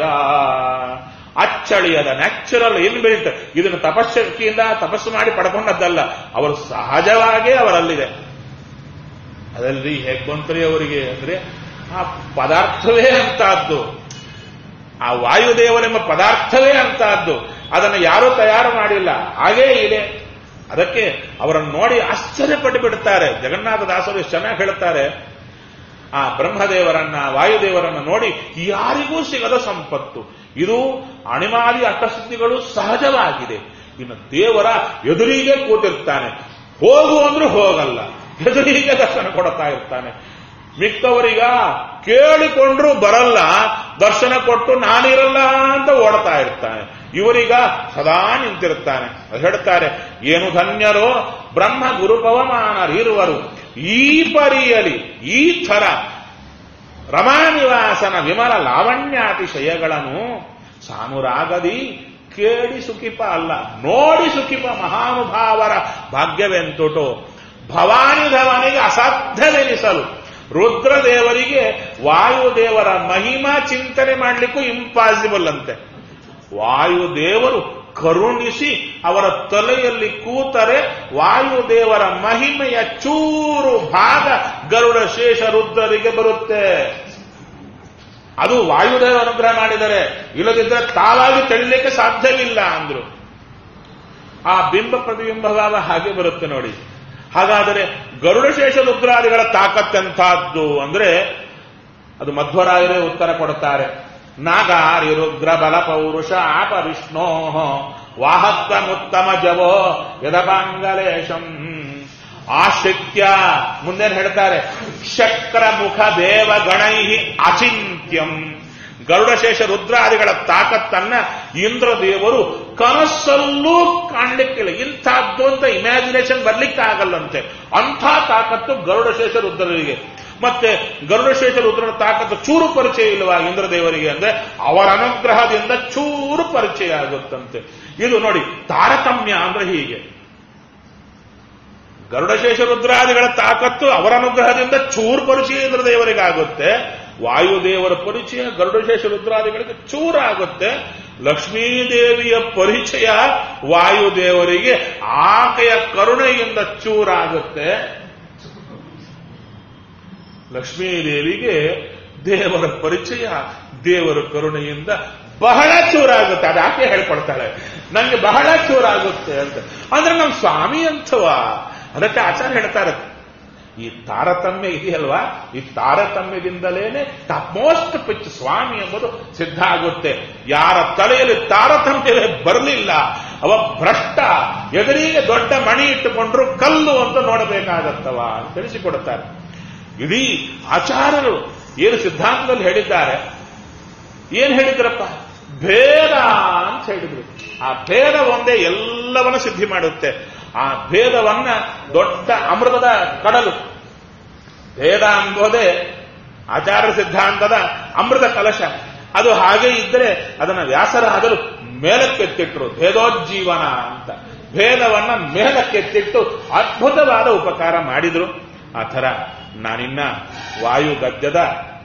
ಅಚ್ಚಳಿಯದ ನ್ಯಾಚುರಲ್ ಇನ್ಬಿಲ್ಟ್ ಇದನ್ನು ತಪಶಕ್ತಿಯಿಂದ ತಪಸ್ಸು ಮಾಡಿ ಪಡ್ಕೊಂಡದ್ದಲ್ಲ ಅವರು ಸಹಜವಾಗೇ ಅವರಲ್ಲಿದೆ ಅದಲ್ರಿ ಹೇಗೆ ಬಂತ್ರಿ ಅವರಿಗೆ ಅಂದ್ರೆ ಆ ಪದಾರ್ಥವೇ ಅಂತಹದ್ದು ಆ ವಾಯುದೇವರೆಂಬ ಪದಾರ್ಥವೇ ಅಂತಹದ್ದು ಅದನ್ನು ಯಾರೂ ತಯಾರು ಮಾಡಿಲ್ಲ ಹಾಗೇ ಇದೆ ಅದಕ್ಕೆ ಅವರನ್ನು ನೋಡಿ ಆಶ್ಚರ್ಯಪಟ್ಟು ಬಿಡುತ್ತಾರೆ ಜಗನ್ನಾಥ ದಾಸರು ಎಷ್ಟು ಚೆನ್ನಾಗಿ ಹೇಳುತ್ತಾರೆ ಆ ಬ್ರಹ್ಮದೇವರನ್ನ ವಾಯುದೇವರನ್ನ ನೋಡಿ ಯಾರಿಗೂ ಸಿಗದ ಸಂಪತ್ತು ಇದು ಅಣಿಮಾದಿ ಅಷ್ಟಸಿದ್ಧಿಗಳು ಸಹಜವಾಗಿದೆ ಇನ್ನು ದೇವರ ಎದುರಿಗೆ ಕೂತಿರ್ತಾನೆ ಹೋಗು ಅಂದ್ರೂ ಹೋಗಲ್ಲ ಎದುರಿಗೆ ದರ್ಶನ ಕೊಡುತ್ತಾ ಇರ್ತಾನೆ ಮಿಕ್ಕವರಿಗ ಕೇಳಿಕೊಂಡ್ರು ಬರಲ್ಲ ದರ್ಶನ ಕೊಟ್ಟು ನಾನಿರಲ್ಲ ಅಂತ ಓಡ್ತಾ ಇರ್ತಾನೆ ಇವರೀಗ ಸದಾ ನಿಂತಿರುತ್ತಾನೆ ಅದು ಹೇಳ್ತಾರೆ ಏನು ಧನ್ಯರೋ ಬ್ರಹ್ಮ ಗುರುಪವಮಾನರಿರುವರು ಈ ಪರಿಯಲಿ ಈ ಥರ ರಮಾನಿವಾಸನ ವಿಮಲ ಲಾವಣ್ಯಾತಿಶಯಗಳನ್ನು ಸಾನುರಾಗದಿ ಕೇಳಿ ಸುಖಿಪ ಅಲ್ಲ ನೋಡಿ ಸುಖಿಪ ಮಹಾನುಭಾವರ ಭಾಗ್ಯವೆಂತುಟು ಭವಾನಿಧವನಿಗೆ ಅಸಾಧ್ಯವೆನಿಸಲು ರುದ್ರದೇವರಿಗೆ ವಾಯುದೇವರ ಮಹಿಮಾ ಚಿಂತನೆ ಮಾಡಲಿಕ್ಕೂ ಇಂಪಾಸಿಬಲ್ ಅಂತೆ ವಾಯುದೇವರು ಕರುಣಿಸಿ ಅವರ ತಲೆಯಲ್ಲಿ ಕೂತರೆ ವಾಯುದೇವರ ಮಹಿಮೆಯ ಚೂರು ಭಾಗ ಗರುಡ ಶೇಷ ರುದ್ರರಿಗೆ ಬರುತ್ತೆ ಅದು ವಾಯುದೇವ ಅನುಗ್ರಹ ಮಾಡಿದರೆ ಇಲ್ಲದಿದ್ದರೆ ತಾವಾಗಿ ತಿಳಿಲಿಕ್ಕೆ ಸಾಧ್ಯವಿಲ್ಲ ಅಂದ್ರು ಆ ಬಿಂಬ ಪ್ರತಿಬಿಂಬ ಭಾವ ಹಾಗೆ ಬರುತ್ತೆ ನೋಡಿ ಹಾಗಾದರೆ ಗರುಡಶೇಷ ರುದ್ರಾದಿಗಳ ತಾಕತ್ತೆಂಥದ್ದು ಅಂದ್ರೆ ಅದು ಮಧ್ವರಾಯರೇ ಉತ್ತರ ಕೊಡುತ್ತಾರೆ ನಾಗಾರಿ ರುದ್ರ ಬಲ ಪೌರುಷ ಆಪ ವಿಷ್ಣೋ ವಾಹತ್ವಮುತ್ತಮ ಜವೋ ಯದಪಾಂಗಲೇಶಂ ಆ ಶಕ್ತಿಯ ಮುಂದೇನು ಹೇಳ್ತಾರೆ ಶಕ್ರ ಮುಖ ದೇವ ಗಣೈ ಅಚಿಂತ್ಯಂ ಗರುಡಶೇಷ ರುದ್ರಾದಿಗಳ ತಾಕತ್ತನ್ನ ಇಂದ್ರದೇವರು ಕನಸಲ್ಲೂ ಕಾಣ್ಲಿಕ್ಕಿಲ್ಲ ಇಂಥದ್ದು ಅಂತ ಇಮ್ಯಾಜಿನೇಷನ್ ಬರ್ಲಿಕ್ಕಾಗಲ್ಲಂತೆ ಅಂಥ ತಾಕತ್ತು ಗರುಡಶೇಷ ರುದ್ರರಿಗೆ ಮತ್ತೆ ಗರುಡಶೇಷ ರುದ್ರನ ತಾಕತ್ತು ಚೂರು ಪರಿಚಯ ಇಲ್ವಾ ಇಂದ್ರದೇವರಿಗೆ ಅಂದ್ರೆ ಅವರ ಅನುಗ್ರಹದಿಂದ ಚೂರು ಪರಿಚಯ ಆಗುತ್ತಂತೆ ಇದು ನೋಡಿ ತಾರತಮ್ಯ ಅಂದ್ರೆ ಹೀಗೆ ಗರುಡಶೇಷ ರುದ್ರಾದಿಗಳ ತಾಕತ್ತು ಅವರ ಅನುಗ್ರಹದಿಂದ ಚೂರು ಪರಿಚಯ ಇಂದ್ರದೇವರಿಗಾಗುತ್ತೆ ವಾಯುದೇವರ ಪರಿಚಯ ಗರುಡಶೇಷ ರುದ್ರಾದಿಗಳಿಗೆ ಚೂರಾಗುತ್ತೆ ಲಕ್ಷ್ಮೀದೇವಿಯ ಪರಿಚಯ ವಾಯುದೇವರಿಗೆ ಆಕೆಯ ಕರುಣೆಯಿಂದ ಚೂರಾಗುತ್ತೆ ಲಕ್ಷ್ಮೀದೇವಿಗೆ ದೇವರ ಪರಿಚಯ ದೇವರ ಕರುಣೆಯಿಂದ ಬಹಳ ಚೂರಾಗುತ್ತೆ ಅದು ಆಕೆ ಹೇಳ್ಕೊಡ್ತಾಳೆ ನಂಗೆ ಬಹಳ ಚೂರಾಗುತ್ತೆ ಅಂತ ಅಂದ್ರೆ ನಮ್ಮ ಸ್ವಾಮಿ ಅಂಥವ ಅದಕ್ಕೆ ಆಚಾರ್ಯ ಹೇಳ್ತಾರೆ ಈ ತಾರತಮ್ಯ ಇದೆಯಲ್ವಾ ಈ ತಾರತಮ್ಯದಿಂದಲೇನೆ ಮೋಸ್ಟ್ ಪಿಚ್ ಸ್ವಾಮಿ ಎಂಬುದು ಸಿದ್ಧ ಆಗುತ್ತೆ ಯಾರ ತಲೆಯಲ್ಲಿ ತಾರತಮ್ಯವೇ ಬರಲಿಲ್ಲ ಅವ ಭ್ರಷ್ಟ ಎದುರಿಗೆ ದೊಡ್ಡ ಮಣಿ ಇಟ್ಟುಕೊಂಡ್ರು ಕಲ್ಲು ಅಂತ ನೋಡಬೇಕಾಗತ್ತವ ಅಂತ ತಿಳಿಸಿಕೊಡುತ್ತಾರೆ ಇಡೀ ಆಚಾರ್ಯರು ಏನು ಸಿದ್ಧಾಂತದಲ್ಲಿ ಹೇಳಿದ್ದಾರೆ ಏನ್ ಹೇಳಿದ್ರಪ್ಪ ಭೇದ ಅಂತ ಹೇಳಿದ್ರು ಆ ಭೇದ ಒಂದೇ ಎಲ್ಲವನ್ನ ಸಿದ್ಧಿ ಮಾಡುತ್ತೆ ಆ ಭೇದವನ್ನ ದೊಡ್ಡ ಅಮೃತದ ಕಡಲು ಭೇದ ಎಂಬುದೇ ಆಚಾರ ಸಿದ್ಧಾಂತದ ಅಮೃತ ಕಲಶ ಅದು ಹಾಗೆ ಇದ್ದರೆ ಅದನ್ನ ವ್ಯಾಸರಾದರು ಮೇಲಕ್ಕೆತ್ತಿಟ್ರು ಭೇದೋಜ್ಜೀವನ ಅಂತ ಭೇದವನ್ನ ಮೇಲಕ್ಕೆತ್ತಿಟ್ಟು ಅದ್ಭುತವಾದ ಉಪಕಾರ ಮಾಡಿದ್ರು ಆ ಥರ ನಾನಿನ್ನ ವಾಯು ಗದ್ಯದ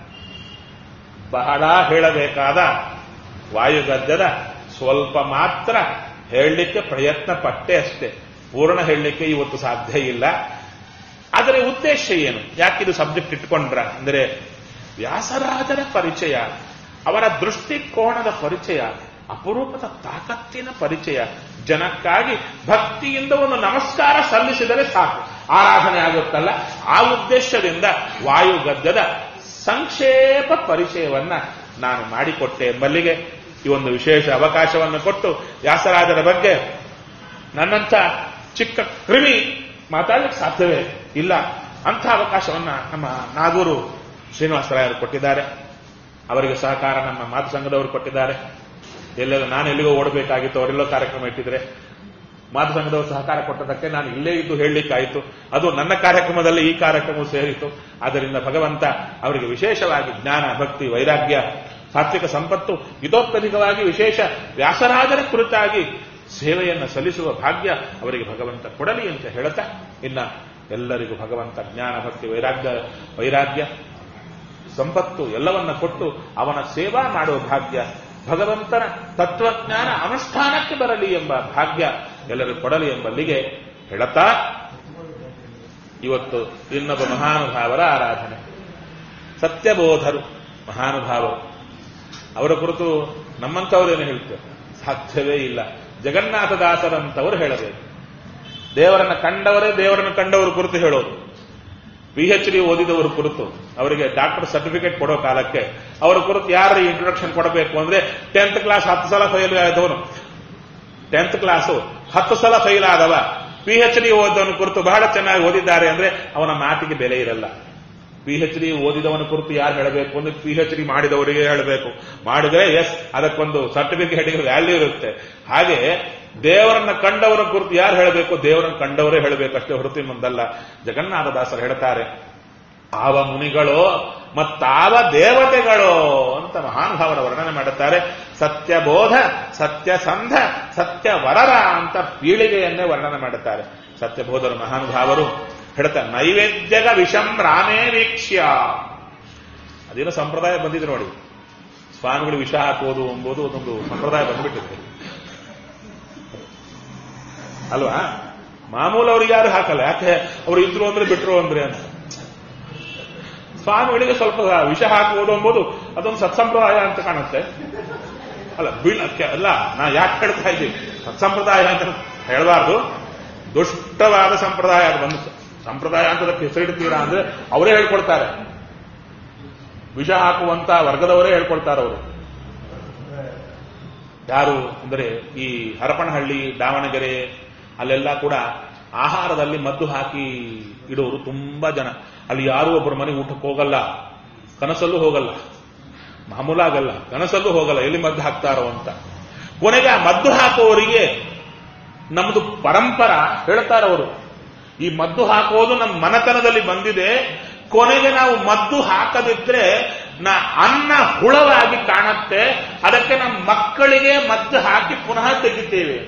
ಬಹಳ ಹೇಳಬೇಕಾದ ವಾಯುಗದ್ಯದ ಸ್ವಲ್ಪ ಮಾತ್ರ ಹೇಳಲಿಕ್ಕೆ ಪ್ರಯತ್ನ ಪಟ್ಟೆ ಅಷ್ಟೇ ಪೂರ್ಣ ಹೇಳಲಿಕ್ಕೆ ಇವತ್ತು ಸಾಧ್ಯ ಇಲ್ಲ ಅದರ ಉದ್ದೇಶ ಏನು ಯಾಕಿದು ಸಬ್ಜೆಕ್ಟ್ ಇಟ್ಕೊಂಡ್ರ ಅಂದರೆ ವ್ಯಾಸರಾಜರ ಪರಿಚಯ ಅವರ ದೃಷ್ಟಿಕೋನದ ಪರಿಚಯ ಅಪರೂಪದ ತಾಕತ್ತಿನ ಪರಿಚಯ ಜನಕ್ಕಾಗಿ ಭಕ್ತಿಯಿಂದ ಒಂದು ನಮಸ್ಕಾರ ಸಲ್ಲಿಸಿದರೆ ಸಾಕು ಆರಾಧನೆ ಆಗುತ್ತಲ್ಲ ಆ ಉದ್ದೇಶದಿಂದ ವಾಯುಗದ್ಯದ ಸಂಕ್ಷೇಪ ಪರಿಚಯವನ್ನ ನಾನು ಮಾಡಿಕೊಟ್ಟೆ ಎಂಬಲ್ಲಿಗೆ ಈ ಒಂದು ವಿಶೇಷ ಅವಕಾಶವನ್ನು ಕೊಟ್ಟು ವ್ಯಾಸರಾಜರ ಬಗ್ಗೆ ನನ್ನಂಥ ಚಿಕ್ಕ ಕ್ರಿಮಿ ಮಾತಾಡಲಿಕ್ಕೆ ಸಾಧ್ಯವೇ ಇಲ್ಲ ಅಂಥ ಅವಕಾಶವನ್ನ ನಮ್ಮ ನಾಗೂರು ಶ್ರೀನಿವಾಸರಾಯರು ಕೊಟ್ಟಿದ್ದಾರೆ ಅವರಿಗೆ ಸಹಕಾರ ನಮ್ಮ ಮಾತು ಸಂಘದವರು ಕೊಟ್ಟಿದ್ದಾರೆ ಎಲ್ಲೆಲ್ಲ ನಾನು ಎಲ್ಲಿಗೋ ಓಡಬೇಕಾಗಿತ್ತು ಅವರೆಲ್ಲೋ ಕಾರ್ಯಕ್ರಮ ಇಟ್ಟಿದ್ರೆ ಮಾತು ಸಂಘದವರು ಸಹಕಾರ ಕೊಟ್ಟದಕ್ಕೆ ನಾನು ಇಲ್ಲೇ ಇದ್ದು ಹೇಳಲಿಕ್ಕಾಯಿತು ಅದು ನನ್ನ ಕಾರ್ಯಕ್ರಮದಲ್ಲಿ ಈ ಕಾರ್ಯಕ್ರಮ ಸೇರಿತು ಆದ್ದರಿಂದ ಭಗವಂತ ಅವರಿಗೆ ವಿಶೇಷವಾಗಿ ಜ್ಞಾನ ಭಕ್ತಿ ವೈರಾಗ್ಯ ಸಾತ್ವಿಕ ಸಂಪತ್ತು ಇದೋತ್ಪದಿಕವಾಗಿ ವಿಶೇಷ ವ್ಯಾಸರಾಜರ ಕುರಿತಾಗಿ ಸೇವೆಯನ್ನು ಸಲ್ಲಿಸುವ ಭಾಗ್ಯ ಅವರಿಗೆ ಭಗವಂತ ಕೊಡಲಿ ಅಂತ ಹೇಳುತ್ತಾ ಇನ್ನ ಎಲ್ಲರಿಗೂ ಭಗವಂತ ಜ್ಞಾನ ಭಕ್ತಿ ವೈರಾಗ್ಯ ವೈರಾಗ್ಯ ಸಂಪತ್ತು ಎಲ್ಲವನ್ನ ಕೊಟ್ಟು ಅವನ ಸೇವಾ ಮಾಡುವ ಭಾಗ್ಯ ಭಗವಂತನ ತತ್ವಜ್ಞಾನ ಅನುಷ್ಠಾನಕ್ಕೆ ಬರಲಿ ಎಂಬ ಭಾಗ್ಯ ಎಲ್ಲರಿಗೂ ಕೊಡಲಿ ಎಂಬಲ್ಲಿಗೆ ಹೇಳುತ್ತಾ ಇವತ್ತು ಇನ್ನೊಬ್ಬ ಮಹಾನುಭಾವರ ಆರಾಧನೆ ಸತ್ಯಬೋಧರು ಮಹಾನುಭಾವರು ಅವರ ಕುರಿತು ನಮ್ಮಂಥವರೇನು ಹೇಳ್ತೇವೆ ಸಾಧ್ಯವೇ ಇಲ್ಲ ಜಗನ್ನಾಥದಾಸರಂತವರು ಹೇಳಬೇಕು ದೇವರನ್ನ ಕಂಡವರೇ ದೇವರನ್ನು ಕಂಡವರ ಕುರಿತು ಹೇಳೋದು ಪಿ ಎಚ್ ಡಿ ಓದಿದವರ ಕುರಿತು ಅವರಿಗೆ ಡಾಕ್ಟರ್ ಸರ್ಟಿಫಿಕೇಟ್ ಕೊಡೋ ಕಾಲಕ್ಕೆ ಅವರ ಕುರಿತು ಯಾರು ಇಂಟ್ರೊಡಕ್ಷನ್ ಕೊಡಬೇಕು ಅಂದ್ರೆ ಟೆಂತ್ ಕ್ಲಾಸ್ ಹತ್ತು ಸಲ ಫೈಲ್ ಆದವನು ಟೆಂತ್ ಕ್ಲಾಸು ಹತ್ತು ಸಲ ಫೈಲ್ ಆದವ ಪಿ ಎಚ್ ಡಿ ಓದವನ ಕುರಿತು ಬಹಳ ಚೆನ್ನಾಗಿ ಓದಿದ್ದಾರೆ ಅಂದ್ರೆ ಅವನ ಮಾತಿಗೆ ಬೆಲೆ ಇರಲ್ಲ ಪಿ ಎಚ್ ಡಿ ಓದಿದವನ ಕುರಿತು ಯಾರು ಹೇಳಬೇಕು ಅಂದ್ರೆ ಪಿ ಎಚ್ ಡಿ ಮಾಡಿದವರಿಗೆ ಹೇಳಬೇಕು ಮಾಡಿದ್ರೆ ಎಸ್ ಅದಕ್ಕೊಂದು ಸರ್ಟಿಫಿಕೇಟ್ಗೆ ವ್ಯಾಲ್ಯೂ ಇರುತ್ತೆ ಹಾಗೆ ದೇವರನ್ನ ಕಂಡವರ ಕುರಿತು ಯಾರು ಹೇಳಬೇಕು ದೇವರನ್ನ ಕಂಡವರೇ ಹೇಳಬೇಕು ಅಷ್ಟೇ ಹೊರತು ಇನ್ನೊಂದಲ್ಲ ಜಗನ್ನಾಥದಾಸರು ಹೇಳ್ತಾರೆ ಆವ ಮುನಿಗಳೋ ಮತ್ತಾವ ದೇವತೆಗಳೋ ಅಂತ ಮಹಾನುಭಾವರ ವರ್ಣನೆ ಮಾಡುತ್ತಾರೆ ಸತ್ಯಬೋಧ ಸತ್ಯಸಂಧ ಸತ್ಯವರರ ಅಂತ ಪೀಳಿಗೆಯನ್ನೇ ವರ್ಣನೆ ಮಾಡುತ್ತಾರೆ ಸತ್ಯಬೋಧರು ಮಹಾನುಭಾವರು ಹೇಳ್ತಾರೆ ನೈವೇದ್ಯಗ ವಿಷಂ ರಾಮೇ ವೀಕ್ಷ್ಯ ಅದೇನೋ ಸಂಪ್ರದಾಯ ಬಂದಿದೆ ನೋಡಿ ಸ್ವಾಮಿಗಳು ವಿಷ ಹಾಕುವುದು ಎಂಬುದು ಒಂದೊಂದು ಸಂಪ್ರದಾಯ ಬಂದ್ಬಿಟ್ಟಿದೆ ಅಲ್ವಾ ಮಾಮೂಲು ಅವ್ರಿಗೆ ಯಾರು ಹಾಕಲ್ಲ ಯಾಕೆ ಅವ್ರು ಇದ್ರು ಅಂದ್ರೆ ಬಿಟ್ರು ಅಂದ್ರೆ ಅಂತ ಸ್ವಾಮಿಗಳಿಗೆ ಸ್ವಲ್ಪ ವಿಷ ಹಾಕುವುದು ಎಂಬುದು ಅದೊಂದು ಸತ್ಸಂಪ್ರದಾಯ ಅಂತ ಕಾಣುತ್ತೆ ಅಲ್ಲ ಬೀಳಕ್ಕೆ ಅಲ್ಲ ನಾ ಯಾಕೆ ಹೇಳ್ತಾ ಇದ್ದೀವಿ ಸತ್ಸಂಪ್ರದಾಯ ಅಂತ ಹೇಳಬಾರ್ದು ದುಷ್ಟವಾದ ಸಂಪ್ರದಾಯ ಅದು ಬಂದು ಸಂಪ್ರದಾಯ ಅಂತ ಅದಕ್ಕೆ ಹೆಸರಿಡ್ತೀರಾ ಅಂದ್ರೆ ಅವರೇ ಹೇಳ್ಕೊಡ್ತಾರೆ ವಿಷ ಹಾಕುವಂತ ವರ್ಗದವರೇ ಹೇಳ್ಕೊಳ್ತಾರೆ ಅವರು ಯಾರು ಅಂದರೆ ಈ ಹರಪನಹಳ್ಳಿ ದಾವಣಗೆರೆ ಅಲ್ಲೆಲ್ಲ ಕೂಡ ಆಹಾರದಲ್ಲಿ ಮದ್ದು ಹಾಕಿ ಇಡೋರು ತುಂಬಾ ಜನ ಅಲ್ಲಿ ಯಾರು ಒಬ್ಬರು ಮನೆಗೆ ಊಟಕ್ಕೆ ಹೋಗಲ್ಲ ಕನಸಲ್ಲೂ ಹೋಗಲ್ಲ ಮಾಮೂಲಾಗಲ್ಲ ಕನಸಲ್ಲೂ ಹೋಗಲ್ಲ ಎಲ್ಲಿ ಮದ್ದು ಹಾಕ್ತಾರೋ ಅಂತ ಕೊನೆಗೆ ಆ ಮದ್ದು ಹಾಕುವವರಿಗೆ ನಮ್ದು ಪರಂಪರ ಹೇಳ್ತಾರವರು ಈ ಮದ್ದು ಹಾಕೋದು ನಮ್ಮ ಮನತನದಲ್ಲಿ ಬಂದಿದೆ ಕೊನೆಗೆ ನಾವು ಮದ್ದು ಹಾಕದಿದ್ರೆ ನಾ ಅನ್ನ ಹುಳವಾಗಿ ಕಾಣುತ್ತೆ ಅದಕ್ಕೆ ನಮ್ಮ ಮಕ್ಕಳಿಗೆ ಮದ್ದು ಹಾಕಿ ಪುನಃ ತೆಗಿತೇವೆ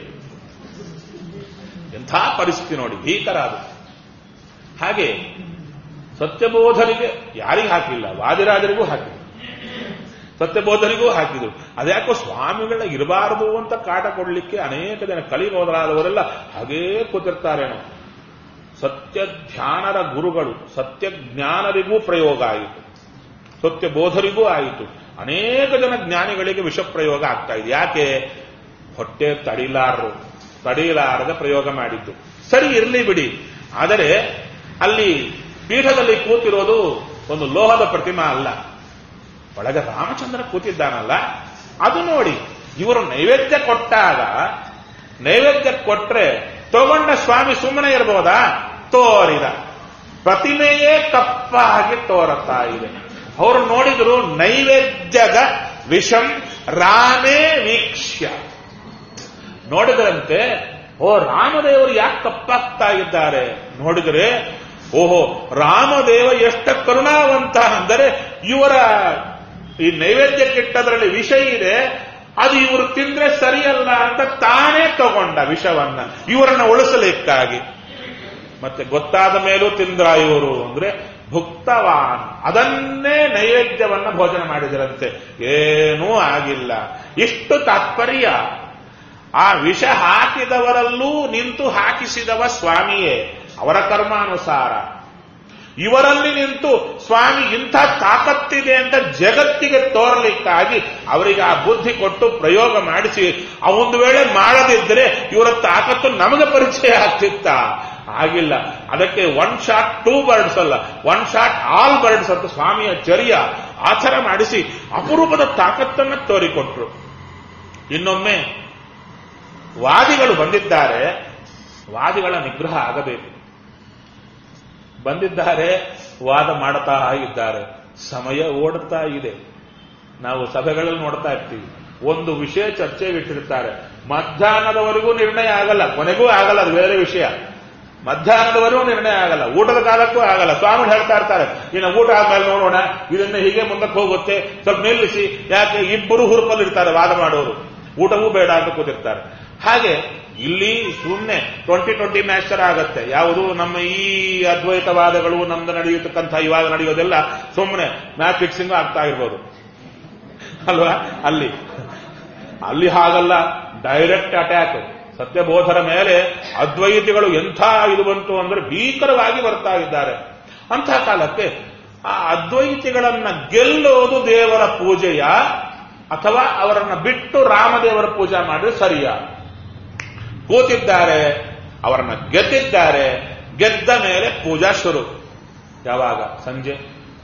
ಎಂಥ ಪರಿಸ್ಥಿತಿ ನೋಡಿ ಭೀಕರ ಅದು ಹಾಗೆ ಸತ್ಯಬೋಧನಿಗೆ ಯಾರಿಗೆ ಹಾಕಿಲ್ಲ ವಾದಿರಾಜರಿಗೂ ಹಾಕಿಲ್ಲ ಸತ್ಯಬೋಧನಿಗೂ ಹಾಕಿದ್ರು ಅದ್ಯಾಕೋ ಸ್ವಾಮಿಗಳ ಇರಬಾರದು ಅಂತ ಕಾಟ ಕೊಡ್ಲಿಕ್ಕೆ ಅನೇಕ ಜನ ಕಲಿ ಮೊದಲಾದವರೆಲ್ಲ ಹಾಗೇ ಕೂತಿರ್ತಾರೇನೋ ಸತ್ಯ ಧ್ಯಾನರ ಗುರುಗಳು ಸತ್ಯ ಜ್ಞಾನರಿಗೂ ಪ್ರಯೋಗ ಆಯಿತು ಸತ್ಯ ಬೋಧರಿಗೂ ಆಯಿತು ಅನೇಕ ಜನ ಜ್ಞಾನಿಗಳಿಗೆ ವಿಷ ಪ್ರಯೋಗ ಆಗ್ತಾ ಇದೆ ಯಾಕೆ ಹೊಟ್ಟೆ ತಡಿಲಾರರು ತಡಿಲಾರದ ಪ್ರಯೋಗ ಮಾಡಿದ್ದು ಸರಿ ಇರಲಿ ಬಿಡಿ ಆದರೆ ಅಲ್ಲಿ ಪೀಠದಲ್ಲಿ ಕೂತಿರೋದು ಒಂದು ಲೋಹದ ಪ್ರತಿಮಾ ಅಲ್ಲ ಒಳಗೆ ರಾಮಚಂದ್ರ ಕೂತಿದ್ದಾನಲ್ಲ ಅದು ನೋಡಿ ಇವರು ನೈವೇದ್ಯ ಕೊಟ್ಟಾಗ ನೈವೇದ್ಯ ಕೊಟ್ರೆ ತಗೊಂಡ ಸ್ವಾಮಿ ಸುಮ್ಮನೆ ಇರಬಹುದಾ ತೋರಿದ ಪ್ರತಿಮೆಯೇ ಕಪ್ಪಾಗಿ ತೋರುತ್ತಾ ಇದೆ ಅವರು ನೋಡಿದ್ರು ನೈವೇದ್ಯದ ವಿಷಂ ರಾಮೇ ವೀಕ್ಷ್ಯ ನೋಡಿದ್ರಂತೆ ಓ ರಾಮದೇವರು ಯಾಕೆ ಕಪ್ಪಾಗ್ತಾ ಇದ್ದಾರೆ ನೋಡಿದರೆ ಓಹೋ ರಾಮದೇವ ಎಷ್ಟ ಕರುಣಾವಂತ ಅಂದರೆ ಇವರ ಈ ನೈವೇದ್ಯಕ್ಕಿಟ್ಟದ್ರಲ್ಲಿ ವಿಷ ಇದೆ ಅದು ಇವರು ತಿಂದ್ರೆ ಸರಿಯಲ್ಲ ಅಂತ ತಾನೇ ತಗೊಂಡ ವಿಷವನ್ನ ಇವರನ್ನ ಉಳಿಸಲಿಕ್ಕಾಗಿ ಮತ್ತೆ ಗೊತ್ತಾದ ಮೇಲೂ ತಿಂದ್ರ ಇವರು ಅಂದ್ರೆ ಭುಕ್ತವಾನ್ ಅದನ್ನೇ ನೈವೇದ್ಯವನ್ನ ಭೋಜನ ಮಾಡಿದರಂತೆ ಏನೂ ಆಗಿಲ್ಲ ಇಷ್ಟು ತಾತ್ಪರ್ಯ ಆ ವಿಷ ಹಾಕಿದವರಲ್ಲೂ ನಿಂತು ಹಾಕಿಸಿದವ ಸ್ವಾಮಿಯೇ ಅವರ ಕರ್ಮಾನುಸಾರ ಇವರಲ್ಲಿ ನಿಂತು ಸ್ವಾಮಿ ಇಂಥ ತಾಕತ್ತಿದೆ ಅಂತ ಜಗತ್ತಿಗೆ ತೋರಲಿಕ್ಕಾಗಿ ಅವರಿಗೆ ಆ ಬುದ್ಧಿ ಕೊಟ್ಟು ಪ್ರಯೋಗ ಮಾಡಿಸಿ ಆ ಒಂದು ವೇಳೆ ಮಾಡದಿದ್ದರೆ ಇವರ ತಾಕತ್ತು ನಮಗೆ ಪರಿಚಯ ಆಗ್ತಿತ್ತ ಆಗಿಲ್ಲ ಅದಕ್ಕೆ ಒನ್ ಶಾಟ್ ಟೂ ಬರ್ಡ್ಸ್ ಅಲ್ಲ ಒನ್ ಶಾಟ್ ಆಲ್ ಬರ್ಡ್ಸ್ ಅಂತ ಸ್ವಾಮಿಯ ಚರ್ಯ ಆಚರ ಮಾಡಿಸಿ ಅಪರೂಪದ ತಾಕತ್ತನ್ನು ತೋರಿಕೊಟ್ರು ಇನ್ನೊಮ್ಮೆ ವಾದಿಗಳು ಬಂದಿದ್ದಾರೆ ವಾದಿಗಳ ನಿಗ್ರಹ ಆಗಬೇಕು ಬಂದಿದ್ದಾರೆ ವಾದ ಮಾಡುತ್ತಾ ಇದ್ದಾರೆ ಸಮಯ ಓಡುತ್ತಾ ಇದೆ ನಾವು ಸಭೆಗಳಲ್ಲಿ ನೋಡ್ತಾ ಇರ್ತೀವಿ ಒಂದು ವಿಷಯ ಚರ್ಚೆಗೆ ಇಟ್ಟಿರ್ತಾರೆ ಮಧ್ಯಾಹ್ನದವರೆಗೂ ನಿರ್ಣಯ ಆಗಲ್ಲ ಕೊನೆಗೂ ಆಗಲ್ಲ ಅದು ಬೇರೆ ವಿಷಯ ಮಧ್ಯಾಹ್ನದವರೆಗೂ ನಿರ್ಣಯ ಆಗಲ್ಲ ಊಟದ ಕಾಲಕ್ಕೂ ಆಗಲ್ಲ ಸ್ವಾಮಿ ಹೇಳ್ತಾ ಇರ್ತಾರೆ ಇನ್ನು ಊಟ ಆದ್ಮೇಲೆ ನೋಡೋಣ ಇದನ್ನ ಹೀಗೆ ಮುಂದಕ್ಕೆ ಹೋಗುತ್ತೆ ಸ್ವಲ್ಪ ನಿಲ್ಲಿಸಿ ಯಾಕೆ ಇಬ್ಬರು ಹುರುಪಲ್ಲಿ ಇರ್ತಾರೆ ವಾದ ಮಾಡೋರು ಊಟವೂ ಬೇಡ ಅಂತ ಕೂತಿರ್ತಾರೆ ಹಾಗೆ ಇಲ್ಲಿ ಸುಮ್ಮನೆ ಟ್ವೆಂಟಿ ಟ್ವೆಂಟಿ ಮ್ಯಾಚ್ ಆಗತ್ತೆ ಯಾವುದು ನಮ್ಮ ಈ ಅದ್ವೈತವಾದಗಳು ನಮ್ದು ನಡೆಯತಕ್ಕಂಥ ಇವಾಗ ನಡೆಯೋದೆಲ್ಲ ಸುಮ್ಮನೆ ಮ್ಯಾಚ್ ಫಿಕ್ಸಿಂಗ್ ಆಗ್ತಾ ಇರ್ಬೋದು ಅಲ್ವಾ ಅಲ್ಲಿ ಅಲ್ಲಿ ಹಾಗಲ್ಲ ಡೈರೆಕ್ಟ್ ಅಟ್ಯಾಕ್ ಸತ್ಯಬೋಧರ ಮೇಲೆ ಅದ್ವೈತಿಗಳು ಎಂಥ ಇದು ಬಂತು ಅಂದ್ರೆ ಭೀಕರವಾಗಿ ಬರ್ತಾ ಇದ್ದಾರೆ ಅಂಥ ಕಾಲಕ್ಕೆ ಆ ಅದ್ವೈತಿಗಳನ್ನ ಗೆಲ್ಲೋದು ದೇವರ ಪೂಜೆಯ ಅಥವಾ ಅವರನ್ನ ಬಿಟ್ಟು ರಾಮದೇವರ ಪೂಜೆ ಮಾಡಿದ್ರೆ ಸರಿಯಾ ಕೂತಿದ್ದಾರೆ ಅವರನ್ನ ಗೆದ್ದಿದ್ದಾರೆ ಗೆದ್ದ ಮೇಲೆ ಪೂಜಾ ಶುರು ಯಾವಾಗ ಸಂಜೆ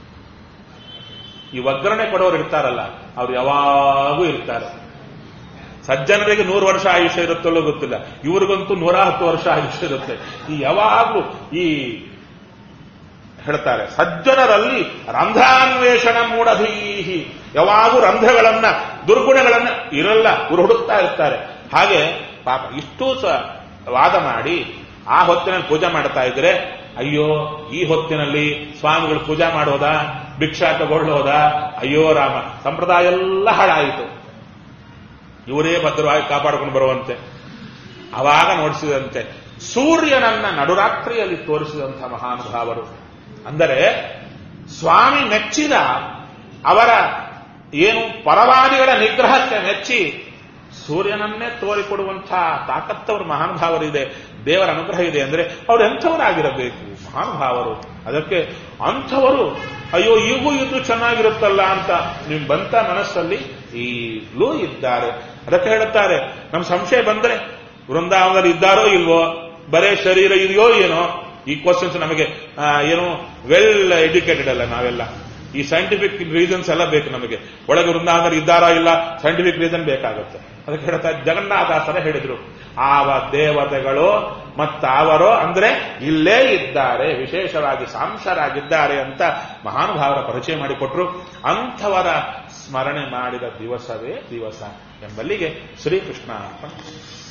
ಈ ಒಗ್ಗರಣೆ ಕೊಡೋರು ಇರ್ತಾರಲ್ಲ ಅವ್ರು ಯಾವಾಗೂ ಇರ್ತಾರೆ ಸಜ್ಜನರಿಗೆ ನೂರು ವರ್ಷ ಆಯುಷ್ಯ ಇರುತ್ತಲ್ಲೋ ಗೊತ್ತಿಲ್ಲ ಇವ್ರಿಗಂತೂ ನೂರ ಹತ್ತು ವರ್ಷ ಆಯುಷ್ಯ ಇರುತ್ತೆ ಈ ಯಾವಾಗಲೂ ಈ ಹೇಳ್ತಾರೆ ಸಜ್ಜನರಲ್ಲಿ ರಂಧ್ರಾನ್ವೇಷಣ ಮೂಢಧೀಹಿ ಯಾವಾಗೂ ರಂಧ್ರಗಳನ್ನ ದುರ್ಗುಣಗಳನ್ನ ಇರಲ್ಲ ಇವರು ಹುಡುಕ್ತಾ ಇರ್ತಾರೆ ಹಾಗೆ ಪಾಪ ಇಷ್ಟೂ ಸ ವಾದ ಮಾಡಿ ಆ ಹೊತ್ತಿನಲ್ಲಿ ಪೂಜೆ ಮಾಡ್ತಾ ಇದ್ರೆ ಅಯ್ಯೋ ಈ ಹೊತ್ತಿನಲ್ಲಿ ಸ್ವಾಮಿಗಳು ಪೂಜೆ ಮಾಡೋದಾ ಭಿಕ್ಷಾ ತಗೊಳ್ಳೋದಾ ಅಯ್ಯೋ ರಾಮ ಸಂಪ್ರದಾಯ ಎಲ್ಲ ಹಾಳಾಯಿತು ಇವರೇ ಭದ್ರವಾಗಿ ಕಾಪಾಡ್ಕೊಂಡು ಬರುವಂತೆ ಅವಾಗ ನೋಡಿಸಿದಂತೆ ಸೂರ್ಯನನ್ನ ನಡುರಾತ್ರಿಯಲ್ಲಿ ತೋರಿಸಿದಂಥ ಮಹಾನುಭಾವರು ಅಂದರೆ ಸ್ವಾಮಿ ಮೆಚ್ಚಿದ ಅವರ ಏನು ಪರವಾದಿಗಳ ನಿಗ್ರಹಕ್ಕೆ ಮೆಚ್ಚಿ ಸೂರ್ಯನನ್ನೇ ತೋರಿಕೊಡುವಂಥ ತಾಕತ್ತವರು ಮಹಾನುಭಾವರಿದೆ ದೇವರ ಅನುಗ್ರಹ ಇದೆ ಅಂದ್ರೆ ಅವ್ರು ಎಂಥವರಾಗಿರಬೇಕು ಮಹಾನುಭಾವರು ಅದಕ್ಕೆ ಅಂಥವರು ಅಯ್ಯೋ ಈಗೂ ಇದ್ದು ಚೆನ್ನಾಗಿರುತ್ತಲ್ಲ ಅಂತ ನಿಮ್ ಬಂತ ಮನಸ್ಸಲ್ಲಿ ಈಗಲೂ ಇದ್ದಾರೆ ಅದಕ್ಕೆ ಹೇಳುತ್ತಾರೆ ನಮ್ಮ ಸಂಶಯ ಬಂದ್ರೆ ವೃಂದಾವನದಲ್ಲಿ ಇದ್ದಾರೋ ಇಲ್ವೋ ಬರೇ ಶರೀರ ಇದೆಯೋ ಏನೋ ಈ ಕ್ವಶನ್ಸ್ ನಮಗೆ ಏನು ವೆಲ್ ಎಡ್ಯುಕೇಟೆಡ್ ಅಲ್ಲ ನಾವೆಲ್ಲ ಈ ಸೈಂಟಿಫಿಕ್ ರೀಸನ್ಸ್ ಎಲ್ಲ ಬೇಕು ನಮಗೆ ಒಳಗೆ ವೃಂದಾವನ ಇದ್ದಾರಾ ಇಲ್ಲ ಸೈಂಟಿಫಿಕ್ ರೀಸನ್ ಬೇಕಾಗುತ್ತೆ ಅದಕ್ಕೆ ಹೇಳ್ತಾ ಜಗನ್ನಾಥಾಸರ ಹೇಳಿದ್ರು ಆವ ದೇವತೆಗಳು ಮತ್ತಾವರೋ ಅಂದ್ರೆ ಇಲ್ಲೇ ಇದ್ದಾರೆ ವಿಶೇಷವಾಗಿ ಸಾಂಶರಾಗಿದ್ದಾರೆ ಅಂತ ಮಹಾನುಭಾವರ ಪರಿಚಯ ಮಾಡಿಕೊಟ್ರು ಅಂಥವರ ಸ್ಮರಣೆ ಮಾಡಿದ ದಿವಸವೇ ದಿವಸ ಎಂಬಲ್ಲಿಗೆ ಶ್ರೀಕೃಷ್ಣ ಅರ್ಪಣೆ